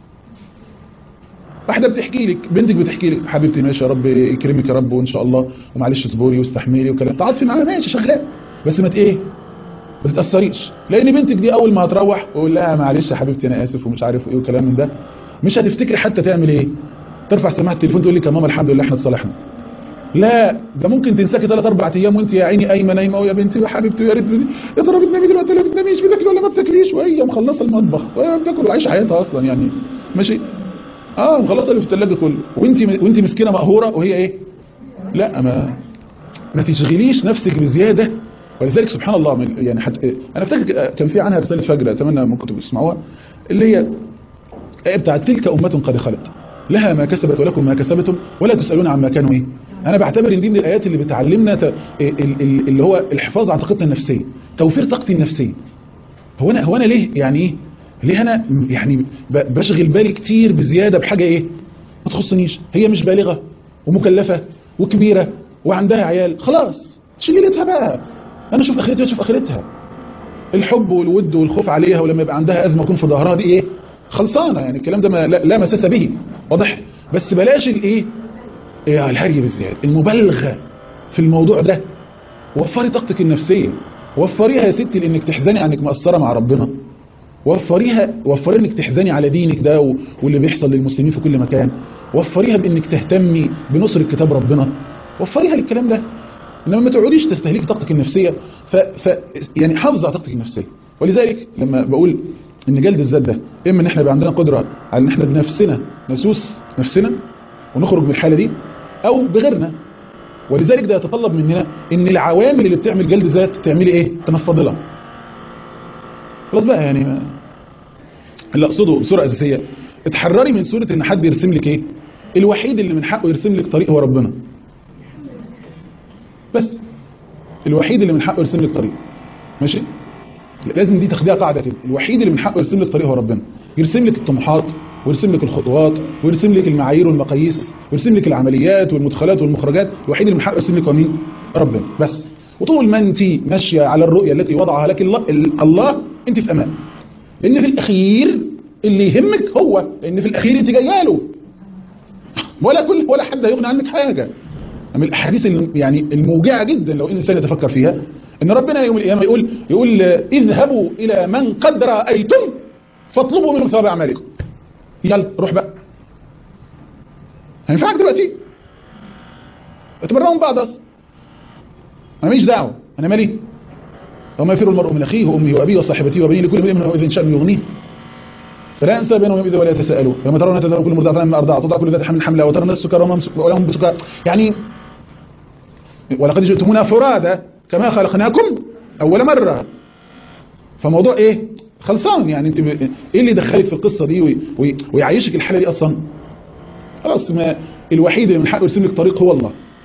واحده بتحكي لك بنتك بتحكي لك حبيبتي ماشي يا رب يكرمك يا رب وان شاء الله ومعلش اصبري واستحملي وكلام تعاطفي معاها ماشي شغال بس ما ت- ايه ما تتاثريش لان بنتك دي اول ما هتروح وقول لها معلش يا حبيبتي انا اسف ومش عارف ايه وكلام من ده مش هتفتكري حتى تعمل ايه ترفع سماعه التليفون تقول لك يا ماما الحمد لله احنا اتصالحنا لا ده ممكن تنساكي ثلاث اربع ايام وانت يا عيني قايمه نايمه ويا بنتي ويا حبيبتي ويا ريت يا ترى بتنامي دلوقتي ولا بتناميش بتاكلي ولا ما بتاكليش وهي مخلصه المطبخ وهي بتاكل وعايشه حياتها اصلا يعني ماشي اه مخلصه اللي في الثلاجه كله وانت وانت مسكينه مقهوره وهي ايه لا ما ما تشغليش نفسك بزياده ولذلك سبحان الله من يعني حتى انا افتكر كان في عنها رساله فجر اتمنى ممكن تبقوا تسمعوها اللي هي آية بتاعت تلك أمة قد خلت لها ما كسبت ولكم ما كسبتم ولا تسألون عما كانوا ايه انا بعتبر ان دي من الايات اللي بتعلمنا ت... ال- ال- اللي هو الحفاظ على طاقتنا النفسيه توفير طاقتي النفسيه هو انا هو انا ليه يعني ايه ليه انا يعني ب- بشغل بالي كتير بزياده بحاجه ايه ما تخصنيش هي مش بالغه ومكلفه وكبيره وعندها عيال خلاص شغلتها بقى انا اشوف اخرتها اشوف اخرتها الحب والود والخوف عليها ولما يبقى عندها ازمه يكون في ظهرها دي ايه خلصانه يعني الكلام ده ما لا, لا مساس به واضح بس بلاش الايه إيه الهري بالزياده المبالغه في الموضوع ده وفري طاقتك النفسيه وفريها يا ستي لانك تحزني عنك مقصره مع ربنا وفريها وفري انك تحزني على دينك ده و- واللي بيحصل للمسلمين في كل مكان وفريها بانك تهتمي بنصر كتاب ربنا وفريها للكلام ده انما ما تقعديش تستهلكي طاقتك النفسيه ف, ف يعني حافظي على طاقتك النفسيه ولذلك لما بقول ان جلد الذات ده اما ان احنا يبقى عندنا قدره على ان احنا بنفسنا نسوس نفسنا ونخرج من الحاله دي او بغيرنا ولذلك ده يتطلب مننا ان العوامل اللي بتعمل جلد ذات تعملي ايه تنفضي لها خلاص بقى يعني ما اللي اقصده بصوره اساسيه اتحرري من صوره ان حد يرسم لك ايه الوحيد اللي من حقه يرسم لك طريق هو ربنا بس الوحيد اللي من حقه يرسم لك طريق ماشي لازم دي تاخديها قاعده كده الوحيد اللي من حقه يرسم لك طريق هو ربنا يرسم لك الطموحات ويرسم لك الخطوات ويرسم لك المعايير والمقاييس ويرسم لك العمليات والمدخلات والمخرجات الوحيد اللي من حقه يرسم لك هو مين ربنا بس وطول ما انت ماشيه على الرؤيه التي وضعها لك الله, الله انت في امان لان في الاخير اللي يهمك هو لان في الاخير انت جايه له ولا كل ولا حد هيغني عنك حاجه من الاحاديث الم- يعني الموجعه جدا لو ان الانسان يتفكر فيها ان ربنا يوم القيامه يقول يقول آه، اذهبوا الى من قد رايتم فاطلبوا منهم ثواب اعمالكم يلا روح بقى هينفعك دلوقتي اتبرأوا من بعض اصلا انا ماليش دعوه انا مالي وما يفر المرء من اخيه وامه وابيه وصاحبته وبنيه لكل امرئ منهم اذن شان يغنيه فلا ينسى بينهم يومئذ ولا يتساءلون يوم ترون تذهب كل مرضعه عما ارضعت تضع كل ذات حمل حملها وترى الناس سكارى وما هم سك- ولا هم بسكارى يعني ولقد جئتمونا فرادا كما خلقناكم اول مره فموضوع ايه خلصان يعني انت ب... ايه اللي يدخلك في القصه دي وي... وي... ويعيشك الحاله دي اصلا خلاص ما الوحيد اللي من حقه يرسم لك طريق هو الله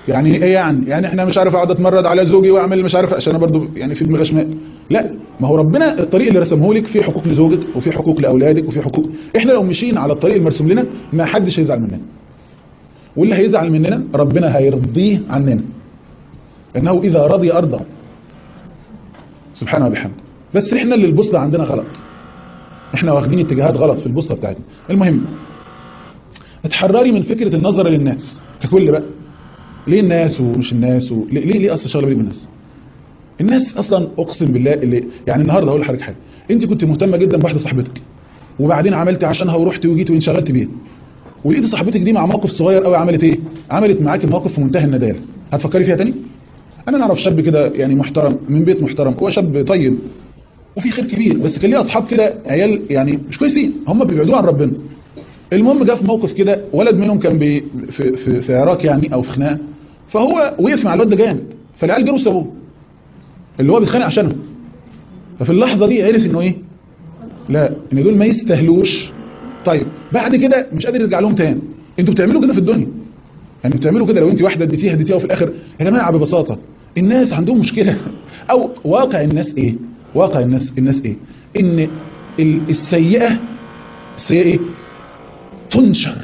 يعني ايه يعني يعني احنا مش عارف اقعد اتمرد على زوجي واعمل مش عارف عشان انا برضو يعني في دماغي غشماء لا ما هو ربنا الطريق اللي رسمه لك فيه حقوق لزوجك وفيه حقوق لاولادك وفيه حقوق احنا لو مشينا على الطريق المرسوم لنا ما حدش هيزعل مننا واللي هيزعل مننا ربنا هيرضيه عننا انه اذا رضي ارضى سبحانه وبحمده بس احنا اللي البوصله عندنا غلط احنا واخدين اتجاهات غلط في البوصله بتاعتنا المهم اتحرري من فكره النظر للناس ككل بقى ليه الناس ومش الناس و... ليه ليه, ليه اصلا شغله بالك بالناس الناس اصلا اقسم بالله اللي يعني النهارده هقول لحضرتك حاجه انت كنت مهتمه جدا بواحده صاحبتك وبعدين عملتي عشانها ورحتي وجيتي وانشغلتي بيها ولقيتي صاحبتك دي مع موقف صغير قوي عملت ايه عملت معاكي موقف في منتهى الندالة هتفكري فيها تاني انا نعرف شاب كده يعني محترم من بيت محترم هو شاب طيب وفي خير كبير بس كان ليه اصحاب كده عيال يعني مش كويسين هم بيبعدوه عن ربنا المهم جه في موقف كده ولد منهم كان بي في, في, في عراك يعني او في خناقه فهو وقف مع الواد ده جامد فالعيال جروا سابوه اللي هو بيتخانق عشانه ففي اللحظه دي عرف انه ايه لا ان دول ما يستاهلوش طيب بعد كده مش قادر يرجع لهم تاني انتوا بتعملوا كده في الدنيا يعني بتعملوا كده لو انت واحده اديتيها اديتيها وفي الاخر يا جماعه ببساطه الناس عندهم مشكله او واقع الناس ايه واقع الناس الناس ايه ان ال- السيئه السيئه ايه تنشر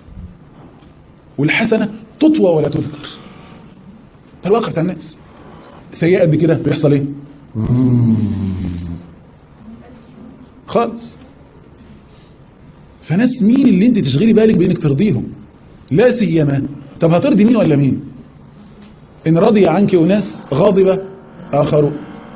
والحسنه تطوى ولا تذكر ده الواقع بتاع الناس سيئه قد كده بيحصل ايه خالص فناس مين اللي انت تشغلي بالك بانك ترضيهم لا سيما طب هترضي مين ولا مين ان رضي عنك وناس غاضبة اخرون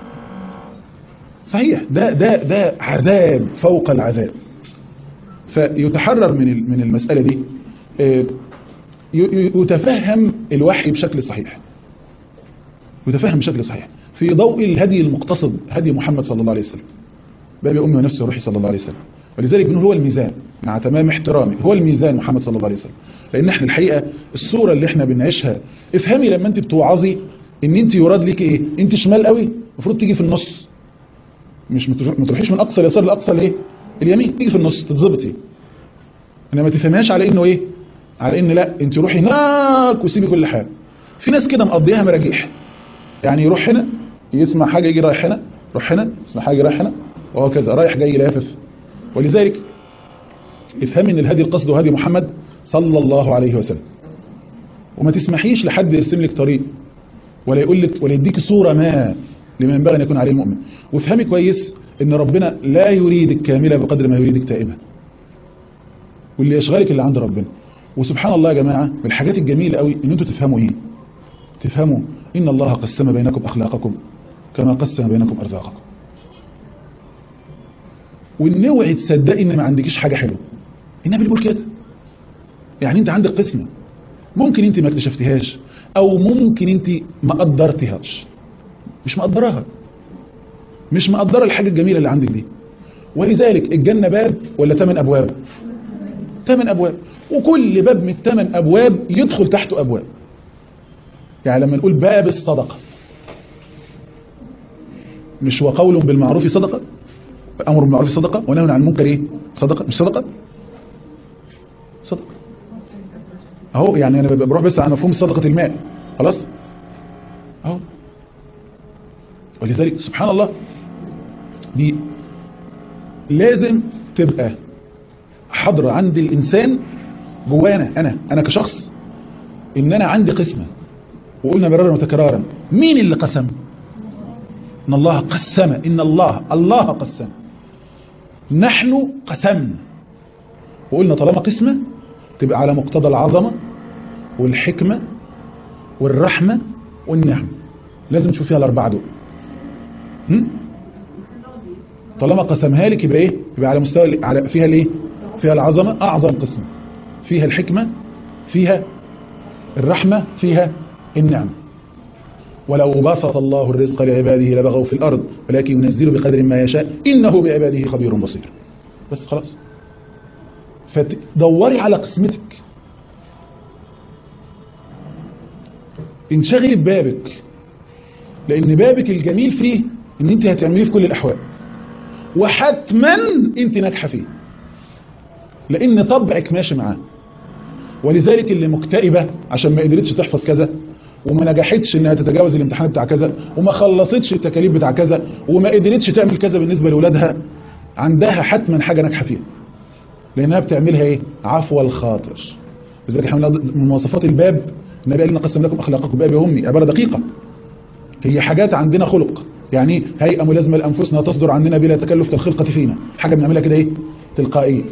صحيح ده ده ده عذاب فوق العذاب فيتحرر من ال- من المسألة دي آه، ي- ي- يتفهم الوحي بشكل صحيح يتفهم بشكل صحيح في ضوء الهدي المقتصد هدي محمد صلى الله عليه وسلم باب أمي ونفسي وروحي صلى الله عليه وسلم ولذلك بنقول هو الميزان مع تمام احترامي هو الميزان محمد صلى الله عليه وسلم لأن احنا الحقيقة الصورة اللي احنا بنعيشها افهمي لما انت بتوعظي ان انت يراد لك ايه انت شمال قوي المفروض تيجي في النص مش متروح- ما تروحيش من اقصى اليسار لاقصى الايه اليمين تيجي في النص تتظبطي انما ما تفهمهاش على انه ايه على ان لا انت روحي هناك وسيبي كل حاجه في ناس كده مقضيها مراجيح يعني يروح هنا يسمع حاجه يجي رايح هنا يروح هنا يسمع حاجه رايح هنا وهكذا رايح جاي لافف ولذلك افهمي ان الهدي القصد هدي محمد صلى الله عليه وسلم وما تسمحيش لحد يرسم لك طريق ولا يقول لك ولا يديك صوره ما لما ينبغي ان يكون عليه المؤمن وافهمي كويس ان ربنا لا يريدك كامله بقدر ما يريدك تائبه واللي يشغلك اللي عند ربنا وسبحان الله يا جماعه من الحاجات الجميله قوي ان انتوا تفهموا ايه تفهموا ان الله قسم بينكم اخلاقكم كما قسم بينكم ارزاقكم وان اوعي تصدقي ان ما عندكيش حاجه حلوه النبي بيقول كده يعني انت عندك قسمه ممكن انت ما اكتشفتهاش او ممكن انت ما قدرتهاش مش مقدراها مش مقدره الحاجه الجميله اللي عندك دي ولذلك الجنه باب ولا ثمان ابواب ثمان ابواب وكل باب من الثمان ابواب يدخل تحته ابواب يعني لما نقول باب الصدقه مش وقول بالمعروف صدقه امر بالمعروف صدقه ونهي عن المنكر ايه صدقه مش صدقه صدقه اهو يعني انا بروح بس على مفهوم صدقه الماء خلاص اهو ولذلك سبحان الله دي لازم تبقى حاضره عند الانسان جوانا انا انا كشخص ان انا عندي قسمه وقلنا مرارا وتكرارا مين اللي قسم ان الله قسم ان الله الله قسم نحن قسمنا وقلنا طالما قسمه تبقى على مقتضى العظمه والحكمه والرحمه والنعم لازم تشوف فيها الاربعه دول هم؟ طالما قسمها لك يبقى ايه يبقى على مستوى على فيها الايه فيها العظمه اعظم قسم فيها الحكمه فيها الرحمه فيها النعمه ولو بسط الله الرزق لعباده لبغوا في الارض ولكن ينزل بقدر ما يشاء انه بعباده خبير بصير بس خلاص فدوري على قسمتك انشغلي ببابك لان بابك الجميل فيه ان انت هتعمليه في كل الاحوال وحتما انت ناجحه فيه لان طبعك ماشي معاه ولذلك اللي مكتئبه عشان ما قدرتش تحفظ كذا وما نجحتش انها تتجاوز الامتحان بتاع كذا وما خلصتش التكاليف بتاع كذا وما قدرتش تعمل كذا بالنسبه لاولادها عندها حتما حاجه ناجحه فيها لانها بتعملها ايه عفو الخاطر لذلك احنا من مواصفات الباب النبي قال لنا قسم لكم اخلاقكم بابي وامي عباره دقيقه هي حاجات عندنا خلق يعني هيئه ملازمه لانفسنا تصدر عننا بلا تكلف كالخلقه فينا حاجه بنعملها كده ايه تلقائيا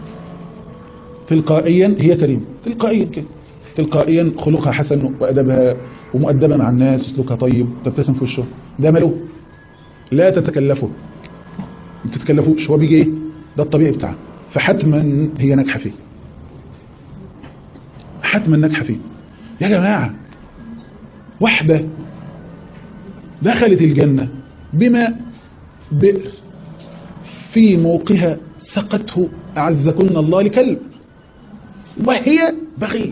تلقائيا هي كريمه تلقائيا كده تلقائيا خلقها حسن وادبها ومؤدبه مع الناس وسلوكها طيب تبتسم في وشه ده ماله لا تتكلفه ما تتكلفوش هو بيجي ايه ده الطبيعي بتاعه فحتما هي ناجحه فيه حتما ناجحه فيه يا جماعه واحده دخلت الجنه بما بئر في موقها سقته اعزكن الله لكلب وهي بغي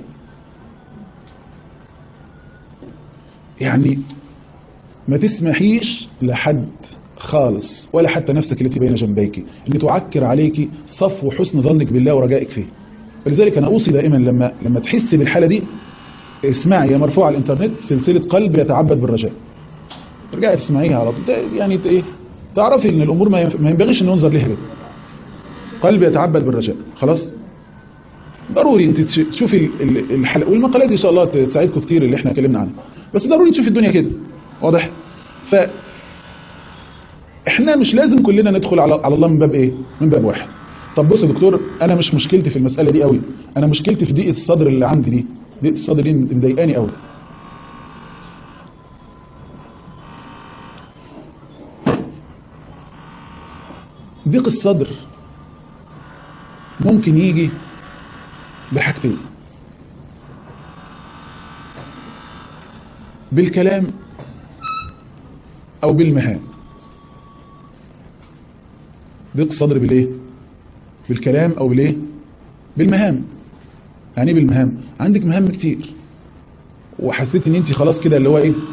يعني ما تسمحيش لحد خالص ولا حتى نفسك التي بين جنبيك اللي تعكر عليك صفو حسن ظنك بالله ورجائك فيه ولذلك انا اوصي دائما لما لما تحسي بالحاله دي اسمعي يا مرفوع على الانترنت سلسله قلب يتعبد بالرجاء ارجعي تسمعيها على طول يعني ايه تعرفي ان الامور ما ما ينبغيش ان ننظر لها كده قلب يتعبد بالرجاء خلاص ضروري انت تشوفي الحلقه والمقالات دي ان شاء الله تساعدكم كتير اللي احنا اتكلمنا عنها بس ضروري تشوفي الدنيا كده واضح ف احنا مش لازم كلنا ندخل على على الله من باب ايه من باب واحد طب بص يا دكتور انا مش مشكلتي في المساله دي قوي انا مشكلتي في ضيق الصدر اللي عندي دي ضيق الصدر دي مضايقاني قوي ضيق الصدر ممكن يجي بحاجتين بالكلام او بالمهام ضيق الصدر بالايه بالكلام او بالايه بالمهام يعني ايه بالمهام عندك مهام كتير وحسيت ان انت خلاص كده اللي هو ايه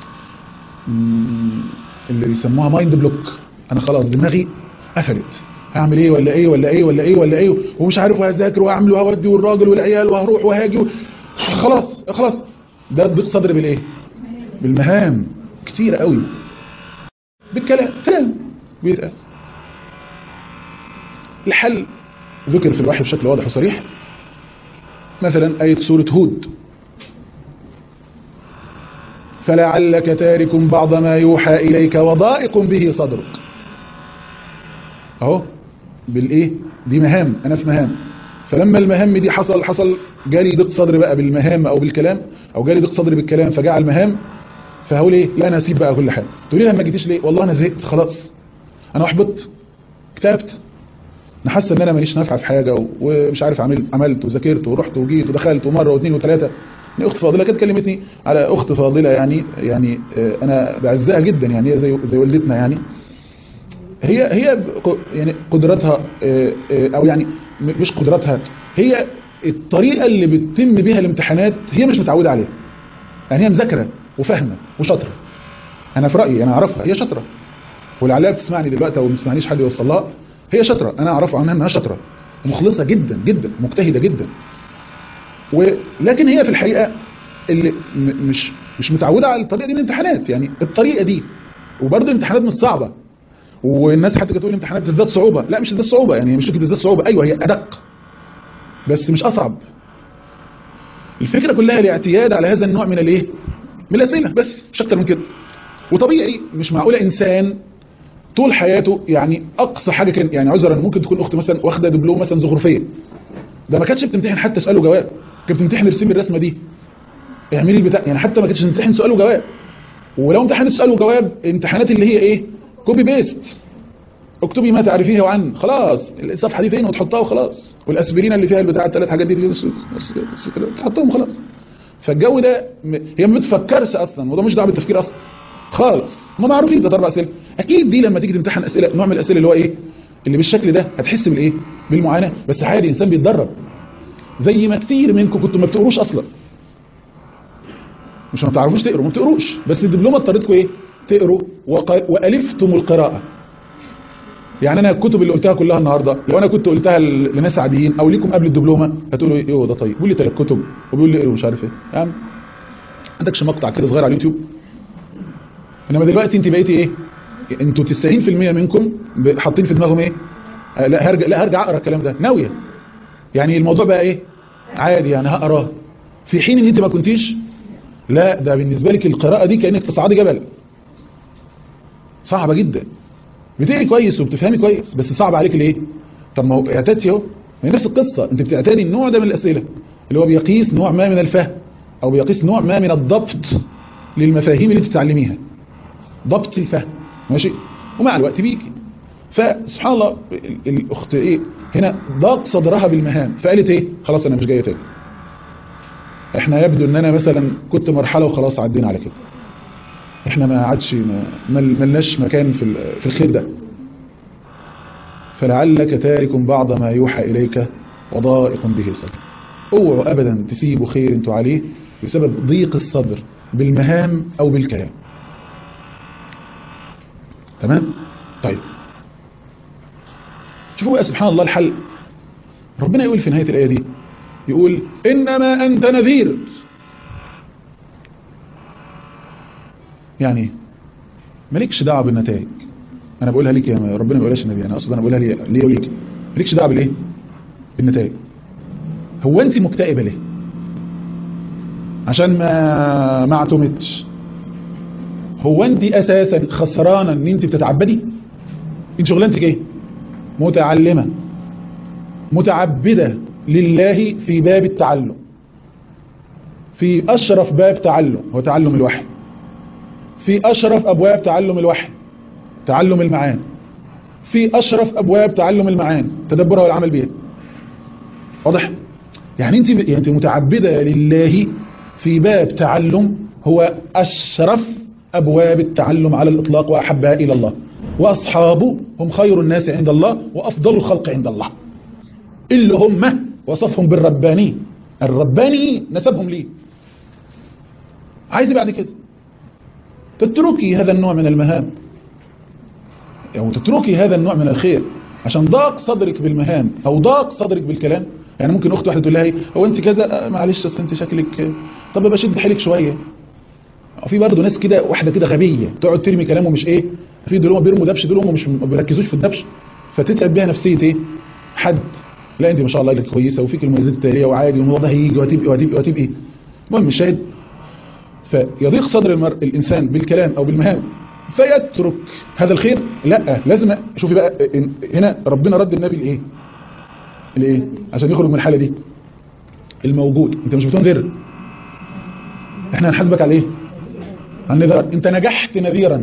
اللي بيسموها مايند بلوك انا خلاص دماغي قفلت هعمل ايه ولا ايه ولا ايه ولا ايه ولا ايه ومش عارف وهذاكر وهعمل وهودي والراجل والعيال وهروح وهاجي و... خلاص خلاص ده ضيق صدر بالايه بالمهام كتير قوي بالكلام كلام بيتقال الحل ذكر في الوحي بشكل واضح وصريح مثلا آية سورة هود فلعلك تارك بعض ما يوحى إليك وضائق به صدرك اهو بالايه دي مهام انا في مهام فلما المهام دي حصل حصل جالي ضيق صدر بقى بالمهام او بالكلام او جالي ضيق صدر بالكلام فجاء المهام فهقول ايه لا انا اسيب بقى كل حاجه تقولي لي ما جيتيش ليه والله انا زهقت خلاص انا احبطت كتبت انا حاسه ان انا ماليش نافعه في حاجه ومش عارف عملت عملت وذاكرت ورحت وجيت ودخلت ومره واثنين وثلاثه اخت فاضله كانت كلمتني على اخت فاضله يعني يعني انا بعزها جدا يعني هي زي زي والدتنا يعني هي هي يعني قدرتها او يعني مش قدرتها هي الطريقه اللي بتتم بيها الامتحانات هي مش متعوده عليها يعني هي مذاكره وفاهمه وشاطره انا في رايي انا اعرفها هي شاطره ولعلها بتسمعني دلوقتي او ما بتسمعنيش حد يوصل لها هي شاطره انا اعرف عنها انها شاطره مخلصه جدا جدا مجتهده جدا ولكن هي في الحقيقه اللي مش مش متعوده على الطريقه دي من الامتحانات يعني الطريقه دي وبرده الامتحانات مش صعبه والناس حتى تقول الامتحانات تزداد صعوبه لا مش تزداد صعوبه يعني مش فكره تزداد صعوبه ايوه هي ادق بس مش اصعب الفكره كلها الاعتياد على هذا النوع من الايه من الاسئله بس مش اكتر من كده وطبيعي مش معقوله انسان طول حياته يعني اقصى حاجه كان يعني عذرا ممكن تكون اخت مثلا واخده دبلوم مثلا زخرفيه ده ما كانتش بتمتحن حتى سؤال وجواب كانت بتمتحن ارسمي الرسمه دي اعملي البتاع يعني حتى ما كانتش بتمتحن سؤال وجواب ولو امتحنت سؤال وجواب امتحانات اللي هي ايه كوبي بيست اكتبي ما تعرفيه عن خلاص الصفحه دي فين وتحطها وخلاص والاسبرين اللي فيها البتاع الثلاث حاجات دي بس بس كده تحطهم خلاص فالجو ده هي ما بتفكرش اصلا وده مش دعوه بالتفكير اصلا خالص ما معروفين ده اربع اسئله اكيد دي لما تيجي تمتحن اسئله نوع من الاسئله اللي هو ايه اللي بالشكل ده هتحس بالايه بالمعاناه بس عادي انسان بيتدرب زي ما كتير منكم كنتوا ما بتقروش اصلا مش ما بتعرفوش تقروا ما بتقروش بس الدبلومه اضطرتكم ايه تقروا وق... والفتم القراءه يعني انا الكتب اللي قلتها كلها النهارده لو انا كنت قلتها لناس عاديين او ليكم قبل الدبلومه هتقولوا ايه ده طيب بيقول لي ثلاث كتب وبيقول لي اقروا مش عارف ايه يا عم عندكش مقطع كده صغير على اليوتيوب انما دلوقتي انت بقيتي ايه انتوا 90% منكم ب- حاطين في دماغهم ايه آه، لا هرجع لا هرجع اقرا الكلام ده ناويه يعني الموضوع بقى ايه عادي يعني هقراه في حين ان انت ما كنتيش لا ده بالنسبه لك القراءه دي كانك تصعدي جبل صعبه جدا بتقري كويس وبتفهمي كويس بس صعب عليك ليه طب ما هو اعتادتي اهو ما هي نفس القصه انت بتعتادي النوع ده من الاسئله اللي هو بيقيس نوع ما من الفهم او بيقيس نوع ما من الضبط للمفاهيم اللي بتتعلميها ضبط الفهم ماشي ومع الوقت بيجي فسبحان الله ال- الاخت ايه هنا ضاق صدرها بالمهام فقالت ايه خلاص انا مش جايه تاني احنا يبدو ان انا مثلا كنت مرحله وخلاص عدينا على كده احنا ما عادش ما- مل- ملناش مكان في ال- في الخير ده فلعلك تارك بعض ما يوحى اليك وضائق به صدر اوعوا ابدا تسيبوا خير انتوا عليه بسبب ضيق الصدر بالمهام او بالكلام تمام طيب شوفوا بقى سبحان الله الحل ربنا يقول في نهاية الآية دي يقول إنما أنت نذير يعني إيه؟ مالكش دعوه بالنتائج انا بقولها ليك يا ربنا ما بيقولهاش النبي انا اقصد انا بقولها لي ليه وليك مالكش دعوه بالايه بالنتائج هو انت مكتئبه ليه عشان ما ما اعتمدتش هو انت اساسا خسرانه ان انت بتتعبدي انت شغلانتك ايه متعلمه متعبده لله في باب التعلم في اشرف باب تعلم هو تعلم الوحي في اشرف ابواب تعلم الوحي تعلم المعاني في اشرف ابواب تعلم المعاني تدبرها والعمل بها واضح يعني انت يعني انت متعبده لله في باب تعلم هو اشرف ابواب التعلم على الاطلاق واحبها الى الله واصحابه هم خير الناس عند الله وافضل الخلق عند الله اللي هم وصفهم بالرباني الرباني نسبهم ليه عايز بعد كده تتركي هذا النوع من المهام او تتركي هذا النوع من الخير عشان ضاق صدرك بالمهام او ضاق صدرك بالكلام يعني ممكن اخت واحده تقول لها ايه هو انت كذا معلش اصل انت شكلك طب يبقى شد حيلك شويه في برضه ناس كده واحده كده غبيه تقعد ترمي كلام ومش ايه في دول هم بيرموا دبش دول هم مش ما بيركزوش في الدبش فتتعب بيها نفسيه ايه حد لا انت ما شاء الله ايدك كويسه وفيك المميزات التاليه وعادي والموضوع ده هيجي وهتبقي وهتبقي وهتبقي المهم الشاهد فيضيق صدر المرء الانسان بالكلام او بالمهام فيترك هذا الخير لا لازم شوفي بقى هنا ربنا رد النبي لايه لايه عشان يخرج من الحاله دي الموجود انت مش بتنذر احنا هنحاسبك على ايه عن نذر انت نجحت نذيرا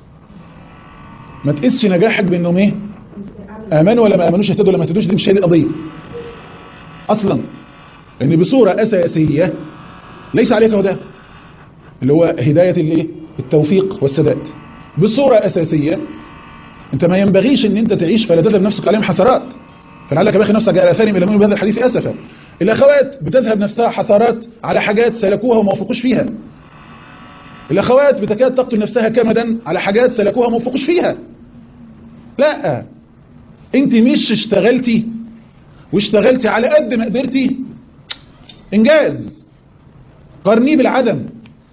ما تقيسش نجاحك بانهم ايه امنوا ولا ما امنوش اهتدوا ولا ما اهتدوش دي مش هي دي القضيه اصلا ان بصوره اساسيه ليس عليك هداه اللي هو هدايه الايه التوفيق والسداد بصوره اساسيه انت ما ينبغيش ان انت تعيش فلا تذهب نفسك عليهم حسرات فلعلك باخي نفسك على اثارهم الى بهذا الحديث اسفا الاخوات بتذهب نفسها حسرات على حاجات سلكوها وما وفقوش فيها الاخوات بتكاد تقتل نفسها كمدا على حاجات سلكوها وما وفقوش فيها لا انت مش اشتغلتي واشتغلتي على قد ما قدرتي انجاز قرنيه بالعدم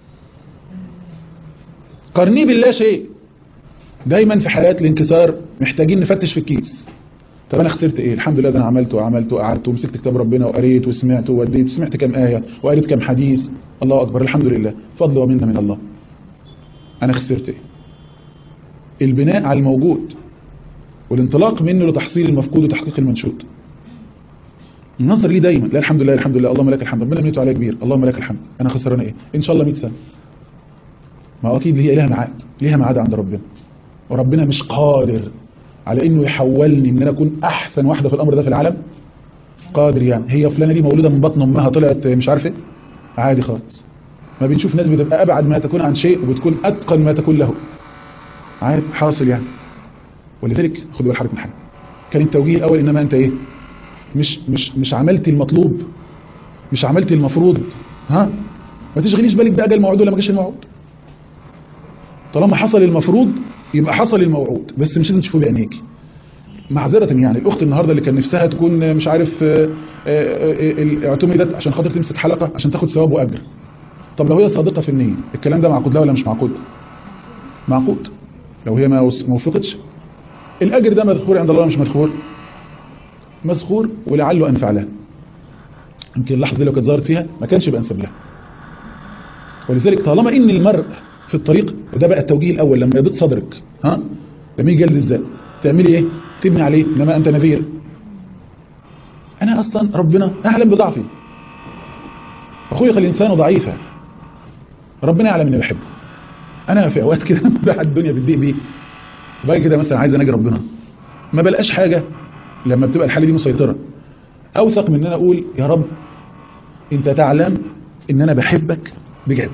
قرنيه باللا شيء دايما في حالات الانكسار محتاجين نفتش في الكيس طب انا خسرت ايه الحمد لله ده انا عملت وعملت وقعدت ومسكت كتاب ربنا وقريت وسمعت ووديت وسمعت كام آية وقريت كام حديث الله أكبر الحمد لله فضل ومنه من الله أنا خسرت ايه البناء على الموجود والانطلاق منه لتحصيل المفقود وتحقيق المنشود النظر ليه دايما لا الحمد لله الحمد لله اللهم لك الحمد ربنا منيته عليا كبير اللهم لك الحمد انا خسران ايه ان شاء الله 100 سنه ما هو اكيد هي لها ميعاد ليها ميعاد عند ربنا وربنا مش قادر على انه يحولني ان انا اكون احسن واحده في الامر ده في العالم قادر يعني هي فلانه دي مولوده من بطن امها طلعت مش عارف ايه عادي خالص ما بنشوف ناس بتبقى ابعد ما تكون عن شيء وبتكون اتقن ما تكون له عادي حاصل يعني ولذلك خد بال حضرتك من حاجه كان التوجيه الاول انما انت ايه مش مش مش عملت المطلوب مش عملت المفروض ها ما تشغليش بالك باجل الموعود ولا ما جاش الموعود طالما حصل المفروض يبقى حصل الموعود بس مش لازم تشوفه بعينيك معذرة يعني الأخت النهاردة اللي كان نفسها تكون مش عارف اعتمدت عشان خاطر تمسك حلقة عشان تاخد ثواب وأجر طب لو هي صادقة في النية الكلام ده معقود لها ولا مش معقود معقود لو هي ما وص- ما وفقتش الأجر ده مذخور عند الله ولا مش مذخور مذخور ولعله أنفع لها يمكن اللحظة دي لو كانت ظهرت فيها ما كانش يبقى أنسب لها ولذلك طالما ان المرء في الطريق وده بقى التوجيه الاول لما يضيق صدرك ها لما يجي جلد الذات تعملي ايه تبني عليه انما انت نذير انا اصلا ربنا اعلم بضعفي وخلق الانسان ضعيفا ربنا يعلم اني بحبه انا في اوقات كده بقى الدنيا بتضيق بيه وبعد كده مثلا عايز اناجي ربنا ما بلقاش حاجه لما بتبقى الحاله دي مسيطره اوثق من ان انا اقول يا رب انت تعلم ان انا بحبك بجد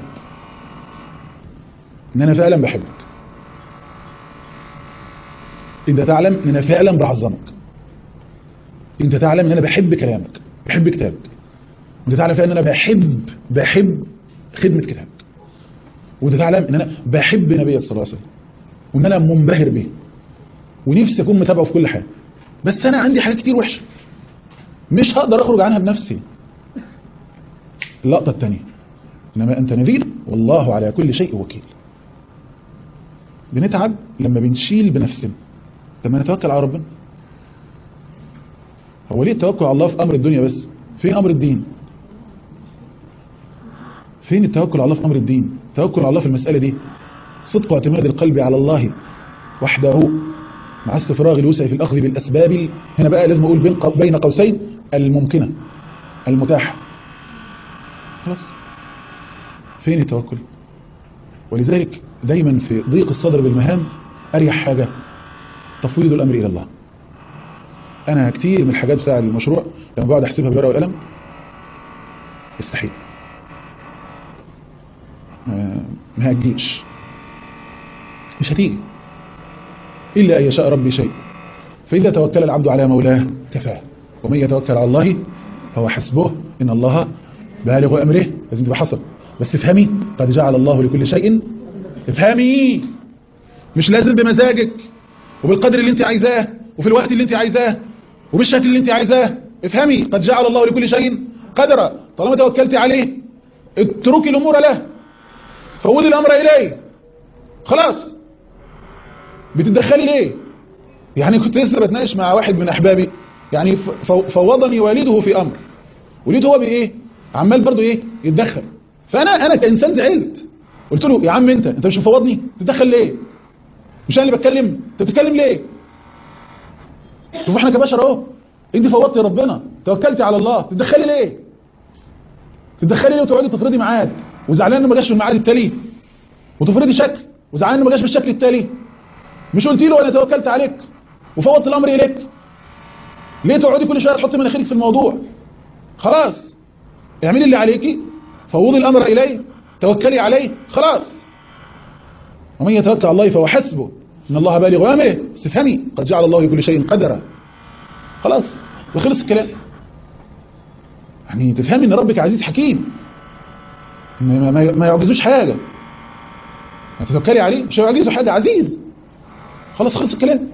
ان انا فعلا بحبك انت تعلم ان انا فعلا بعظمك انت تعلم ان انا بحب كلامك بحب كتابك انت تعلم فعلا ان انا بحب بحب خدمة كتابك وانت تعلم ان انا بحب نبيك صلى الله عليه وسلم وان انا منبهر به ونفسي اكون متابعه في كل حاجه بس انا عندي حاجات كتير وحشه مش هقدر اخرج عنها بنفسي اللقطه الثانيه انما انت نذير والله على كل شيء وكيل بنتعب لما بنشيل بنفسنا لما نتوكل على ربنا هو ليه التوكل على الله في امر الدنيا بس فين امر الدين فين التوكل على الله في امر الدين التوكل على الله في المساله دي صدق واعتماد القلب على الله وحده مع استفراغ الوسع في الاخذ بالاسباب هنا بقى لازم اقول بين قو- بين قوسين الممكنه المتاحه خلاص فين التوكل ولذلك دايما في ضيق الصدر بالمهام اريح حاجه تفويض الامر الى الله انا كتير من الحاجات بتاع المشروع لما بقعد احسبها بالورقه والقلم استحيل ما ما هتجيش مش هتيجي إلا أن يشاء ربي شيء فإذا توكل العبد على مولاه كفاه ومن يتوكل على الله فهو حسبه إن الله بالغ أمره لازم تبقى حصل بس افهمي قد جعل الله لكل شيء افهمي مش لازم بمزاجك وبالقدر اللي انت عايزاه وفي الوقت اللي انت عايزاه وبالشكل اللي انت عايزاه افهمي قد جعل الله لكل شيء قدرا طالما توكلت عليه اتركي الأمور له فوضي الأمر إليه خلاص بتتدخلي ليه يعني كنت لسه بتناقش مع واحد من احبابي يعني ف- فوضني والده في امر ولقيته هو بايه عمال برضو ايه يتدخل فانا انا كانسان زعلت قلت له يا عم انت انت مش مفوضني تتدخل ليه مش انا اللي بتكلم انت بتتكلم ليه شوف احنا كبشر اهو انت فوضتي ربنا توكلتي على الله تتدخلي ليه تتدخلي ليه وتقعدي تفرضي ميعاد وزعلان انه ما جاش في الميعاد التالي وتفرضي شكل وزعلان انه ما جاش بالشكل التالي مش قلت له انا توكلت عليك وفوضت الامر اليك ليه تقعدي كل شويه تحطي مناخيرك في الموضوع خلاص اعملي اللي عليكي فوضي الامر اليه توكلي عليه خلاص ومن يتوكل على الله فهو حسبه ان الله بالغ امره استفهمي قد جعل الله لكل شيء قدرا خلاص وخلص الكلام يعني تفهمي ان ربك عزيز حكيم ما, ما, ما يعجزوش حاجه هتتوكلي عليه مش هيعجزه حاجه عزيز خلاص خلص الكلام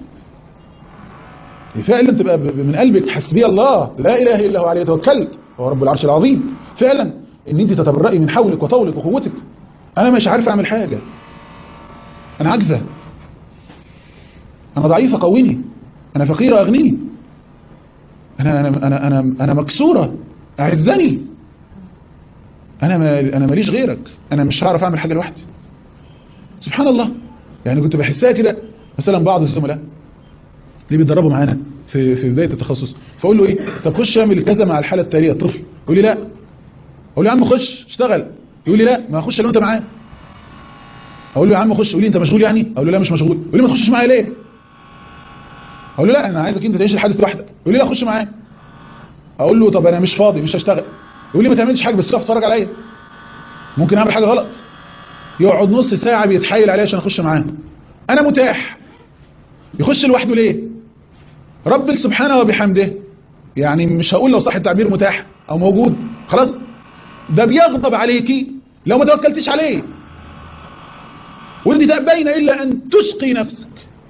فعلا تبقى ب- من قلبك حسبي الله لا اله الا هو عليه توكلت هو رب العرش العظيم فعلا ان انت تتبرئي من حولك وطولك وقوتك انا مش عارف اعمل حاجه انا عاجزه انا ضعيفه قويني انا فقيره اغنيني انا انا انا انا انا مكسوره اعزني انا ما انا ماليش غيرك انا مش هعرف اعمل حاجه لوحدي سبحان الله يعني كنت بحسها كده مثلا بعض الزملاء اللي بيتدربوا معانا في في بدايه التخصص فاقول له ايه طب خش اعمل كذا مع الحاله التاليه الطفل يقول لي لا اقول له يا عم خش اشتغل يقول لي لا ما اخش لو انت معاه اقول له يا عم خش يقول لي انت مشغول يعني اقول له لا مش مشغول يقول لي ما تخشش معايا ليه اقول له لا انا عايزك انت تعيش الحادث لوحدك يقول لي لا خش معايا اقول له طب انا مش فاضي مش هشتغل يقول لي ما تعملش حاجه بس تقف تتفرج عليا ممكن اعمل حاجه غلط يقعد نص ساعه بيتحايل عليا عشان اخش معاه انا متاح يخش لوحده ليه رب سبحانه وبحمده يعني مش هقول لو صح التعبير متاح او موجود خلاص ده بيغضب عليكي لو ما توكلتش عليه وانت تأبين الا ان تشقي نفسك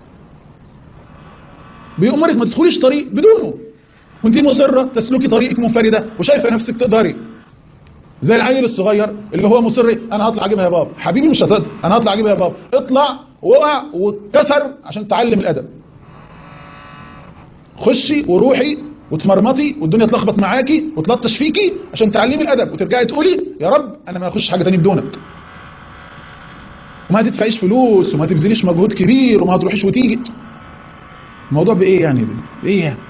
بيأمرك ما تدخليش طريق بدونه وانت مصرة تسلكي طريقك منفردة وشايفة نفسك تقدري زي العيل الصغير اللي هو مصر إيه؟ انا هطلع اجيبها يا بابا حبيبي مش هتقدر انا هطلع اجيبها يا بابا اطلع وقع واتكسر عشان تعلم الادب خشي وروحي وتمرمطي والدنيا تلخبط معاكي وتلطش فيكي عشان تعلمي الادب وترجعي تقولي يا رب انا ما اخش حاجه تاني بدونك وما تدفعيش فلوس وما تبذليش مجهود كبير وما تروحيش وتيجي الموضوع بايه يعني بايه يعني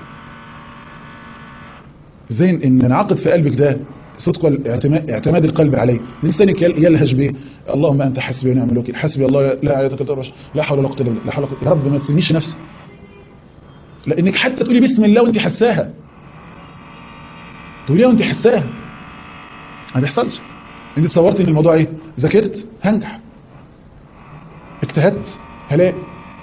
ازاي ان انعقد في قلبك ده صدق الاعتماد اعتماد القلب عليه لسانك يل- يلهج به اللهم انت حسبي ونعم الوكيل حسبي الله لا اله الا انت لا حول ولا قوه الا بالله لا حول ولا قوة- يا رب ما تسميش نفسك لانك حتى تقولي بسم الله وانت حساها تقوليها وانت حساها ما بيحصلش انت تصورت ان الموضوع ايه ذاكرت هنجح اجتهدت هلاقي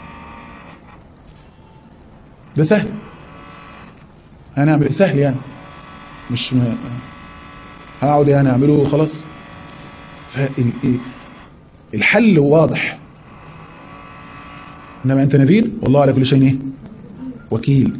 ده سهل هنعمل إيه؟ سهل يعني مش م... هقعد يعني اعمله وخلاص فالحل واضح انما انت نذير والله على كل شيء ايه وكيل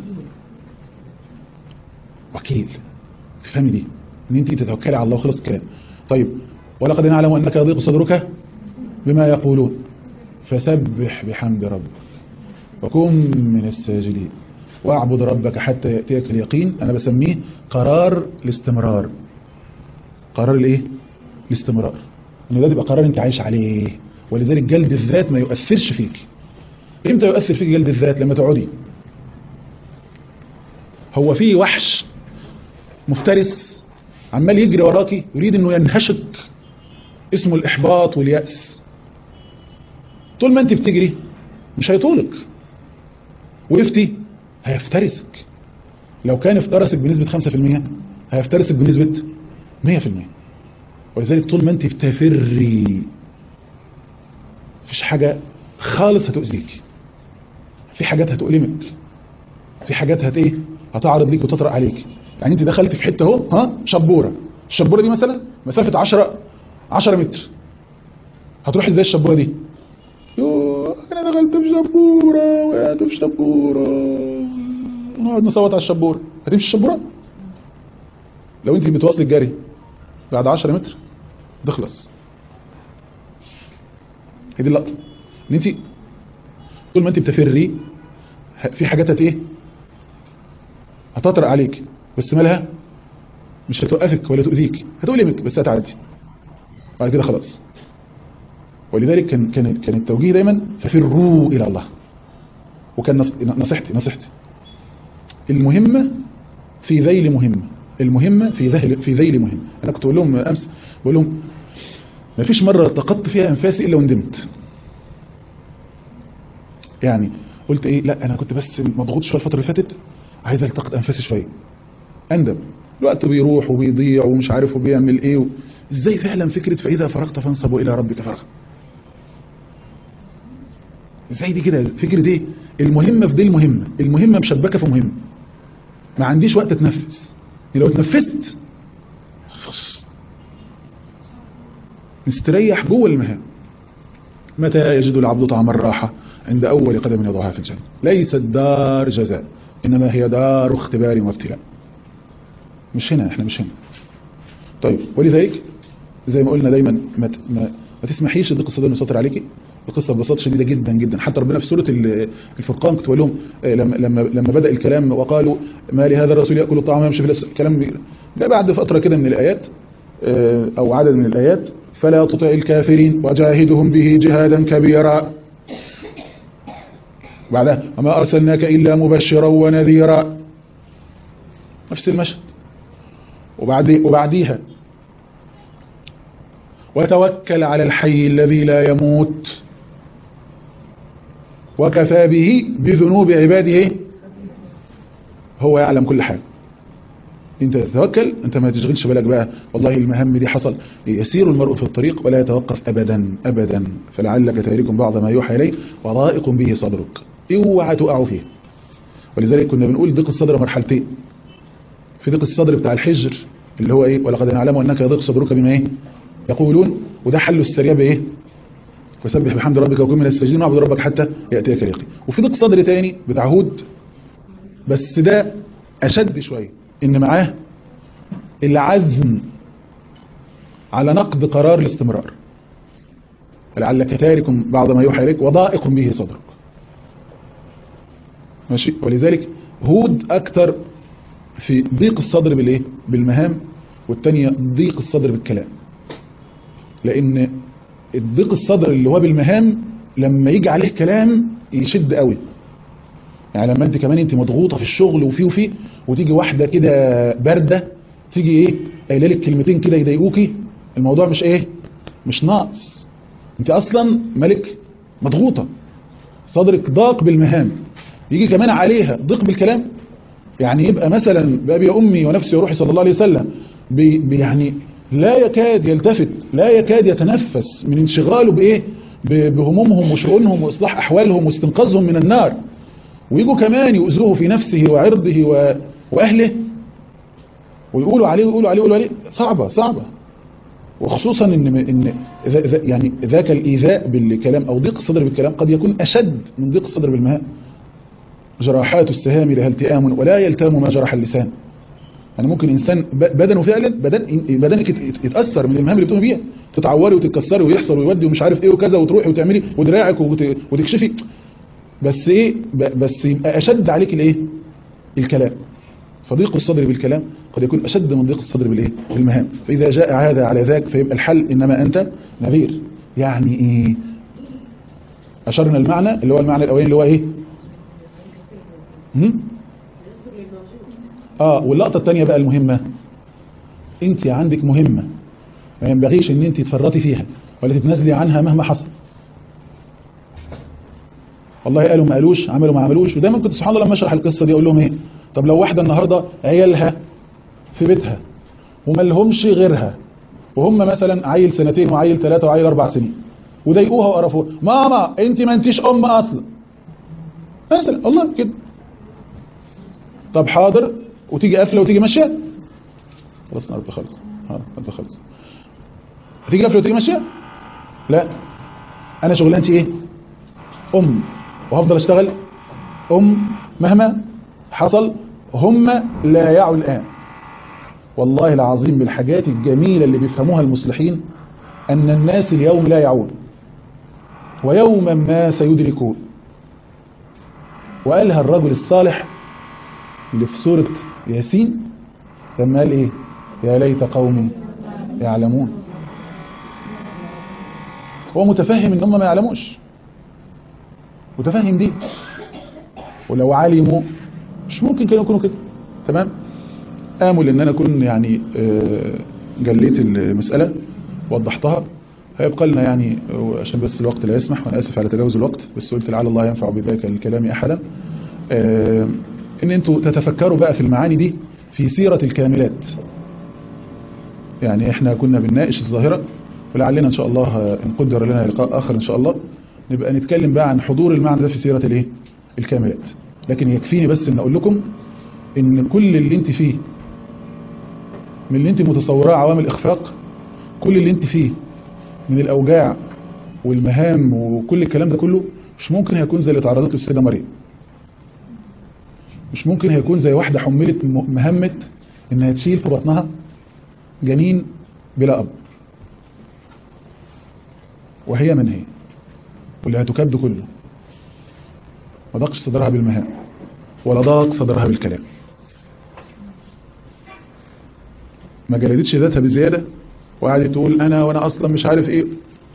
وكيل تفهمي دي ان انت تتوكلي على الله وخلص الكلام طيب ولقد نعلم انك يضيق صدرك بما يقولون فسبح بحمد ربك وكن من الساجدين واعبد ربك حتى يأتيك اليقين انا بسميه قرار الاستمرار قرار الايه الاستمرار ان ده تبقى قرار انت عايش عليه ولذلك جلد الذات ما يؤثرش فيك امتى يؤثر فيك جلد الذات لما تقعدي هو في وحش مفترس عمال يجري وراكي يريد انه ينهشك اسمه الاحباط واليأس طول ما انت بتجري مش هيطولك وقفتي هيفترسك لو كان افترسك بنسبة 5% هيفترسك بنسبة 100% ولذلك طول ما انت بتفري مفيش حاجة خالص هتؤذيك في حاجات هتؤلمك في حاجات هت ايه هتعرض ليك وتطرق عليك يعني انت دخلت في حته اهو ها شبوره الشبوره دي مثلا مسافه 10 10 متر هتروح ازاي الشبوره دي يوه انا دخلت في شبوره وقعت في شبوره نقعد نصوت على الشبوره هتمشي الشبوره لو انت بتواصلي الجري بعد 10 متر تخلص هي دي اللقطه ان انت طول ما انت بتفري في حاجات هت ايه هتطرق عليك بس مالها مش هتوقفك ولا تؤذيك هتؤلمك بس هتعدي بعد كده خلاص ولذلك كان كان كان التوجيه دايما ففروا الى الله وكان نص- نصيحتي نصيحتي المهمه في ذيل مهمه المهمه في ذيل في ذيل مهمه انا كنت بقول لهم امس بقول لهم ما فيش مره التقطت فيها انفاسي الا وندمت يعني قلت ايه لا انا كنت بس مضغوط شويه الفتره اللي فاتت عايز التقط انفاسي شويه اندم الوقت بيروح وبيضيع ومش عارف وبيعمل ايه و... ازاي فعلا فكره فاذا فرغت فانصب الى ربك فرغ ازاي دي كده فكره ايه المهمه في دي المهمه المهمه مشبكه في مهمه ما عنديش وقت اتنفس لو اتنفست نستريح جوه المهام متى يجد العبد طعم الراحة عند أول قدم يضعها في الجنة ليست دار جزاء إنما هي دار اختبار وابتلاء مش هنا احنا مش هنا طيب ولذلك زي ما قلنا دايما ما, ت- ما, ما تسمحيش لضيق الصدر مسيطر عليكي القصه ببساطه شديده جدا جدا حتى ربنا في سوره ال- الفرقان كنت بقول لهم آه، لما لما لما بدا الكلام وقالوا ما لهذا الرسول ياكل الطعام ويمشي في الاسواق كلام بي- ده بعد فتره كده من الايات آه، او عدد من الايات فلا تطع الكافرين وجاهدهم به جهادا كبيرا بعدها وما ارسلناك الا مبشرا ونذيرا نفس المشهد وبعد وبعديها وتوكل على الحي الذي لا يموت وكفى به بذنوب عباده هو يعلم كل حاجة انت تتوكل انت ما تشغلش بالك بقى والله المهام دي حصل يسير المرء في الطريق ولا يتوقف ابدا ابدا فلعلك تارك بعض ما يوحى اليه وضائق به صدرك اوعى تقع فيه ولذلك كنا بنقول ضيق الصدر مرحلتين في ضيق الصدر بتاع الحجر اللي هو ايه ولقد نعلم انك يضيق صدرك بما ايه يقولون وده حله السريع بايه فسبح بحمد ربك وكن من الساجدين واعبد ربك حتى ياتيك اليقين وفي ضيق صدر تاني بتاع هود بس ده اشد شويه ان معاه العزم على نقد قرار الاستمرار لعلك تارك بعض ما يوحى إليك وضائق به صدرك ماشي ولذلك هود أكتر في ضيق الصدر بالإيه بالمهام والتانية ضيق الصدر بالكلام لأن الضيق الصدر اللي هو بالمهام لما يجي عليه كلام يشد قوي يعني لما انت كمان انت مضغوطه في الشغل وفي وفي وتيجي واحده كده بارده تيجي ايه قايله لك كلمتين كده يضايقوكي الموضوع مش ايه مش ناقص انت اصلا ملك مضغوطه صدرك ضاق بالمهام يجي كمان عليها ضيق بالكلام يعني يبقى مثلا بابي امي ونفسي وروحي صلى الله عليه وسلم بي بي يعني لا يكاد يلتفت لا يكاد يتنفس من انشغاله بايه ب- بهمومهم وشؤونهم واصلاح احوالهم واستنقاذهم من النار ويجوا كمان يؤذوه في نفسه وعرضه و... واهله ويقولوا عليه ويقولوا عليه ويقولوا عليه صعبه صعبه وخصوصا ان ان ذا ذا يعني ذاك الايذاء بالكلام او ضيق الصدر بالكلام قد يكون اشد من ضيق الصدر بالمهام جراحات السهام لها التئام ولا يلتام ما جرح اللسان يعني ممكن انسان ب- بدنه فعلا بدن بدنك يت- يتاثر من المهام اللي بتقومي بيها تتعوري وتتكسري ويحصل ويودي ومش عارف ايه وكذا وتروحي وتعملي ودراعك وت- وتكشفي بس ايه ب- بس يبقى اشد عليك الايه الكلام فضيق الصدر بالكلام قد يكون اشد من ضيق الصدر بالايه بالمهام فاذا جاء هذا على ذاك فيبقى الحل انما انت نذير يعني ايه اشرنا المعنى اللي هو المعنى الاولاني اللي هو ايه هم؟ اه واللقطه الثانيه بقى المهمه انت عندك مهمه ما ينبغيش ان انت تفرطي فيها ولا تتنازلي عنها مهما حصل والله قالوا ما قالوش عملوا ما عملوش ودايما كنت سبحان الله لما اشرح القصه دي اقول لهم ايه طب لو واحده النهارده عيالها في بيتها وما لهمش غيرها وهم مثلا عيل سنتين وعيل ثلاثه وعيل اربع سنين وضايقوها وقرفوها ماما انت ما انتيش ام اصلا مثلا والله كده طب حاضر وتيجي قافله وتيجي ماشيه خلاص النهارده خلص اه النهارده خلص هتيجي قافله وتيجي ماشيه لا انا شغلانتي ايه ام وهفضل اشتغل ام مهما حصل هم لا يعوا الان والله العظيم بالحاجات الجميلة اللي بيفهموها المصلحين أن الناس اليوم لا يعون ويوما ما سيدركون وقالها الرجل الصالح اللي في سورة ياسين لما قال ايه يا ليت قوم يعلمون هو متفهم ان هم ما يعلموش متفهم دي ولو علموا مش ممكن كانوا يكونوا كده تمام آمل ان انا اكون يعني آه، جليت المسألة وضحتها هيبقى لنا يعني عشان بس الوقت لا يسمح وانا اسف على تجاوز الوقت بس قلت لعل الله ينفع بذلك الكلام احدا آه، ان انتوا تتفكروا بقى في المعاني دي في سيرة الكاملات يعني احنا كنا بنناقش الظاهرة ولعلنا ان شاء الله ان قدر لنا لقاء اخر ان شاء الله نبقى نتكلم بقى عن حضور المعنى ده في سيرة الايه الكاملات لكن يكفيني بس ان اقول لكم ان كل اللي انت فيه من اللي انت متصوراه عوامل اخفاق كل اللي انت فيه من الاوجاع والمهام وكل الكلام ده كله مش ممكن هيكون زي اللي تعرضت له السيده مريم مش ممكن هيكون زي واحده حملت م- مهمه انها تشيل في بطنها جنين بلا اب وهي من هي واللي هتكد كله ما ضاقش صدرها بالمهام ولا ضاق صدرها بالكلام ما جلدتش ذاتها بزيادة وقعدت تقول انا وانا اصلا مش عارف ايه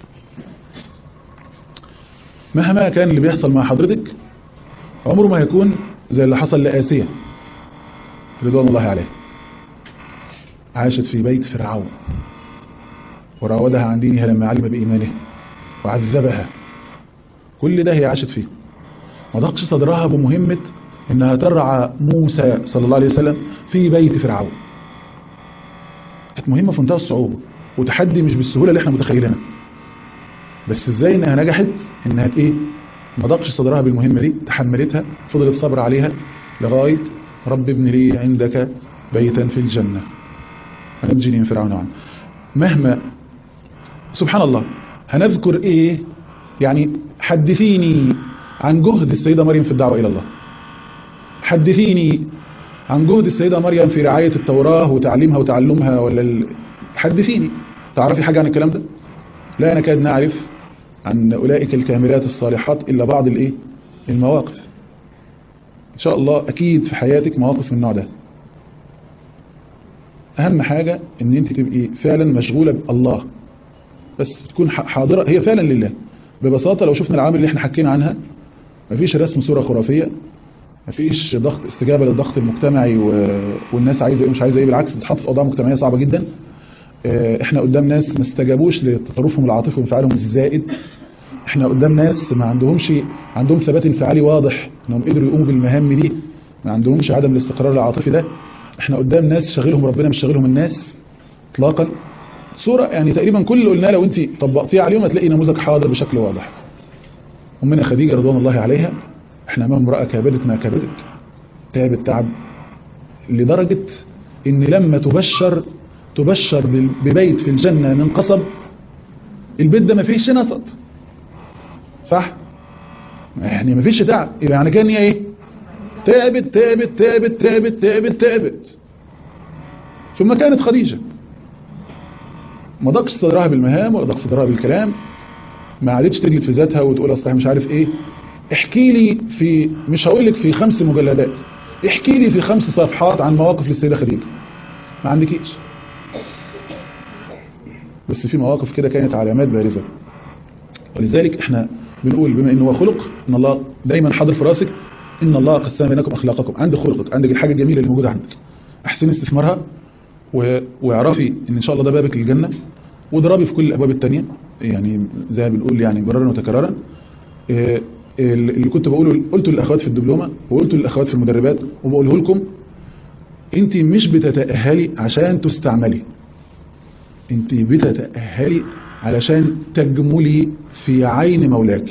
مهما كان اللي بيحصل مع حضرتك عمره ما هيكون زي اللي حصل لآسية رضوان الله عليه عاشت في بيت فرعون وراودها عن دينها لما علم بإيمانه وعذبها كل ده هي عاشت فيه ما ضاقش صدرها بمهمة انها ترعى موسى صلى الله عليه وسلم في بيت فرعون كانت مهمة في منتهى الصعوبة وتحدي مش بالسهولة اللي احنا متخيلينها بس ازاي انها نجحت انها ايه ما ضاقش صدرها بالمهمة دي تحملتها فضلت صبر عليها لغاية رب ابن لي عندك بيتا في الجنة ونجني من فرعون وعن مهما سبحان الله هنذكر ايه يعني حدثيني عن جهد السيدة مريم في الدعوة إلى الله حدثيني عن جهد السيدة مريم في رعاية التوراة وتعليمها وتعلمها ولا ال... حدثيني تعرفي حاجة عن الكلام ده لا نكاد نعرف عن أولئك الكاملات الصالحات إلا بعض الإيه المواقف إن شاء الله أكيد في حياتك مواقف من النوع ده أهم حاجة إن أنت تبقي فعلا مشغولة بالله بس تكون حاضرة هي فعلا لله ببساطة لو شفنا العوامل اللي احنا حكينا عنها مفيش رسم صورة خرافية مفيش ضغط استجابة للضغط المجتمعي و... والناس عايزة ايه مش عايزة ايه بالعكس بتتحط في اوضاع مجتمعية صعبة جدا احنا قدام ناس ما استجابوش لتطرفهم العاطفي وانفعالهم الزائد احنا قدام ناس ما عندهمش عندهم ثبات انفعالي واضح انهم قدروا يقوموا بالمهام دي ما عندهمش عدم الاستقرار العاطفي ده احنا قدام ناس شغلهم ربنا مش شغلهم الناس اطلاقا صورة يعني تقريبا كل اللي قلناه لو انت طبقتيها عليهم هتلاقي نموذج حاضر بشكل واضح أمنا خديجة رضوان الله عليها احنا امام امرأة كابدت ما كابدت تعبت تعب لدرجة ان لما تبشر تبشر ببيت في الجنة من قصب البيت ده ما فيهش نصب صح يعني ما فيش تعب يبقى يعني كان هي ايه تعبت تعبت تعبت تعبت تعبت تعبت ثم كانت خديجة ما ضاقش صدرها بالمهام ولا ضاق صدرها بالكلام ما عادتش تجلد في ذاتها وتقول اصل مش عارف ايه احكي لي في مش هقول لك في خمس مجلدات احكي لي في خمس صفحات عن مواقف للسيدة خديجة ما عندكيش بس في مواقف كده كانت علامات بارزة ولذلك احنا بنقول بما انه هو خلق ان الله دايما حاضر في راسك ان الله قسم بينكم اخلاقكم عندك خلقك عندك الحاجة الجميلة اللي موجودة عندك احسن استثمارها و... واعرفي ان ان شاء الله ده بابك للجنة واضربي في كل الابواب التانية يعني زي ما بنقول يعني مرارا وتكرارا اه اللي كنت بقوله قلته للاخوات في الدبلومه وقلته للاخوات في المدربات وبقوله لكم انت مش بتتاهلي عشان تستعملي انت بتتاهلي علشان تجملي في عين مولاك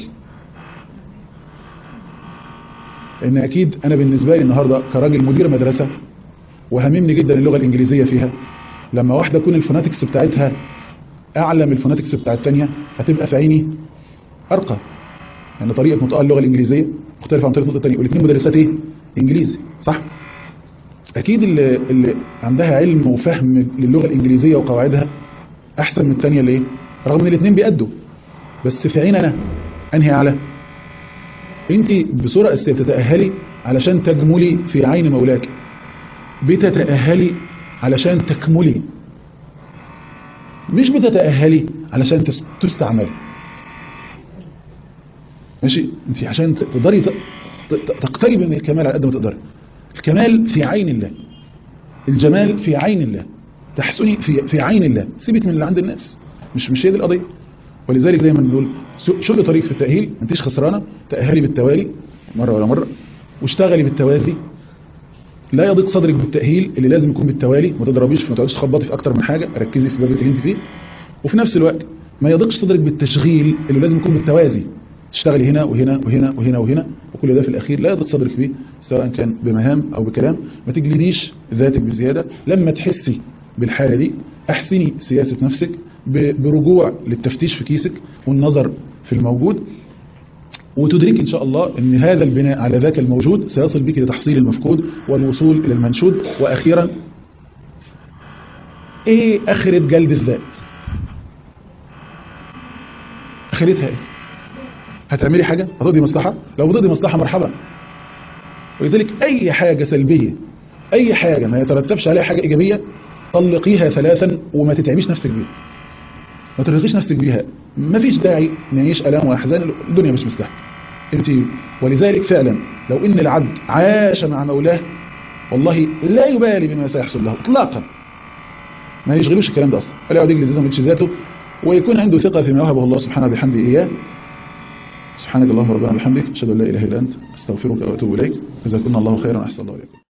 ان اكيد انا بالنسبه لي النهارده كراجل مدير مدرسه وهممني جدا اللغه الانجليزيه فيها لما واحده تكون الفوناتكس بتاعتها اعلى من الفوناتكس بتاع الثانيه هتبقى في عيني ارقى يعني طريقة نطق اللغة الإنجليزية مختلفة عن طريقة نطق الثانية والاثنين مدرسات إيه؟ إنجليزي صح؟ أكيد اللي, اللي عندها علم وفهم للغة الإنجليزية وقواعدها أحسن من الثانية اللي إيه؟ رغم إن الاثنين بيأدوا بس في عين أنا أنهي أعلى؟ أنت بصورة أساسية بتتأهلي علشان تجملي في عين مولاك بتتأهلي علشان تكملي مش بتتأهلي علشان تستعملي ماشي انت عشان تقدري تقترب من الكمال على قد ما تقدري الكمال في عين الله الجمال في عين الله تحسني في في عين الله سيبك من اللي عند الناس مش مش هي دي القضيه ولذلك دايما نقول شو طريق في التاهيل ما انتيش خسرانه تاهلي بالتوالي مره ولا مره واشتغلي بالتوازي لا يضيق صدرك بالتاهيل اللي لازم يكون بالتوالي ما تضربيش ما تقعديش تخبطي في اكتر من حاجه ركزي في بابك اللي انت فيه وفي نفس الوقت ما يضيقش صدرك بالتشغيل اللي لازم يكون بالتوازي تشتغلي هنا وهنا وهنا وهنا وهنا وكل ده في الأخير لا يضغط صدرك بيه سواء كان بمهام أو بكلام ما تجلديش ذاتك بزيادة لما تحسي بالحالة دي أحسني سياسة نفسك برجوع للتفتيش في كيسك والنظر في الموجود وتدرك إن شاء الله أن هذا البناء على ذاك الموجود سيصل بك لتحصيل المفقود والوصول إلى المنشود وأخيرا إيه أخرة جلد الذات أخرتها إيه هتعملي حاجة هتقضي مصلحة لو بتقضي مصلحة مرحبا ولذلك أي حاجة سلبية أي حاجة ما يترتبش عليها حاجة إيجابية طلقيها ثلاثا وما تتعبيش نفسك بيها ما ترهقيش نفسك بيها ما فيش داعي نعيش ألام وأحزان الدنيا مش مستاهله انت ولذلك فعلا لو ان العبد عاش مع مولاه والله لا يبالي بما سيحصل له اطلاقا ما يشغلوش الكلام ده اصلا ولا يقعد يجلس ذاته ويدش ذاته ويكون عنده ثقة فيما وهبه الله سبحانه بحمده إياه سبحانك اللهم ربنا بحمدك أشهد أن لا إله إلا أنت أستغفرك وأتوب إليك جزاكم الله خيرا أحسن الله إليكم